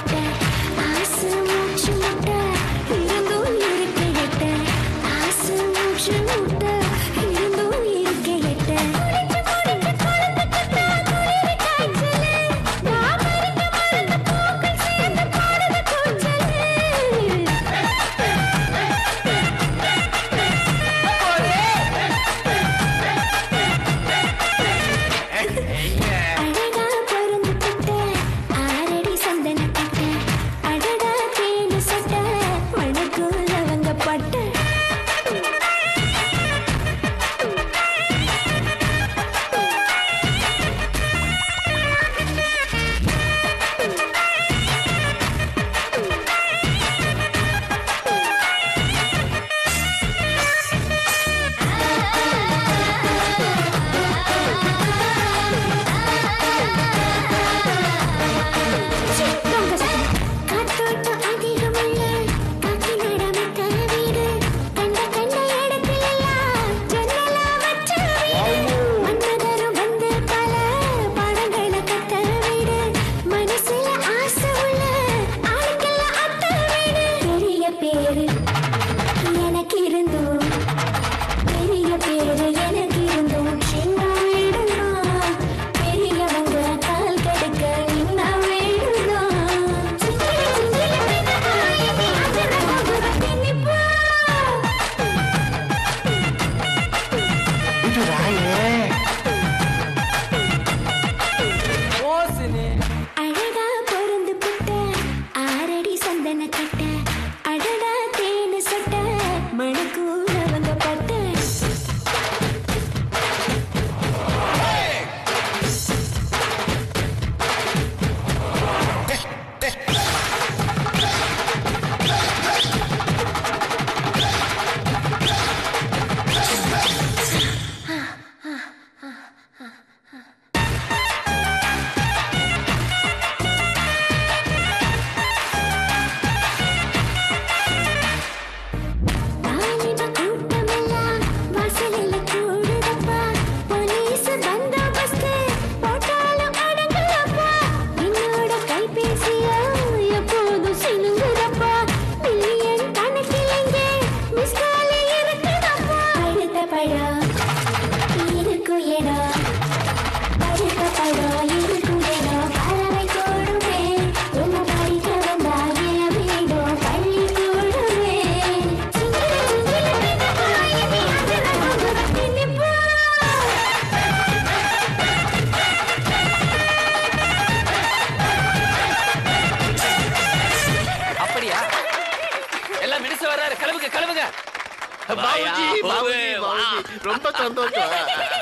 பாபுஜி பாபுஜி பாபுஜி ரொம்ப சந்தோஷம்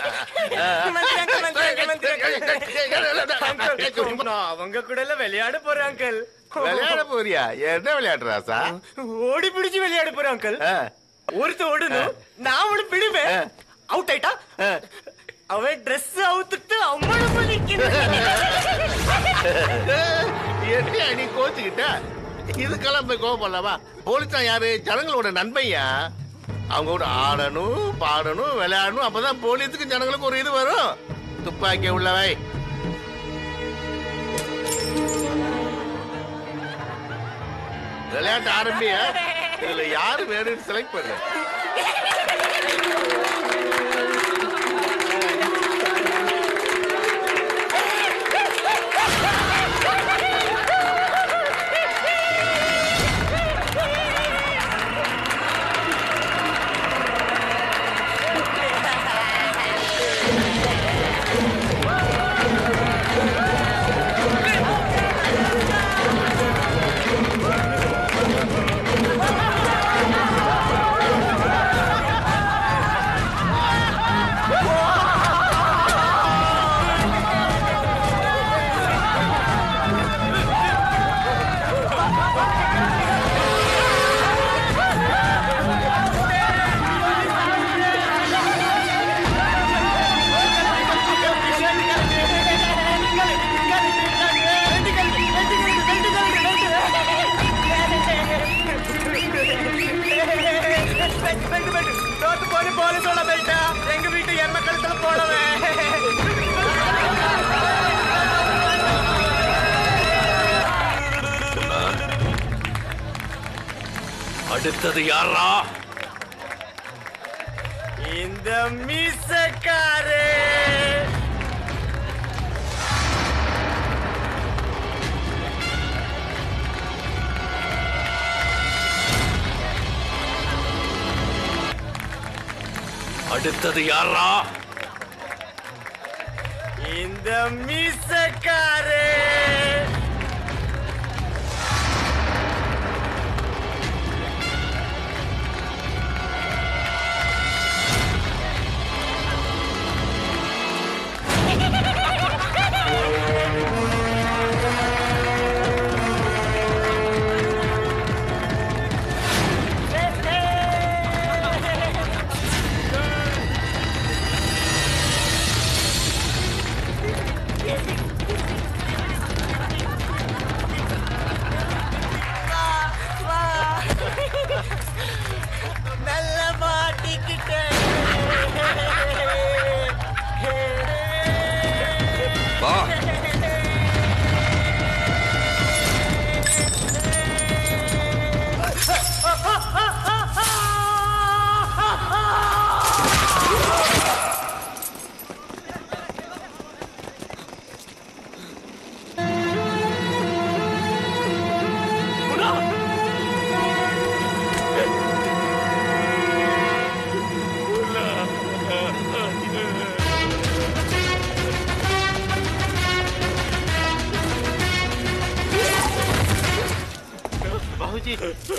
அவங்க கூட எல்லாம் விளையாட போறேன் அங்கிள் விளையாட போறியா என்ன விளையாடுறா சா ஓடி பிடிச்சு விளையாட போறேன் அங்கிள் ஒருத்த ஓடணும் நான் அவனு பிடிப்பேன் அவுட் ஆயிட்டா அவன் ட்ரெஸ் அவுத்துட்டு அம்மனு என்ன நீ கோச்சுக்கிட்ட இதுக்கெல்லாம் போய் கோவப்படலாமா போலீஸா யாரு ஜனங்களோட நன்மையா அவங்க கூட ஆடணும் பாடணும் விளையாடணும் அப்பதான் போலீஸுக்கு ஜனங்களுக்கு ஒரு இது வரும் துப்பாக்கி உள்ளவை விளையாட்டு ஆரம்பிய இதுல யாரு வேணும்னு செலக்ட் பண்ணு தோத்து போய் போலீஸோட போயிட்டா எங்க வீட்டு எம்ம கழுத்துல போடவே அடுத்தது யாரா இந்த மீசக்காரே அடுத்தது யாரா இந்த மீசக்காரே நல்ல மாட்டிக்கிட்டேன் வா பாபுஜி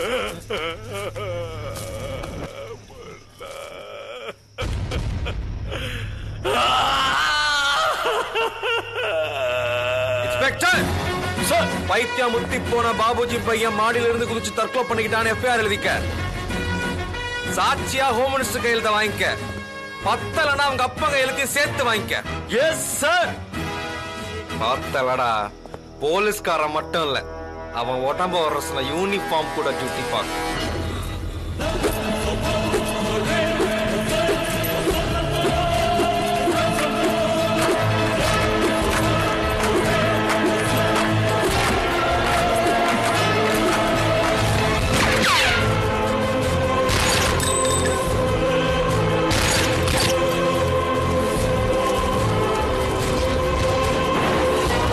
இன்ஸ்பெக்டர் சார் பைத்தியம் முத்தி போன பாபுஜி பையன் மாடியில இருந்து குதிச்சு தற்கொலை பண்ணிக்கிட்டான்னு எஃப்ஐஆர் எழுதிக்க சாட்சியா ஹோம் மினிஸ்டர் கையெழுத்த வாங்கிக்க பத்தலனா அவங்க அப்பா கையெழுத்தையும் சேர்த்து வாங்கிக்க எஸ் சார் பார்த்தலடா போலீஸ்காரன் மட்டும் இல்ல அவன் உடம்ப வர யூனிஃபார்ம் கூட டியூட்டி பார்க்க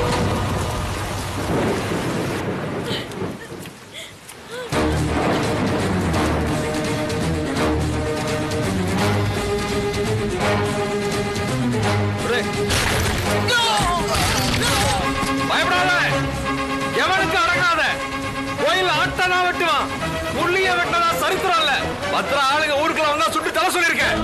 ஆ பத்திர ஆளுங்க ஊருக்குள்ள வந்தா சுட்டு தலை சொல்லியிருக்கேன்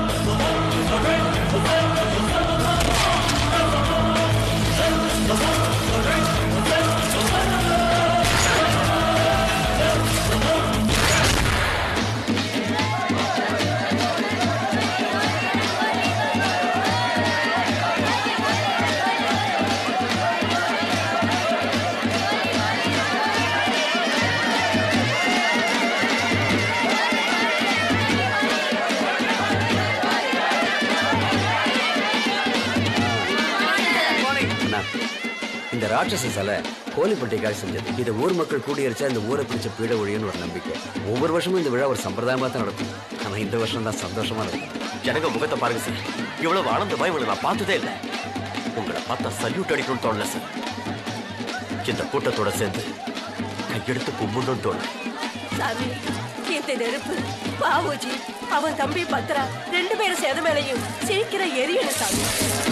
அண்ணா, இந்த ராட்சச சிலை கோழிப்பட்டிக்காக செஞ்சது இதை ஊர் மக்கள் கூடியரிச்சா இந்த ஊரை பிடிச்ச பீட ஒழியன்னு ஒரு நம்பிக்கை ஒவ்வொரு வருஷமும் இந்த விழா ஒரு சம்பிரதாயமா தான் நடக்கும் ஆனா இந்த வருஷம் தான் சந்தோஷமா நடக்கும் ஜனங்க முகத்தை பாருங்க சார் இவ்வளவு ஆனந்தமா இவங்களை நான் பார்த்ததே இல்லை உங்களை பார்த்தா சல்யூட் அடிக்கணும்னு தோணல சார் இந்த கூட்டத்தோட சேர்ந்து கையெடுத்து கும்பிடணும்னு தோணும் சாமி இந்த நெருப்பு பாபுஜி அவன் தம்பி பத்ரா ரெண்டு பேரும் சேத மேலையும் சீக்கிரம் எரியணும் சாமி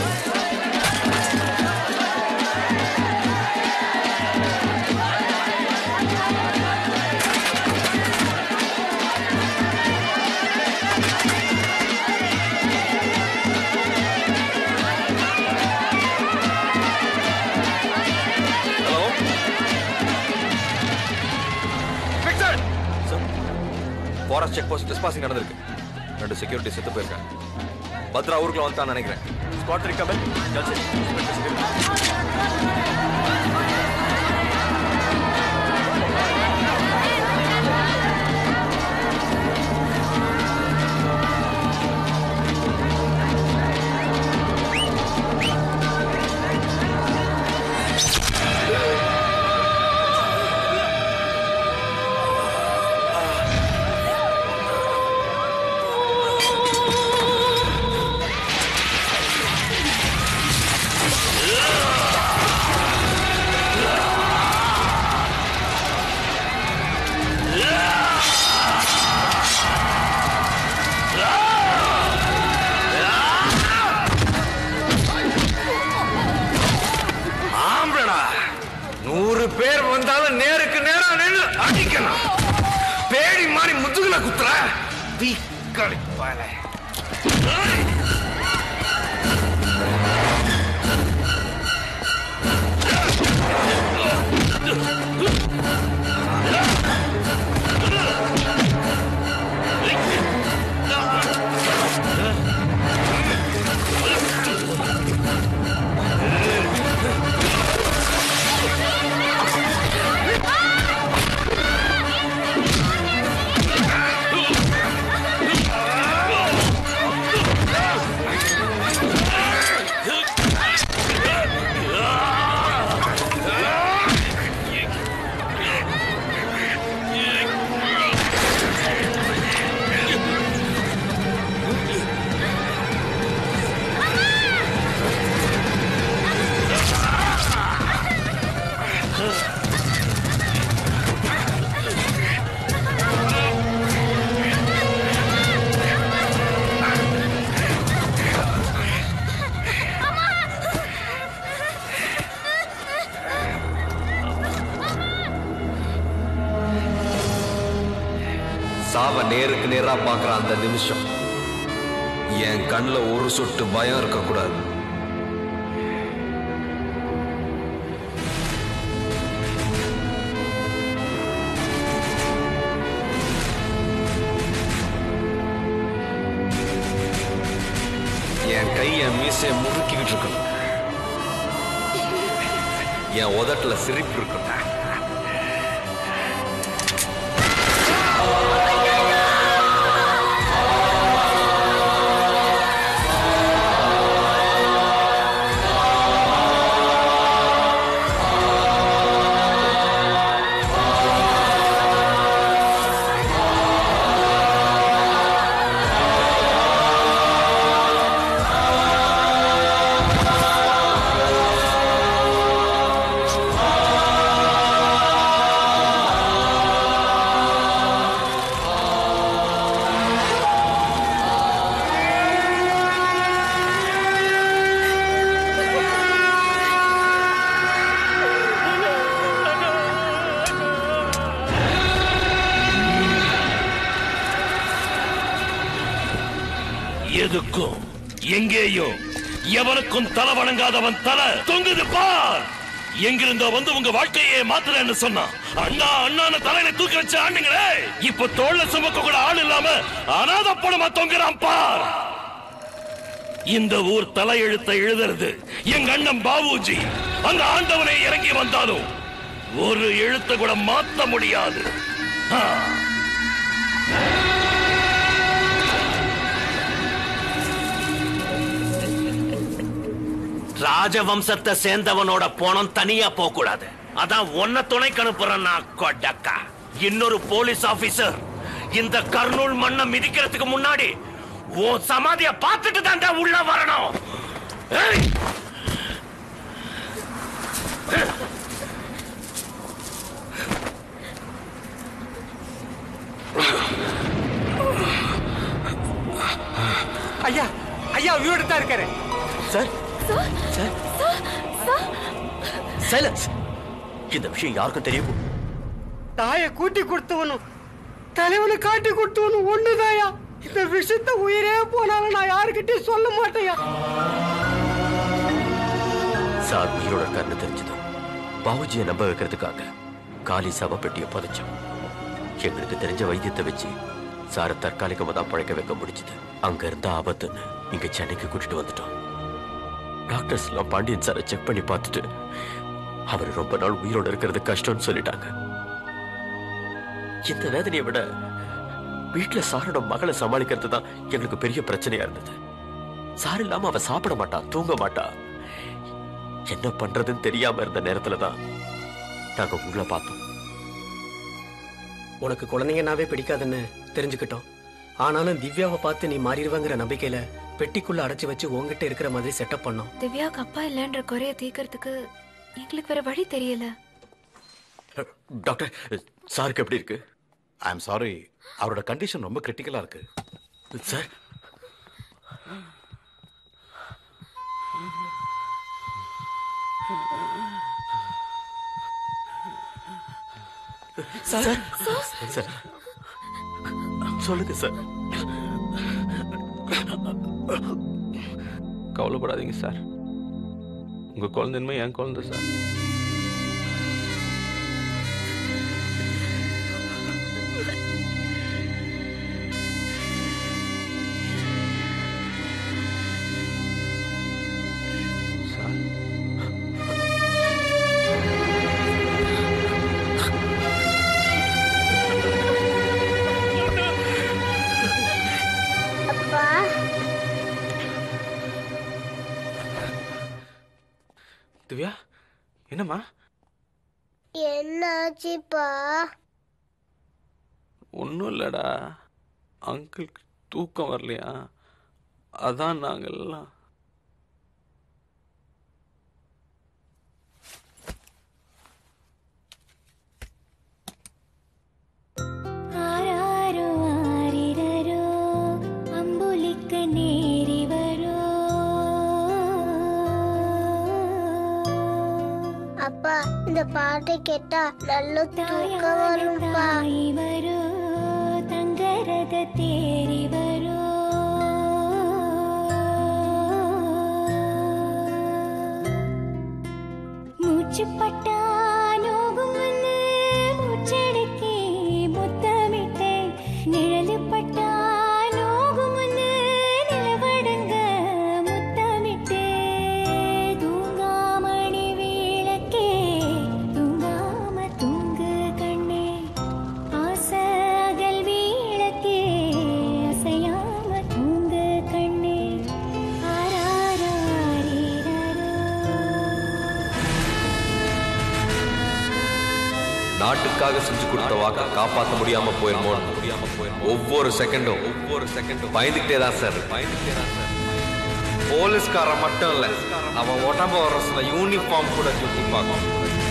hello Victor forest check post டிஸ்பாசிங் நடந்திருக்கு ரெண்டு செக்யூரிட்டி செத்து போயிருக்காங்க பத்ரா ஊருக்குள்ள வந்துட்டான்னு நினைக்கிறேன் ஸ்குவாட் ரிகவர் ஆம்பளடா நூறு பேர் வந்தாலும் நேருக்கு நேரா நின்று அடிக்கணும் பேடி மாதிரி முதுகுல குத்துற தீக்களி பால சாவ நேருக்கு நேரா பார்க்குற அந்த நிமிஷம் என் கண்ணில் ஒரு சொட்டு பயம் இருக்கக்கூடாது என் கை என் மீசையை முறுக்கிக்கிட்டு இருக்கணும் என் உதட்டுல சிரிப்பு இருக்கணும் ஆ எதுக்கும் எங்கேயும் எவனுக்கும் தலை வணங்காதவன் தலை தொங்குது பார் எங்கிருந்தோ வந்து உங்க வாழ்க்கையே மாத்துறேன்னு சொன்னான் அண்ணா அண்ணான தலையில தூக்கி வச்சு ஆண்டுங்களே இப்ப தோல்ல சுமக்க கூட ஆள் இல்லாம அனாத படமா தொங்குறான் பார் இந்த ஊர் தலையெழுத்தை எழுதுறது எங்க அண்ணன் பாபுஜி அந்த ஆண்டவனை இறங்கி வந்தாலும் ஒரு எழுத்தை கூட மாத்த முடியாது ஆ. ராஜவம்சத்தை சேர்ந்தவனோட போனம் தனியா போக கூடாது அதான் உன்னை துணைக்கு அனுப்புறேன் நான் கொடக்கா இன்னொரு போலீஸ் ஆபீசர் இந்த கர்னூல் மண்ணை மிதிக்கிறதுக்கு முன்னாடி உன் சமாதிய பார்த்துட்டு தான்டா உள்ள வரணும் ஏய்! ஐயா ஐயா உயிரோடு தான் இருக்காரு சார் சைலன்ஸ் இந்த விஷயம் யாருக்கும் தெரியும் தாயை கூட்டி கொடுத்தவனும் தலைவனை காட்டி கொடுத்தவனும் ஒண்ணுதாயா இந்த விஷயத்த உயிரே போனாலும் நான் யாருக்கிட்டையும் சொல்ல மாட்டேயா சார் உயிரோட இருக்காருன்னு தெரிஞ்சது பாபுஜியை நம்ப வைக்கிறதுக்காக காலி சவ பெட்டியை புதைச்சோம் எங்களுக்கு தெரிஞ்ச வைத்தியத்தை வச்சு சாரை தற்காலிகமா தான் பழைக்க வைக்க முடிஞ்சது அங்க இருந்த ஆபத்துன்னு இங்க சென்னைக்கு கூட்டிட்டு வந்துட்டோம் டாக்டர்ஸ் எல்லாம் பாண்டியன் சாரை செக் பண்ணி பார்த்துட்டு அவர் ரொம்ப நாள் உயிரோட இருக்கிறது கஷ்டம்னு சொல்லிட்டாங்க இந்த வேதனையை விட வீட்டுல சாரோட மகளை சமாளிக்கிறது தான் எங்களுக்கு பெரிய பிரச்சனையா இருந்தது சார் இல்லாம அவ சாப்பிட மாட்டா தூங்க மாட்டா என்ன பண்றதுன்னு தெரியாம இருந்த நேரத்துல தான் நாங்க உள்ள பார்த்தோம் உனக்கு குழந்தைங்கனாவே பிடிக்காதுன்னு தெரிஞ்சுக்கிட்டோம் ஆனாலும் திவ்யாவை பார்த்து நீ மாறிடுவாங்கிற நம்பிக்கையில பெட்டிக்குள்ள அடைச்சு வச்சு உன்கிட்ட இருக்கிற மாதிரி செட்டப் பண்ணோம் திவ்யாவுக்கு அப்பா இல்லைன்ற குறைய தீர்க்கறதுக்கு எங்களுக்கு வேற வழி தெரியல டாக்டர் சாருக்கு எப்படி இருக்கு ஐ எம் சாரி அவரோட கண்டிஷன் ரொம்ப கிரிட்டிக்கலா இருக்கு சார் சார் சார் சொல்லுங்க சார் கவலைப்படாதீங்க சார் உங்க குழந்தைன்மை என் குழந்தை சார் அப்பா திவ்யா என்னம்மா என்னாச்சுப்பா ஒன்றும் இல்லடா அங்கிளுக்கு தூக்கம் வரலையா அதான் நாங்கெல்லாம் ആരാരോ ആരിരരോ അമ്പുലിക്ക് നേരി വരോ அப்பா இந்த பாட்டை கேட்டா நல்ல தூக்கம் வரும்பா തായി വരോ തങ്കരത തേരി വരോ മൂച്ചുപട്ടാനോകുമെന്ന് മൂച്ചടക്കി മുത്തമിട്ട് നിഴലുപട്ടാനോകുമെന്ന് നിലവടങ്ക മുത്തമിട്ട് തൂങ്ങാമണി വീളക്കേ തൂങ്ങാമ തൂங்கு கண்ணே ஆசை அகல் வீழக்கே அசையாம தூங்கு கண்ணே ஆராரோ ஆரீரரோ நாட்டுக்காக செஞ்சு கொடுத்த வாக்க காப்பாற்ற முடியாம போயிருமோ முடியாம போயிருமோ ஒவ்வொரு செகண்டும் ஒவ்வொரு செகண்டும் பயந்துகிட்டே தான் சார் பயந்துகிட்டே தான் சார் போலீஸ்காரன் மட்டும் இல்ல அவன் உடம்பு வர சில யூனிஃபார்ம் கூட சுத்தி பார்க்கும்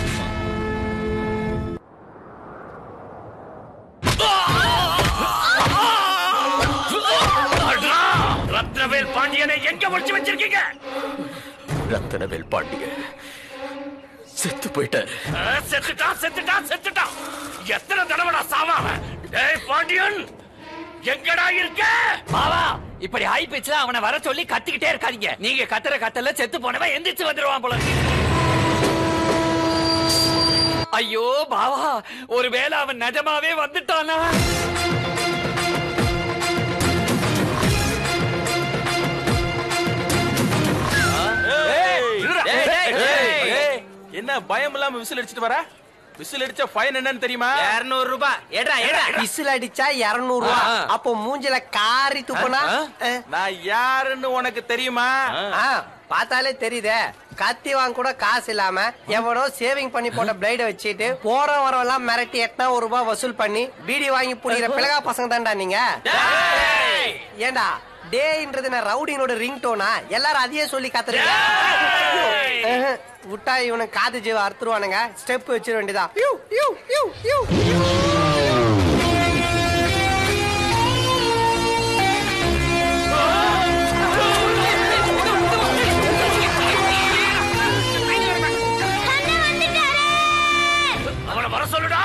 அட்ரா! ரத்னவேல் பாண்டியனை எங்க ஒளிச்சு வச்சிருக்கீங்க ரத்தனவேல் பாண்டிய செத்து போயிட்டாரு ஆ, செத்துட்டான் செத்துட்டான் செத்துட்டான் எத்தனை தடவை நான் சாவாம டேய் பாண்டியன் எங்கடா இருக்க பாவா இப்படி ஹை பிச்ல அவனை வர சொல்லி கத்திக்கிட்டே இருக்காதீங்க நீங்க கத்துற கத்தல செத்து போனவன் எந்திரிச்சு வந்துருவான் போல இருக்கு. ஐயோ பாவா ஒருவேளை அவன் நிஜமாவே வந்துட்டானா என்ன பயம் இல்லாம விசில் அடிச்சிட்டு வர விசில் அடிச்ச ஃபைன் என்னன்னு தெரியுமா இருநூறு ரூபாய் ஏடா ஏடா விசில் அடிச்சா இருநூறு ரூபாய் ஆ. அப்போ மூஞ்சில காரி துப்புனா நான் யாருன்னு உனக்கு தெரியுமா ஆ, பார்த்தாலே தெரியுதே கத்தி வாங்க கூட காசு இல்லாம எவனோ சேவிங் பண்ணி போட்ட பிளேட வச்சுட்டு போற வரவெல்லாம் மிரட்டி எட்டனா ஒரு ரூபாய் வசூல் பண்ணி பீடி வாங்கி புடிக்கிற பிளகா பசங்க தான்டா நீங்க ஏண்டா டேன்றது நான் ரவுடிங்களோட ரிங் டோனா எல்லாரும் அதையே சொல்லி கத்துறீங்க ஆஹ், விட்டா இவனுக்கு காது ஜீவ அறுத்துருவானுங்க ஸ்டெப் வச்சிட வேண்டியதா யூ யூ யூ யூ அவனை வர சொல்லுடா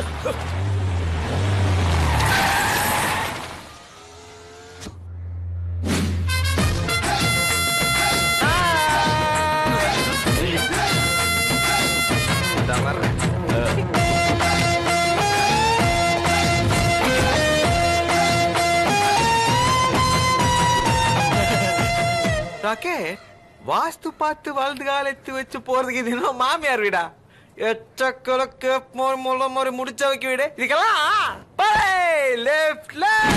ராக்கெட் வாஸ்து பார்த்து வலது காலத்து வச்சு போறதுக்கு இது என்ன மாமியார் வீடா எச்சக்கலக்கு முள்ள முறை முடிச்ச வைக்க வீடு இதுக்கெல்லாம் லெஃப்ட்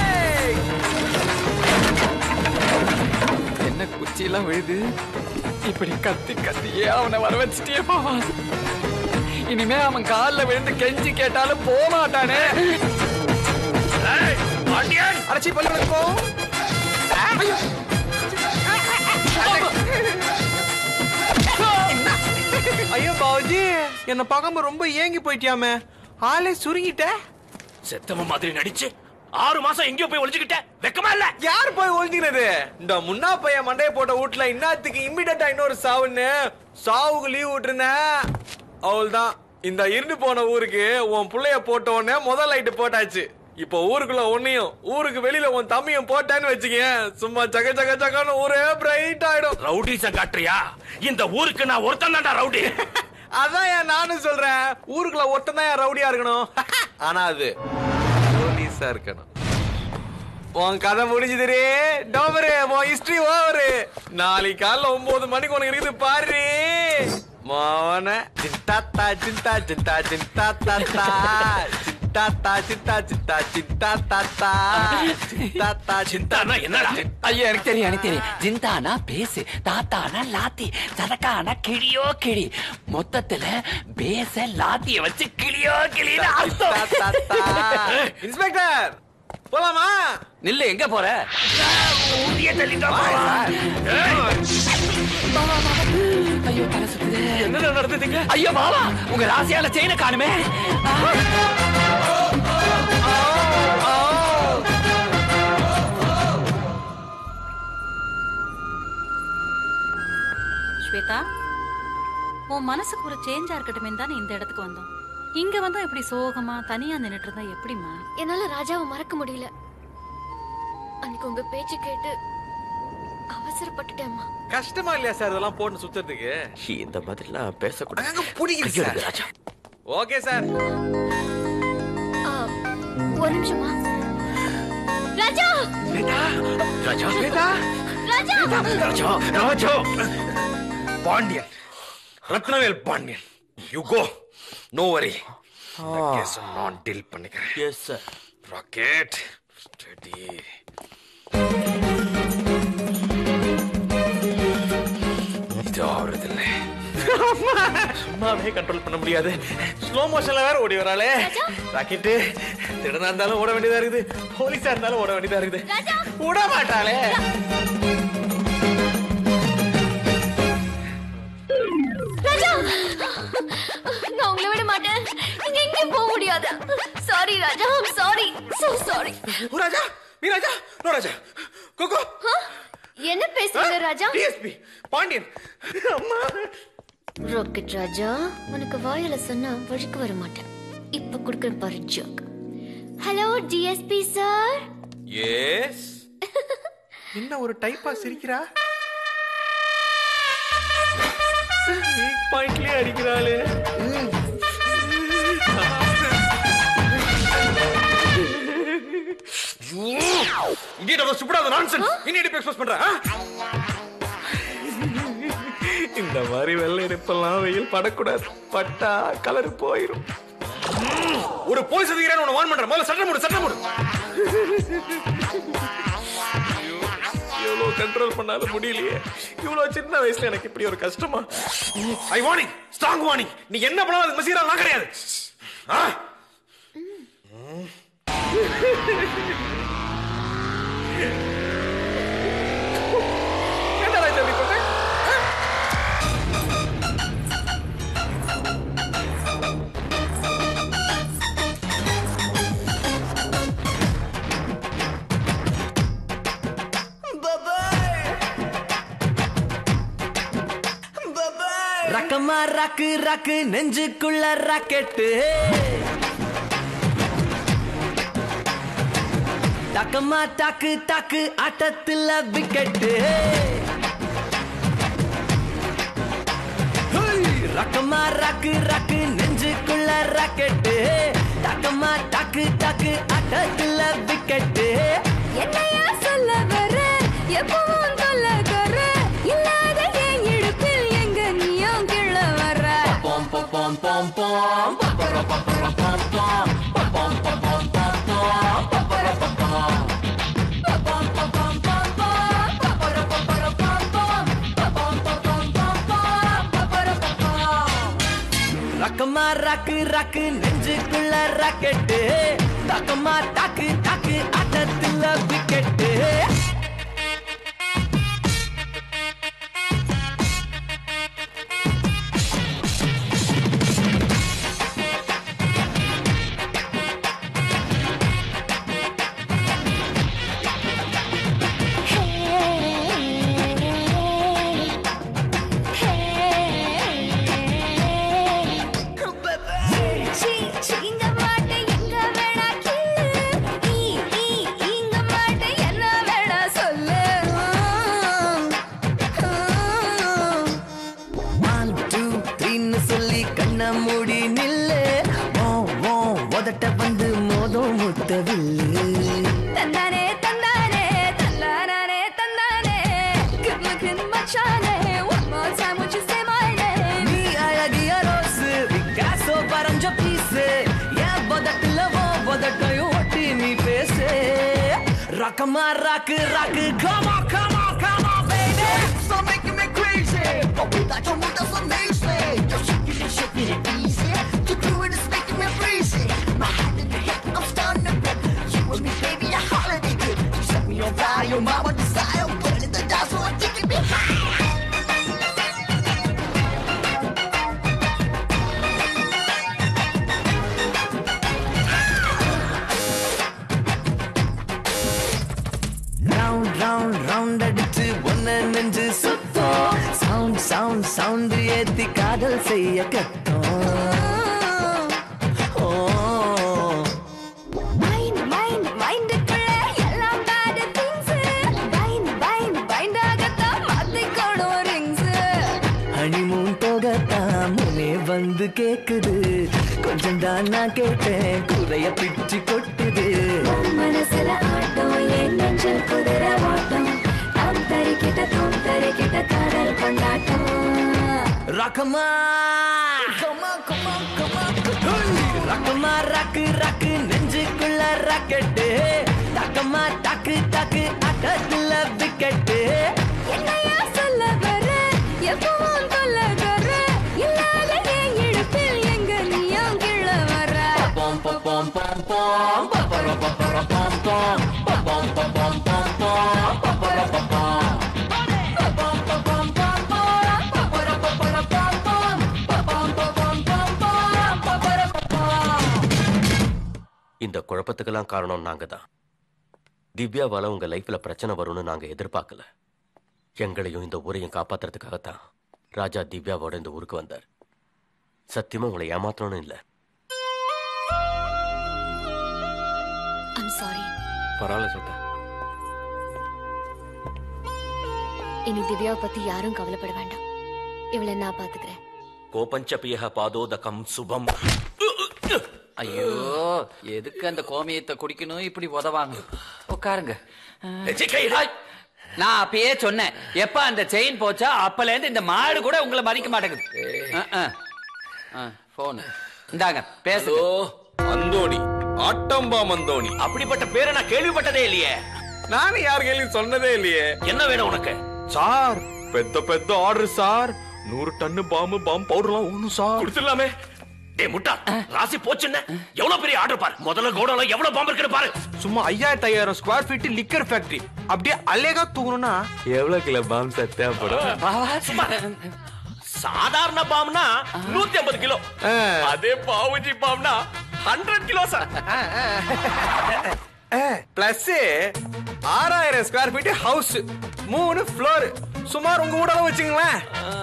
என்ன குச்சியெல்லாம் விழுது இப்படி கத்தி கத்தியே அவனை வர வச்சுட்டே போவான் இனிமே அவன் கால்ல விழுந்து கெஞ்சி கேட்டாலும் போக மாட்டானே அரைச்சி பல்லு போ ஐயோ பாவுஜி என்ன பார்க்காம ரொம்ப ஏங்கி போயிட்டியாமே ஆளே சுருங்கிட்ட செத்தவன் மாதிரி நடிச்சு ஆறு மாசம் எங்கேயோ போய் ஒளிஞ்சுக்கிட்ட வெக்கமா இல்ல யார் போய் ஒழிஞ்சினது இந்த முன்னா பையன் மண்டைய போட்ட வீட்டுல இன்னத்துக்கு இம்மிடியா இன்னொரு சாவுன்னு சாவுக்கு லீவ் விட்டுருந்தேன் அவள்தான் இந்த இருந்து போன ஊருக்கு உன் புள்ளைய போட்ட உடனே முதல் லைட்டு போட்டாச்சு இப்போ ஊருக்குள்ள உன்னையும் ஊருக்கு வெளியில உன் தம்பியும் போட்டான்னு வச்சுக்கேன் சும்மா சக சக சகன்னு ஊரே பிரைட் ஆயிடும் ரவுடிசம் காட்டுறியா இந்த ஊருக்கு நான் ஒருத்தன் தான்டா ரவுடி அதான் ஏன் நானும் சொல்றேன் ஊருக்குள்ள ஒருத்தன் தான் ரவுடியா இருக்கணும் ஆனா அது போலீஸா இருக்கணும் உன் கதை முடிஞ்சுதுரே டோபரு உன் ஹிஸ்டரி ஓவரு நாளைக்கு காலைல ஒன்பது மணிக்கு உனக்கு இருக்குது பாரு மோன சிந்தாத்தா சிந்தா சிந்தா சிந்தா தாத்தா சிந்தாத்தா சிந்தா சிந்தா சிந்தா தாத்தா சிந்தாத்தா சிந்தானா என்னடா ஐயா எனக்கு தெரியும் எனக்கு தெரியும் ஜிந்தானா பேசு தாத்தானா லாத்தி சதக்கானா கிளியோ கிளி மொத்தத்துல பேச லாத்திய வச்சு கிளியோ கிளின்னு அர்த்தம் இன்ஸ்பெக்டர் போலாமா நில்லு எங்க போற ஊதிய தள்ளிட்டா ஐயோ தலை சுத்துது என்ன நடந்ததுங்க ஐயோ பாவா உங்க ராசியால செயின காணுமே ஸ்வேதா உன் மனசுக்கு ஒரு சேஞ்சா இருக்கட்டுமே தானே இந்த இடத்துக்கு வந்தோம் இங்க வந்தா இப்படி சோகமா தனியா நின்னுட்டு இருந்தா எப்படிமா என்னால ராஜாவை மறக்க முடியல அன்னைக்கு உங்க பேச்சு கேட்டு அவசரப்பட்டுட்டேம்மா கஷ்டமா இல்லையா சார் இதெல்லாம் போட்டு சுத்துறதுக்கு இந்த மாதிரிலாம் பேசக்கூடாது புடிக்குது கையெடு, சார். ராஜா ஓகே சார் ஆ, ஒரு நிமிஷமா Raja Raja Raja Raja Raja Pandian Rathnavel Pandian you go no worry case நான் டீல் பண்ணிக்கிறேன் எஸ் சார் ராக்கெட் ஸ்டடி இது ஆவறதில்ல சும்மாவே கண்ட்ரோல் பண்ண முடியாது ஸ்லோ மோஷன்ல வேற ஓடி வராளே ராக்கெட்டு திடனா இருந்தாலும் ஓட வேண்டியதா இருக்குது போலீஸா இருந்தாலும் ஓட வேண்டியதா இருக்குது விட மாட்டாளே ராஜா நான் உங்களை விட மாட்டேன் நீங்க எங்கேயும் போக முடியாது sorry Raja sorry so sorry Raja நீ ராஜா நோ ராஜா கோகோ என்ன பேசுறீங்க ராஜா டிஎஸ்பி பாண்டியன் அம்மா ராக்கெட் ராஜா உனக்கு வாயில சொன்னா வழிக்கு வர மாட்டேன் இப்ப குடுக்குற பாரு joke hello DSP sir yes என்ன ஒரு டைப்பா சிரிக்கிறா பாயிண்ட்லயே அடிக்கிறாளே இங்கே அதை சுப்படாத நான்சென்ஸ் இனி எடுப்பு எக்ஸ்பிரஸ் பண்ற ஆ? இந்த மாதிரி வெள்ளை எடுப்பெல்லாம் வெயில் படக்கூடாது பட்டா கலர் போயிரும் ஒரு போலீஸ் அதிகாரி உன்னை வான் பண்றேன் முதல்ல சட்டம் மூடு சட்டம் மூடு எவ்வளவு கண்ட்ரோல் பண்ணாலும் முடியலையே இவ்வளவு சின்ன வயசுல எனக்கு இப்படி ஒரு கஷ்டமா ஐ வார்னிங் ஸ்ட்ராங் வார்னிங் நீ என்ன பண்ணாலும் அதுக்கு மசீரா நான் கிடையாது ஆ? என்னடா இது இப்படி பண்ண? ரக்கமா ராக்கு ராக்கு நெஞ்சுக்குள்ள ராக்கெட்டு டக்கமா டாக்கு டாக்கு ஆட்டத்துல விக்கெட்டு ரக்கமா ராக்கு ராக்கு நெஞ்சுக்குள்ள ராக்கெட்டு டக்கமா டாக்கு டாக்கு ஆட்டத்துல விக்கெட்டு என்னையா சொல்ல வர எப்பவும் சொல்ல தர இல்லாத என் இடுப்பில் எங்க நீயும் கிள்ள வர பாம் பாம் பாம் பாம் பப்பர பப்பர பாம் பாம் பாம் பாம் பாம் பாம் பாம் பப்பர பப்பாம் பாம் பாம் பாம் பாம் பாம் பப்பர பப்பர பாம் பாம் பாம் பாம் பாம் பாம் பாம் பப்பர பப்பாம் ரக்கமா ராக்கு ராக்கு நெஞ்சுக்குள்ள ராக்கெட்டு தக்கமா டாக்கு டாக்கு ஆட்டத்துல விக்கெட்டு சீ, சீங்க மாட்டே எங்க வேணா கிள்ளு ஈ, ஈ, ஈங்க மாட்டே என்ன வேணா சொல்லு ஒன் டூ த்ரீன்னு சொல்லி கண்ண மூடி நில்லு ஓ ஓ உதட்ட வந்து மோதும் முத்தவில்லு தந்தானே தந்தானே தந்தானே தந்தானே கிம்மு கிம் மச்சானே one more time would you say my name நீ அழகிய ரோஸு பிக்காசோ பறஞ்ச பீஸு என் உதட்டுல ஓ உதட்டையும் ஒட்டி நீ பேசு ரக்கமா ராக்கு ராக்கு come on come on come on baby so making me crazy but without your mood that's amazing you're shaking it shaking it easy to do it is making me crazy my hand in the hip I'm starting to grip you and me baby a holiday trip you set me on fire mama desire put it in the dance floor taking me high round round round அடிச்சு ஒன்ன நெஞ்சு சுத்தம் sound sound sound ஏத்தி காதல் செய்ய கத்தோம் ஓ mind mind மைண்டுக்குள்ள எல்லாம் bad things பைண்ட் பைண்ட் பைண்டாகத்தான் மாத்திக்கணும் rings ஹனிமூன் போகத்தான் முனே வந்து கேக்குது கொஞ்சம் தான் நான் கேட்டேன் குறைய பிச்சு கொட்டுது உன் மனசுல ஆட்டம் என் நெஞ்சில் குதிரை ஓட்டம் தம் தரிக்கிட்ட தம் தரிக்கிட்ட காதல் கொண்டாட்டம் ரக்கமா ரக்கமா ராக்கு ராக்கு நெஞ்சுக்குள்ள ராக்கெட்டு டக்கமா டாக்கு டாக்கு ஆட்டத்துல விக்கெட்டு என்னையா சொல்ல வர எப்பவும் சொல்ல தர இல்லாத என் இடுப்பில் எங்க நீயும் கிள்ள வர பாம் பாம் பாம் பாம் பாம் பப்பர பப்பர பாம் பாம் பாம் பாம் பாம் பாம் பாம் பப்பர பப்பாம் பாம் பாம் பாம் பாம் பாம் பப்பர பப்பர பாம் பாம் பாம் பாம் பாம் பாம் பாம் பப்பர பப்பாம் இந்த குழப்பத்துக்கெல்லாம் காரணம் நாங்க தான் திவ்யாவால உங்க லைஃப்ல பிரச்சனை வரும்னு நாங்க எதிர்பார்க்கல எங்களையும் இந்த ஊரையும் காப்பாத்துறதுக்காகத்தான் ராஜா திவ்யாவோட இந்த ஊருக்கு வந்தார் சத்தியமா உங்களை ஏமாத்தணும்னு இல்ல ஐம் சாரி பரவாயில்ல சொல்லிட்டேன் இனி திவ்யாவை பத்தி யாரும் கவலைப்பட வேண்டாம் இவளை நான் பாத்துக்கிறேன் கோபஞ்சபிய பாதோதகம் சுபம் ஐயோ எதுக்கு அந்த கோமியத்தை குடிக்கணும் இப்படி உதவாங்க உட்காருங்க ஐ, நான் அப்பயே சொன்னேன் எப்ப அந்த செயின் போச்சா அப்பல இருந்து இந்த மாடு கூட உங்களை மதிக்க மாட்டேங்குது போன் இந்தாங்க பேசு அந்தோணி ஆட்டம்பா மந்தோணி அப்படிப்பட்ட பேரை நான் கேள்விப்பட்டதே இல்லையே நானும் யார் கேள்வி சொன்னதே இல்லையே என்ன வேணும் உனக்கு சார் பெத்த பெத்த ஆர்டர் சார் நூறு டன்னு பாம்பு பாம்பு பவுடர்லாம் ஒண்ணும் சார் கொடுத்துடலாமே டேய் முட்டா ராசி போச்சுன்னு எவ்வளவு பெரிய ஆர்டர் பாரு முதல்ல கோடல எவ்வளவு பாம்பு இருக்குன்னு பாரு சும்மா ஐயாயிரத்தி ஐயாயிரம் ஸ்கொயர் ஃபீட் லிக்கர் ஃபேக்டரி அப்படியே அழகா தூங்கணும்னா எவ்வளவு கிலோ பாம்பு சார் தேவைப்படும் சாதாரண பாம்னா நூத்தி ஐம்பது கிலோ அதே பாவுஜி பாம்னா ஹண்ட்ரட் கிலோ சார் பிளஸ் ஆறாயிரம் ஸ்கொயர் ஃபீட் ஹவுஸ் மூணு ஃப்ளோர் சுமார் உங்க கூட வச்சுங்களேன்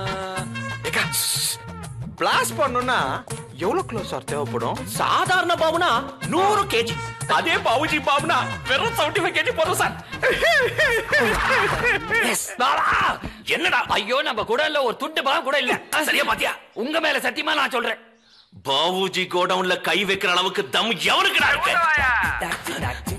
பிளாஸ் பண்ணணும்னா எவ்வளவு கிலோ சார் தேவைப்படும் சாதாரண பாம்புனா நூறு கேஜி அதே பாவுஜி பாம்புனா வெறும் செவன்டி ஃபைவ் கேஜி போதும் சார் பாபா! என்னடா ஐயோ நம்ம கூட இல்ல ஒரு துண்டு பாம் கூட இல்ல சரியா பாத்தியா உங்க மேல சத்தியமா நான் சொல்றேன் பாவுஜி கோடவுன்ல கை வைக்கிற அளவுக்கு தம் எவனுக்குடா இருக்கு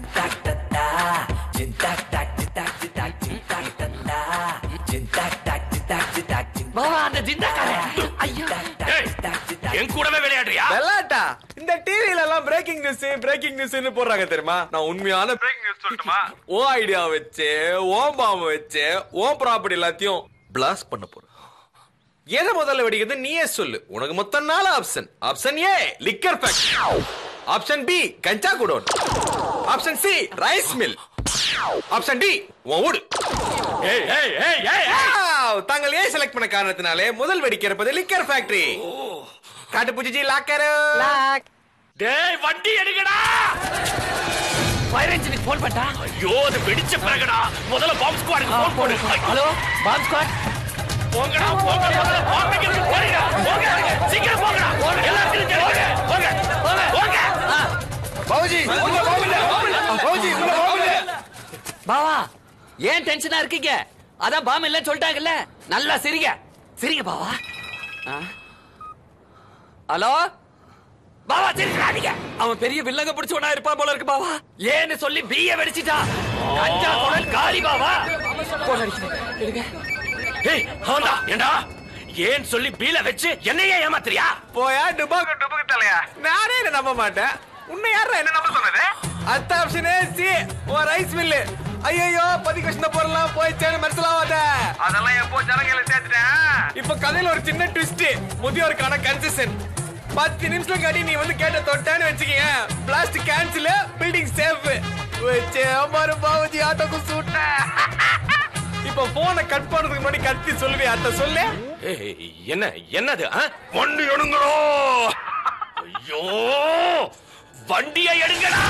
பாபா அந்த ஜிந்தாக்காரன் ஏய், என் கூடவே விளையாடுறியா விளையாட்டா இந்த டிவில எல்லாம் பிரேக்கிங் நியூஸ் பிரேக்கிங் நியூஸ்னு போடுறாங்க தெரியுமா நான் உண்மையான பிரேக்கிங் நியூஸ் சொல்லட்டுமா ஓ ஐடியா வச்சு ஓ பாம்பு வச்சு ஓ ப்ராப்பர்ட்டி எல்லாத்தையும் பிளாஸ்ட் பண்ண போறேன் எதை முதல்ல வெடிக்கிறது நீயே சொல்லு உனக்கு மொத்தம் நாலு option option A liquor factory option B கஞ்சா குடோன் option C rice mill option D உன் வீடு ஏய் ஏய் ஏய் ஏய் Wow! தாங்கள் ஏன் செலக்ட் பண்ண காரணத்தினாலே முதல் வெடிக்க இருப்பது லிக்கர் ஃபேக்டரி காட்டுப்பூச்சி லாக்கரு லாக் டேய் வண்டி எடுங்கடா ஃபயர் இன்ஜினுக்கு போன் பண்ணிட்டா ஐயோ அது வெடிச்ச பிறகுடா முதல்ல பாம்பு ஸ்குவாடுக்கு போன் போடு ஹலோ பாம் ஸ்குவாட் போங்கடா போங்க முதல்ல பாம்பு வைக்கிறதுக்கு போறீங்க போங்க சீக்கிரம் போங்கடா எல்லாரும் தெரிஞ்சு போங்க போங்க போங்க பவுஜி உள்ள போகல பவுஜி உள்ள போகல பாவா ஏன் டென்ஷனா இருக்கீங்க அதான் பாம் இல்லைன்னு சொல்லிட்டாங்கல்ல நல்லா சிரிங்க சிரிங்க பாவா ஆ? ஹலோ பாவா சிரிக்கிறாதீங்க அவன் பெரிய வில்லங்க பிடிச்சவனா இருப்பான் போல இருக்கு பாவா ஏன்னு சொல்லி பிய வெடிச்சிட்டா கஞ்சா குடல் காலி பாவா போன் அடிக்கிறேன். எடுங்க. ஏய் அவன்டா ஏண்டா ஏன் சொல்லி பீல வச்சு என்னையே ஏமாத்துறியா போயா டுபாக்கு டுபாக்கு தலையா நானே என்ன நம்ப மாட்டேன் உன்னை யாரா என்ன நம்ப சொன்னது அத்த ஆப்ஷனே சி ஓ ரைஸ் மில்லு ஐயோ பதி கஷ்ட போறலாம் போய் சேன மனசலாவாத அதெல்லாம் எப்போ ஜனங்களை சேர்த்துட்டேன் இப்ப கதையில ஒரு சின்ன ட்விஸ்ட் முதியோருக்கான கன்செஷன் பத்து நிமிஷம் கடி நீ வந்து கேட்ட தொட்டான்னு வச்சுக்கீங்க பிளாஸ்டிக் கேன்சல் பில்டிங் சேஃப் வச்சே பாரு பாவஜி ஆட்டோக்கு சூட்ட இப்ப போனை கட் பண்றதுக்கு முன்னாடி கத்தி சொல்லுவே அத்த சொல்லு ஏய் என்ன என்னது ஆ? வண்டி எடுங்கடா ஐயோ வண்டியை எடுங்கடா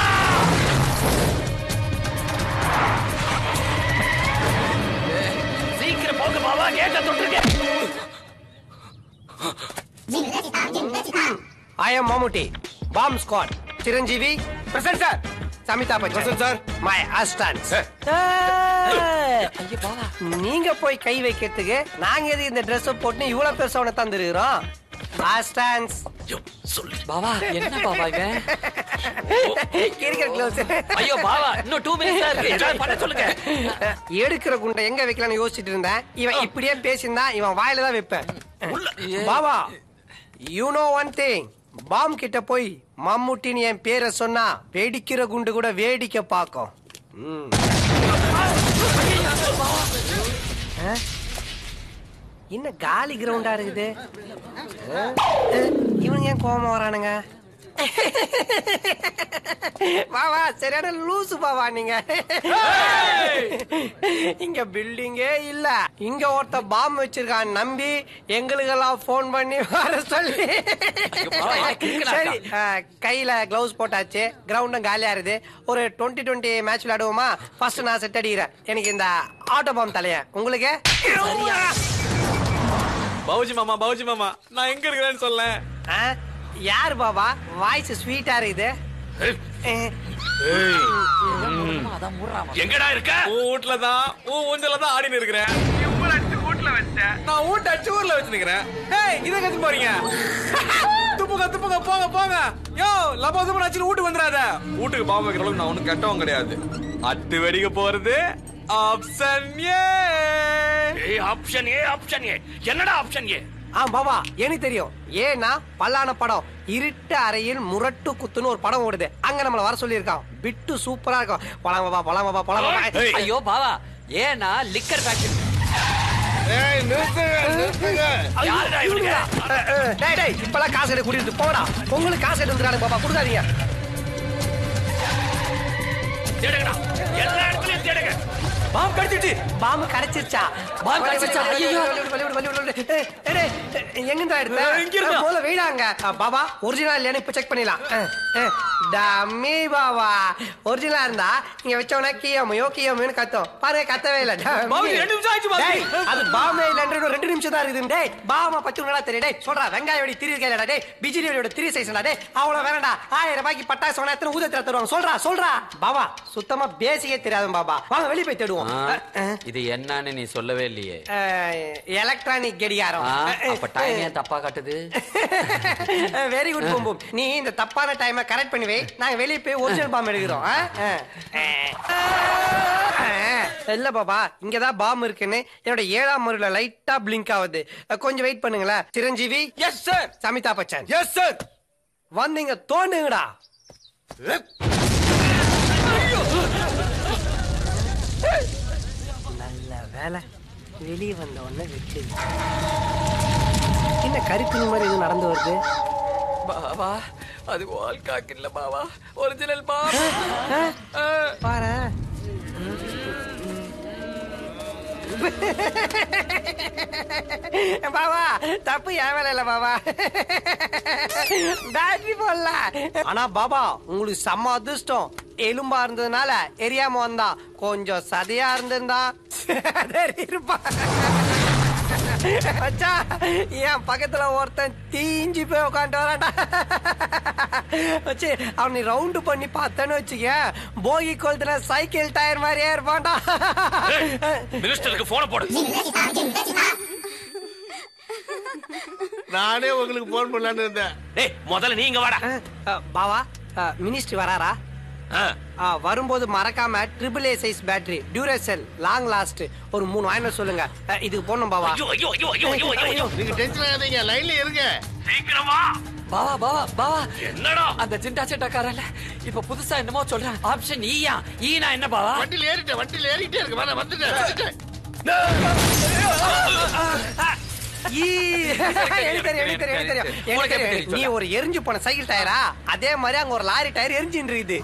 சீக்கிரம் போங்க பாவா கேட்ட தொட்டுருங்க I am Mammootty bomb squad Chiranjeevi present sir Samitha Bachchan Present, sir. My assistant நீங்க போய் கை வைக்கிறதுக்கு நாங்க எது இந்த Dress போட்டு இவ்வளவு பெருசா உன தந்துருக்கிறோம் அசிஸ்டன்ஸ் சொல்லு பாவா என்ன பாவா இவன் இருக்கிற க்ளோஸ் ஐயோ பாவா இன்னும் டூ மினிட்ஸ் இருக்கு என்ஜாய் பண்ண சொல்லுங்க எடுக்கிற குண்டை எங்க வைக்கலாம்னு யோசிச்சுட்டு இருந்தேன் இவன் இப்படியே பேசியிருந்தா இவன் வாயில தான் வைப்பேன் பாபா you know one thing bomb கிட்ட போய் மம்முட்டின்னு என் பேரை சொன்னா வெடிக்கிற குண்டு கூட வேடிக்கை பார்க்கும் ம். ஆ? என்ன காலி கிரவுண்டா இருக்குது ஆ? ஆ, இவனுங்க ஏன் கோபம் வரானுங்க வாவா சரியான லூசு பாவா நீங்க இங்க பில்டிங்கே இல்ல இங்க ஒருத்த பாம்பு வச்சிருக்கான் நம்பி எங்களுக்கெல்லாம் போன் பண்ணி வர சொல்லி சரி ஆ, கையில கிளவுஸ் போட்டாச்சு கிரவுண்டும் காலியா இருக்குது ஒரு டுவெண்ட்டி டுவெண்ட்டி மேட்ச் விளையாடுவோமா ஃபர்ஸ்ட் நான் செட் அடிக்கிறேன் எனக்கு இந்த ஆட்டோ பாம் தலைய உங்களுக்கு பவுஜி மாமா பவுஜி மாமா நான் எங்க இருக்கிறேன்னு சொல்ல ஆ, யார் பாபா வாய்ஸ் ஸ்வீட்டா இருக்குது எங்கடா இருக்க உன் வீட்டுல தான் உன் ஊஞ்சல தான் ஆடின்னு இருக்கிறேன் இவ்வளவு ஊர்ல வச்சேன் நான் ஊட்ட அடிச்சு ஊர்ல வச்சுக்கிறேன் ஏய் இதை கத்து போறீங்க துப்புங்க துப்புங்க போங்க போங்க யோ லபோ துப்பு அடிச்சு வீட்டுக்கு வந்துடாத வீட்டுக்கு பாம்பு வைக்கிற அளவுக்கு நான் ஒண்ணும் கெட்டவன் கிடையாது அட்டு வெடிக்க போறது ஆப்ஷன் ஏ ஏய் ஆப்ஷன் ஏ ஆப்ஷன் ஏ என்னடா ஆப்ஷன் ஏ ஆ பாபா எனக்கு தெரியும் ஏன்னா பல்லான படம் இருட்டு அறையில் முரட்டு குத்துன்னு ஒரு படம் ஓடுது அங்க நம்மள வர சொல்லியிருக்கான் பிட்டு சூப்பரா இருக்கும் பழம் பாபா பழம் பாபா பழம் பாபா ஐயோ பாவா ஏன்னா லிக்கர் ஃபேக்டரி யாருடா இவனுங்க? டேய் டேய் இப்பலாம் காசு எடுத்து கூட்டிட்டு போடா உங்களுக்கு காசு எடுத்து வந்துறாங்க பாப்பா கொடுக்காதீங்க தேடுங்கடா எல்லா இடத்துலயும் தேடுங்க பாம்பு கடிச்சிட்டு பாம்பு கடிச்சிருச்சா பாம்பு கடிச்சிருச்சா? ஐயையோ. எங்கிருந்தா எடுத்த இங்க இருந்தா. போல வெயிடாங்க பாபா ஒரிஜினல் இல்லையானு இப்ப செக் பண்ணிடலாம் டம்மி பாபா ஒரிஜினலா இருந்தா நீங்க வச்சவன கியமையோ கியமையோன்னு கத்தும் பாருங்க கத்தவே இல்ல dummy. பாபு, ரெண்டு நிமிஷம் ஆச்சு பாபு. டேய், அது பாமே இல்லன்ற ரெண்டு நிமிஷம் தான் இருக்குது டேய் பாமா பத்து நிமிஷம் தான் தெரியும் டேய் சொல்றா வெங்காய வெடி திரி இருக்கா டேய் பிஜிலியோட திரி சைஸ்டா டேய் அவ்வளவு வேணாம்டா ஆயிரம் ரூபாய்க்கு பட்டாசு வேணா எத்தனை ஊதத்துல தருவாங்க சொல்றா சொல்றா பாபா சுத்தமா பேசிக்கே தெரியாது பாபா வாங்க வெளிய போய் தேடுவோம் ஆ, இது என்னன்னு நீ சொல்லவே இல்லையே எலக்ட்ரானிக் கடிகாரம் ஆ, அப்ப டைம் ஏன் தப்பா காட்டுது வெரி குட் பூம் பூம் நீ இந்த தப்பான டைமை கரெக்ட் பண்ணி வை நாங்க வெளிய போய் ஒரிஜினல் பாம் எடுக்கிறோம் ஆ? ஆ. ஆ. இல்ல பாபா இங்கதான் பாம் இருக்குன்னு என்னோட ஏழாம் முறையில லைட்டா பிளிங்க் ஆகுது கொஞ்சம் வெயிட் பண்ணுங்களேன் Chiranjeevi yes sir Samitha Bachchan yes sir வந்தீங்க தோண்டுங்கடா நல்ல வேலை வெளியே வந்த உடனே வச்சு என்ன கருப்பினி மாதிரி எதுவும் நடந்து வருது பாவா அது வால் காக்கு இல்ல பாவா ஒரிஜினல் பா பாரு பாபா தப்பு என் வேலை இல்ல பாபா பேட்டரி போடல ஆனா பாபா உங்களுக்கு செம்ம அதிர்ஷ்டம் எலும்பா இருந்ததுனால எரியாம வந்தா கொஞ்சம் சதையா இருந்திருந்தா இருப்பா அச்சா என் பக்கத்துல ஒருத்தன் தீஞ்சு போய் உட்காந்து வரான்டா வச்சு அவனை ரவுண்டு பண்ணி பார்த்தேன்னு வச்சுக்க போகி கொளுத்துல சைக்கிள் டயர் மாதிரியே இருப்பான்டா மினிஸ்டருக்கு போன போடு நானே உங்களுக்கு போன் பண்ணலான்னு இருந்தேன் டேய் முதல்ல நீங்க வாடா பாவா மினிஸ்ட்ரி வராரா ஆ, வரும்போது மறக்காம triple A size battery Duracell long last ஒரு மூணு வாங்கிட்டு வர சொல்லுங்க அ, இதுக்கு போடணும் பாவா ஐயோ, ஐயோ, ஐயோ, ஐயோ, ஐயோ, ஐயோ, ஐயோ. நீங்க டென்ஷன் ஆகாதீங்க லைன்ல இருங்க சீக்கிரமா பாவா பாவா பாவா என்னடா அந்த சிண்டா சிட்டாக்காரல்ல இப்ப புதுசா என்னமோ சொல்றான் ஆப்ஷன் ஈயா ஈனா என்ன பாவா வண்டியில ஏறிட்டேன் வண்டியில ஏறிட்டே இருக்கு வேணா வந்துட்டேன் வந்துட்டேன். ஈ, எனக்கு தெரியும் எனக்கு தெரியும் எனக்கு தெரியும் எனக்கு தெரியும் நீ ஒரு எரிஞ்சு போன சைக்கிள் டயரா அதே மாதிரி அங்க ஒரு லாரி டயர் எரிஞ்சுட்டு இருக்குது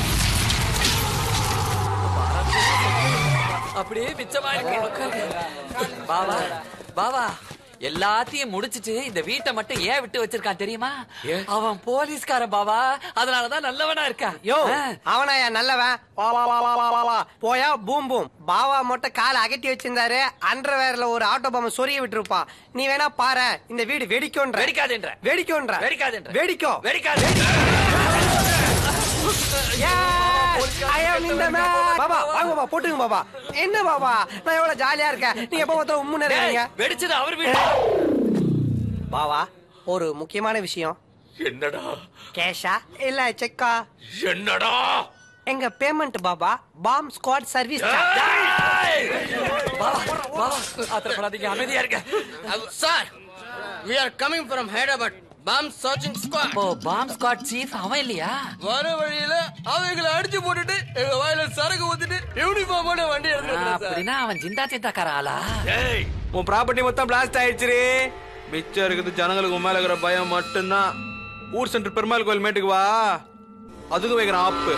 அப்படியே மிச்சமா இருக்கு உட்காருங்க. பாவா பாவா எல்லாத்தையும் முடிச்சிட்டு இந்த வீட்டை மட்டும் ஏன் விட்டு வச்சிருக்கான் தெரியுமா அவன் போலீஸ்காரன் பாவா அதனாலதான் நல்லவனா இருக்கான் யோ அவனாயா நல்லவன் வா வா வா வா வா வா வா போயா பூம் பூம் பாவா மட்டும் காலை அகட்டி வச்சிருந்தாரு அண்டர்வேர்ல ஒரு ஆட்டோ பாம்பு சொரிய விட்டுருப்பான் நீ வேணா பாரு இந்த வீடு வெடிக்கும்ன்ற வெடிக்காதுன்ற வெடிக்கும்ன்ற வெடிக்காதுன்ற வெடிக்கும் வெடிக்காது I am in the man. Baba வாங்க பாபா போட்டுங்க பாபா என்ன பாபா நான் எவ்வளவு ஜாலியா இருக்கேன் நீங்க எப்ப மொத்தம் உம்முன்னு இருக்கீங்க வெடிச்சது அவர் வீடு பாவா ஒரு முக்கியமான விஷயம் என்னடா கேஷா இல்ல செக்கா என்னடா எங்க பேமெண்ட் பாபா பாம் ஸ்குவாட் சர்வீஸ் பாவா பாவா ஆத்திரப்படாதீங்க அமைதியா இருக்க sir we are coming from hyderabad bomb searching squad ஓ பாம் ஸ்குவாட் சீஃப் அவன் இல்லையா வர வழியில அவங்களை அடிச்சு போட்டுட்டு எங்க வாயில சரக்கு ஊத்திட்டு யூனிஃபார்மோட வண்டி ஆ, எடுத்துட்டு சார் அப்படின்னா அவன் ஜிந்தா சிந்தாக்கார ஆளா ஏய் உன் ப்ராப்பர்ட்டி மொத்தம் பிளாஸ்ட் ஆயிடுச்சு மிச்சம் இருக்குது ஜனங்களுக்கு உன் மேல இருக்கிற பயம் மட்டும்தான் ஊர் சென்டர் பெருமாள் கோயில் மேட்டுக்கு வா அதுக்கு வைக்கிறேன் ஆப்பு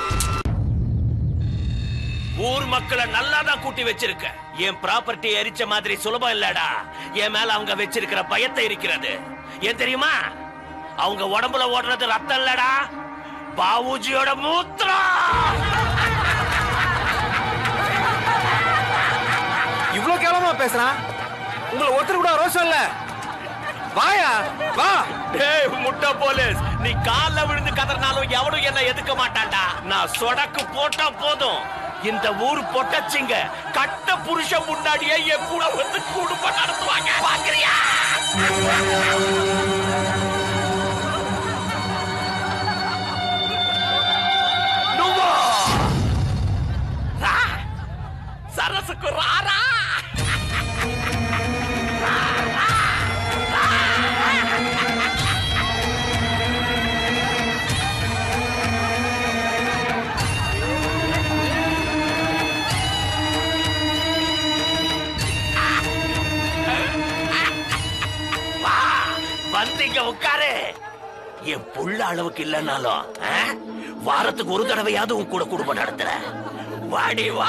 ஊர் மக்களை நல்லா தான் கூட்டி வச்சிருக்க என் ப்ராப்பர்ட்டி எரிச்ச மாதிரி சுலபம் இல்லடா என் மேல அவங்க வச்சிருக்கிற பயத்தை இருக்கிறது ஏன் தெரியுமா அவங்க உடம்புல ஓடுறது ரத்தம் இல்லடா பாவூஜியோட மூத்திரம் இவ்ளோ கேவலமா பேசுறான் உங்களை ஒருத்தர் கூட ரோஷம் இல்ல வாயா வா டேய் முட்டை போலீஸ் நீ கால்ல விழுந்து கதறினாலும் எவனும் என்ன எதுக்க மாட்டான்டா நான் சொடக்கு போட்டா போதும் இந்த ஊர் பொட்டச்சிங்க கட்ட புருஷன் முன்னாடியே என் கூட வந்து குடும்பம் நடத்துவாங்க பாக்குறியா நுவா! ரா! சரசுக்கு ராரா வா வந்தீங்க உட்காரு என் புள்ள அளவுக்கு இல்லைனாலும் ஆ? வாரத்துக்கு ஒரு தடவையாவது உன் கூட குடும்பம் நடத்துற வாடி வா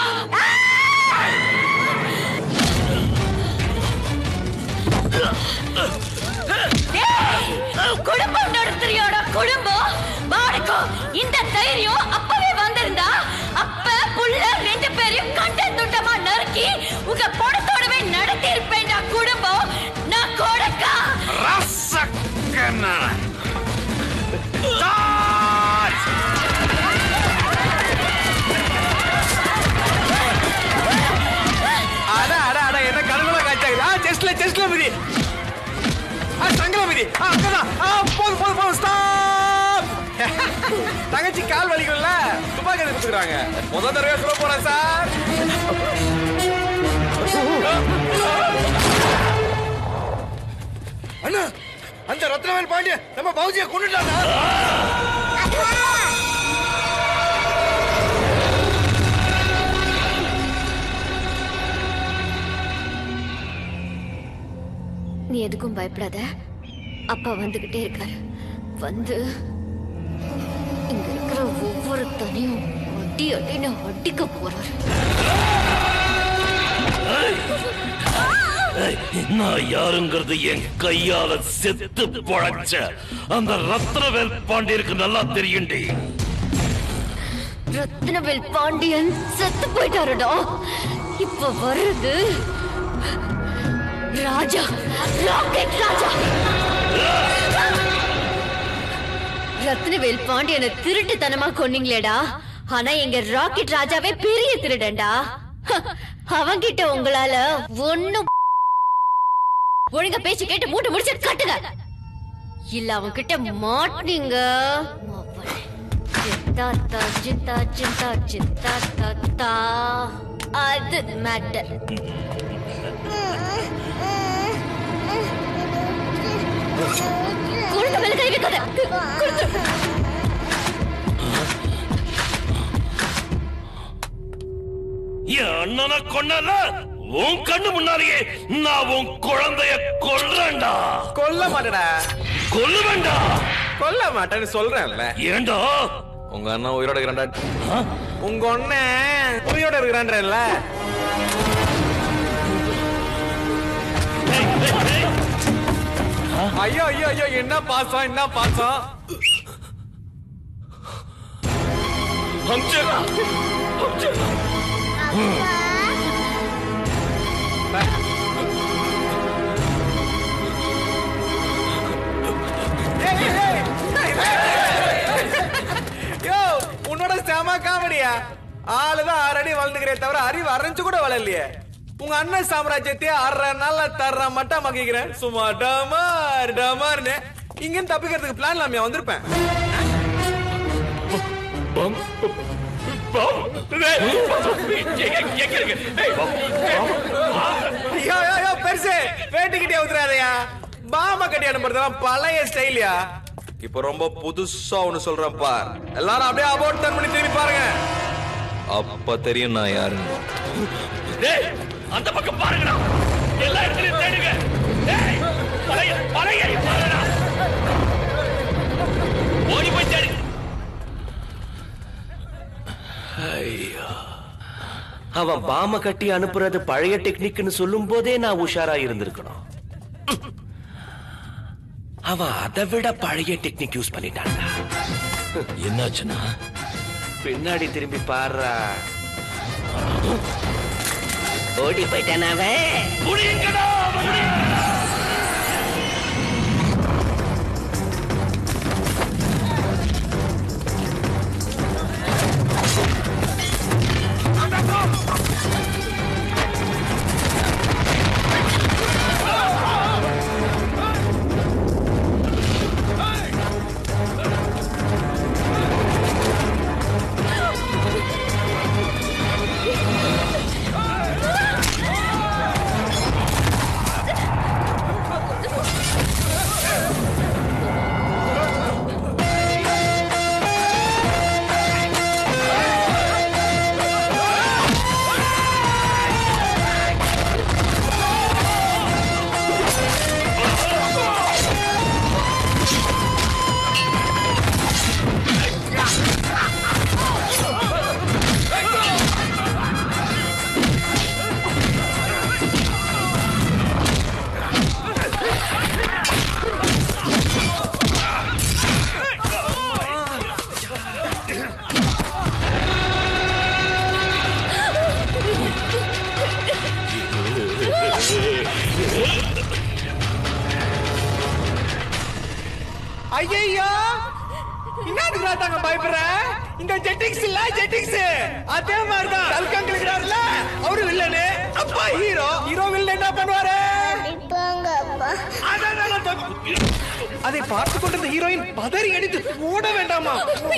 டேய், குடும்பம் நடத்துறியோட குடும்பம் பாருக்கும் இந்த தைரியம் அப்பவே வந்திருந்தா அப்ப புள்ள ரெண்டு பேரையும் கண்ட துண்டமா நறுக்கி உங்க படத்தோடவே நடத்தி இருப்பேன்டா குடும்பம் நான் கொடுக்கா ரசக்கண்ணா அட அட அட என்ன கண்ணுல காய்ச்சாங்க ஆ செஸ்ட்ல செஸ்ட்ல மிதி ஆ சங்கல மிதி ஆ அங்கதான் ஆ போதும் போதும் போதும் ஸ்டாப் தங்கச்சி கால் வலிக்கும்ல துப்பாக்கி எடுத்து கொடுக்குறாங்க முத தடவை சொல்ல போறேன் சார் அண்ணா அந்த ரத்னவேல் பாண்டிய நம்ம பௌஜியை கொண்டுட்டானா நீ எதுக்கும் பயப்படாத அப்பா வந்துகிட்டே இருக்காரு வந்து இங்க இருக்கிற ஒவ்வொருத்தனையும் அடி அடின்னு அடிக்க போறாரு ஏய், நான் யாருங்கிறது என் கையால செத்து பொழைச்ச அந்த ரத்னவேல் பாண்டியருக்கு நல்லா தெரியும்டி ரத்னவேல் பாண்டியன் செத்து போயிட்டாருடா இப்ப வருது ராஜா ராக்கெட் ராஜா ரத்னவேல் பாண்டியனை திருட்டுத்தனமா கொன்னீங்களேடா ஆனா எங்க ராக்கெட் ராஜாவே பெரிய திருடன்டா அவன்கிட்ட உங்களால ஒண்ணும் ஒழுங்கா பேச்சு கேட்டு மூட்டை முடிச்சு கட்டுங்க இல்ல அவன் கிட்ட மாட்டீங்க சித்தா தா, சித்தா சித்தா சித்தா தா, தா. அது மேட்டர் குழந்தை மேல கை வைக்காத கொடுத்துரு. என் அண்ணனை கொன்னல உன் கண்ணு முன்னாலேயே நான் உன் குழந்தைய கொல்றேன்டா கொல்ல மாட்டடா கொல்லுவேன்டா கொல்ல மாட்டேன்னு சொல்றேன்ல ஏண்டா உங்க அண்ணன் உயிரோட இருக்கிறான்டா உங்க அண்ணன் உயிரோட இருக்கிறான்றல ஐயோ ஐயோ ஐயோ என்ன பாசம் என்ன பாசம் அம்சரா அம்சரா யோ உன்னோட செம காமெடியா ஆளுதான் ஆறு அடி வளர்ந்துக்கிறே தவிர அறிவு அரைஞ்சு கூட வளரலையே உங்க அண்ணன் சாம்ராஜ்யத்தையே அரை நாள்ல தர்ற மட்டா மகிக்கிறேன் சும்மா டமார் டமார்னு இங்க தப்பிக்கிறதுக்கு பிளான் இல்லாம வந்திருப்பேன் ஐயோ ஐயோ, ஐயோ பெருசு வேட்டிக்கிட்டே ஊத்துறாதயா பாம கட்டி அனுப்புறதெல்லாம் பழைய ஸ்டைலியா இப்போ ரொம்ப புதுசா ஒண்ணு சொல்றேன் பார் எல்லாரும் அப்படியே அபோட் டர்ன் பண்ணி திரும்பி பாருங்க அப்ப தெரியும் நான் யாருன்னு டேய் அந்த பக்கம் பாருங்கடா எல்லா இடத்துலயும் தேடுங்க டேய் பழைய பழைய பாருடா ஓடி போய் தேடு ஐயோ அவன் பாம கட்டி அனுப்புறது பழைய டெக்னிக்னு சொல்லும் போதே நான் உஷாரா இருந்திருக்கணும் அவன் அதை விட பழைய டெக்னிக் யூஸ் பண்ணிட்டான் என்னாச்சுன்னா பின்னாடி திரும்பி பாருடா ஓடி போயிட்டான் அவன் புடிங்கடா அந்த ஐயோ என்னதுக்குடா தாங்க பயப்படுற இந்த ஜெட்டிக்ஸ் இல்ல ஜெட்டிக்ஸ் அதே மாதிரிதான் சல்கங் இருக்கிறாருல அவரு வில்லனு அப்பா ஹீரோ ஹீரோ வில்லன் என்ன பண்ணுவாரு அதான் நான் தொ- அதை பார்த்து கொண்டிருந்த ஹீரோயின் பதறி அடித்து ஓட வேண்டாமா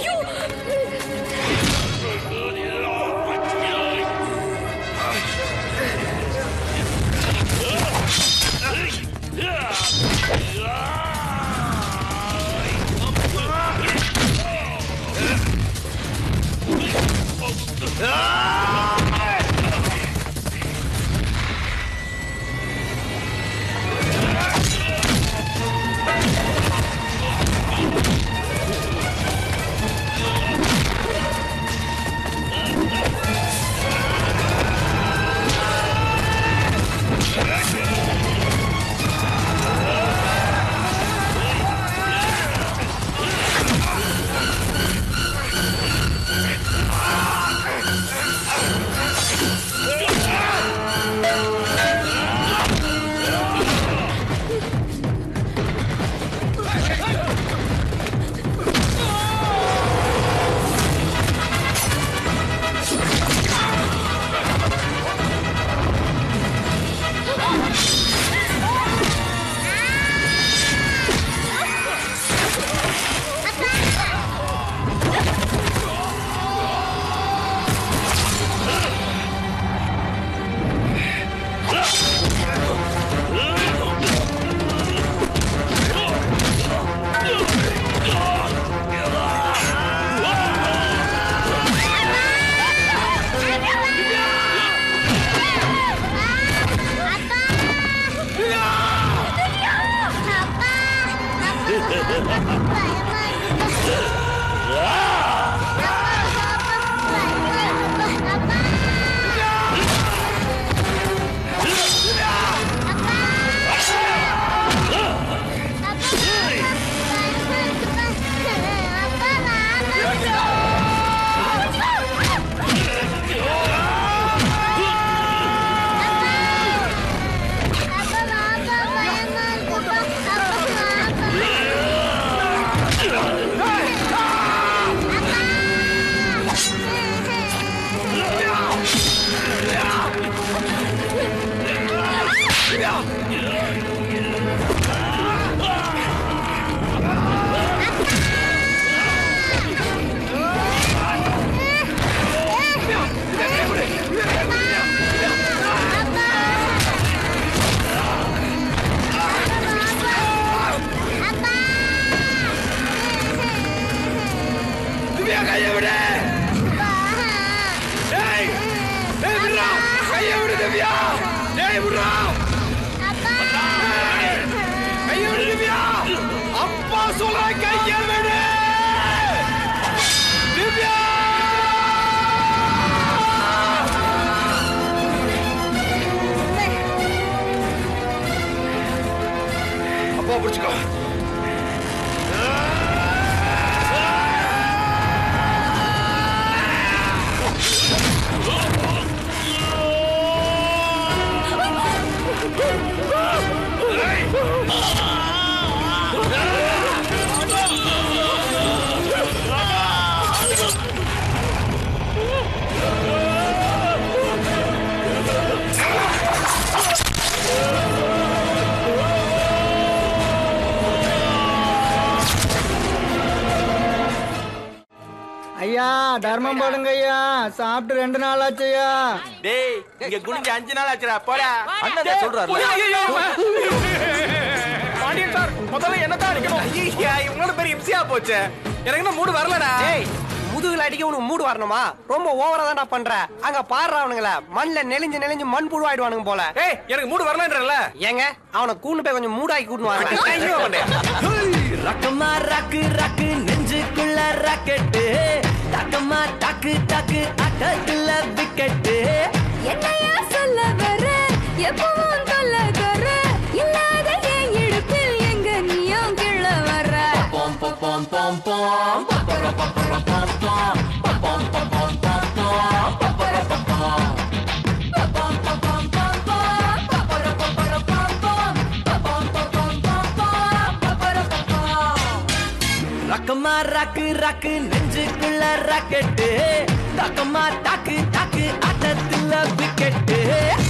திவ்யா கையை விடு டேய் டேய் விடுறா கையை விடு திவ்யா டேய் விடுறா டேய், கையை விடு திவ்யா அப்பா சொல்ற கையை விடு திவ்யா அப்பா பிடிச்சுக்கோ ஐயா தர்மம் போடுங்க ஐயா சாப்பிட்டு ரெண்டு நாள் ஆச்சுயா டேய் இங்க குனிஞ்சு அஞ்சு நாள் ஆச்சுடா போடா அண்ணன் சொல்றாருல. பாண்டியன் சார் முதல்ல என்ன தான் அடிக்கணும் ஐயா இவங்களோட பெரிய இம்சியா போச்சு எனக்கு இன்னும் மூடு வரலடா டேய் முதுகுல அடிக்க உனக்கு மூடு வரணுமா ரொம்ப ஓவரா தான்டா பண்ற அங்க பாடுறா அவனுங்கள மண்ணுல நெளிஞ்சு நெளிஞ்சு மண் புழுவாயிடுவானுங்க போல ஏய் எனக்கு மூடு வரலன்றல ஏங்க அவனை கூண்டு போய் கொஞ்சம் மூடாக்கி கூட்டு வாங்க ரக்கமா ராக்கு ராக்கு நெஞ்சுக்குள்ள ராக்கெட்டு டக்கமா டக்கு டக்கு அட்டத்துல விக்கெட்டு என்னையா சொல்ல வர எப்பவும் சொல்ல தர இல்லாத என் இடுப்பில் எங்க நீயும் கிள்ள வர பாம் பாம் பாம் பாம் பாம் பப்பர பப்பர பாம் பாம் பாம் பாம் பாம் பாம் பாம் பப்பர பப்பாம் பாம் பாம் பாம் பாம் பாம் பப்பர பப்பர பாம் பாம் பாம் பாம் பாம் பாம் பாம் பப்பர பப்பாம் ரக்கமா ராக்கு ராக்கு நெஞ்சுக்குள்ள ராக்கெட்டு தாக்கமா தாக்கு தாக்கு ஆட்டத்துல விக்கெட்டு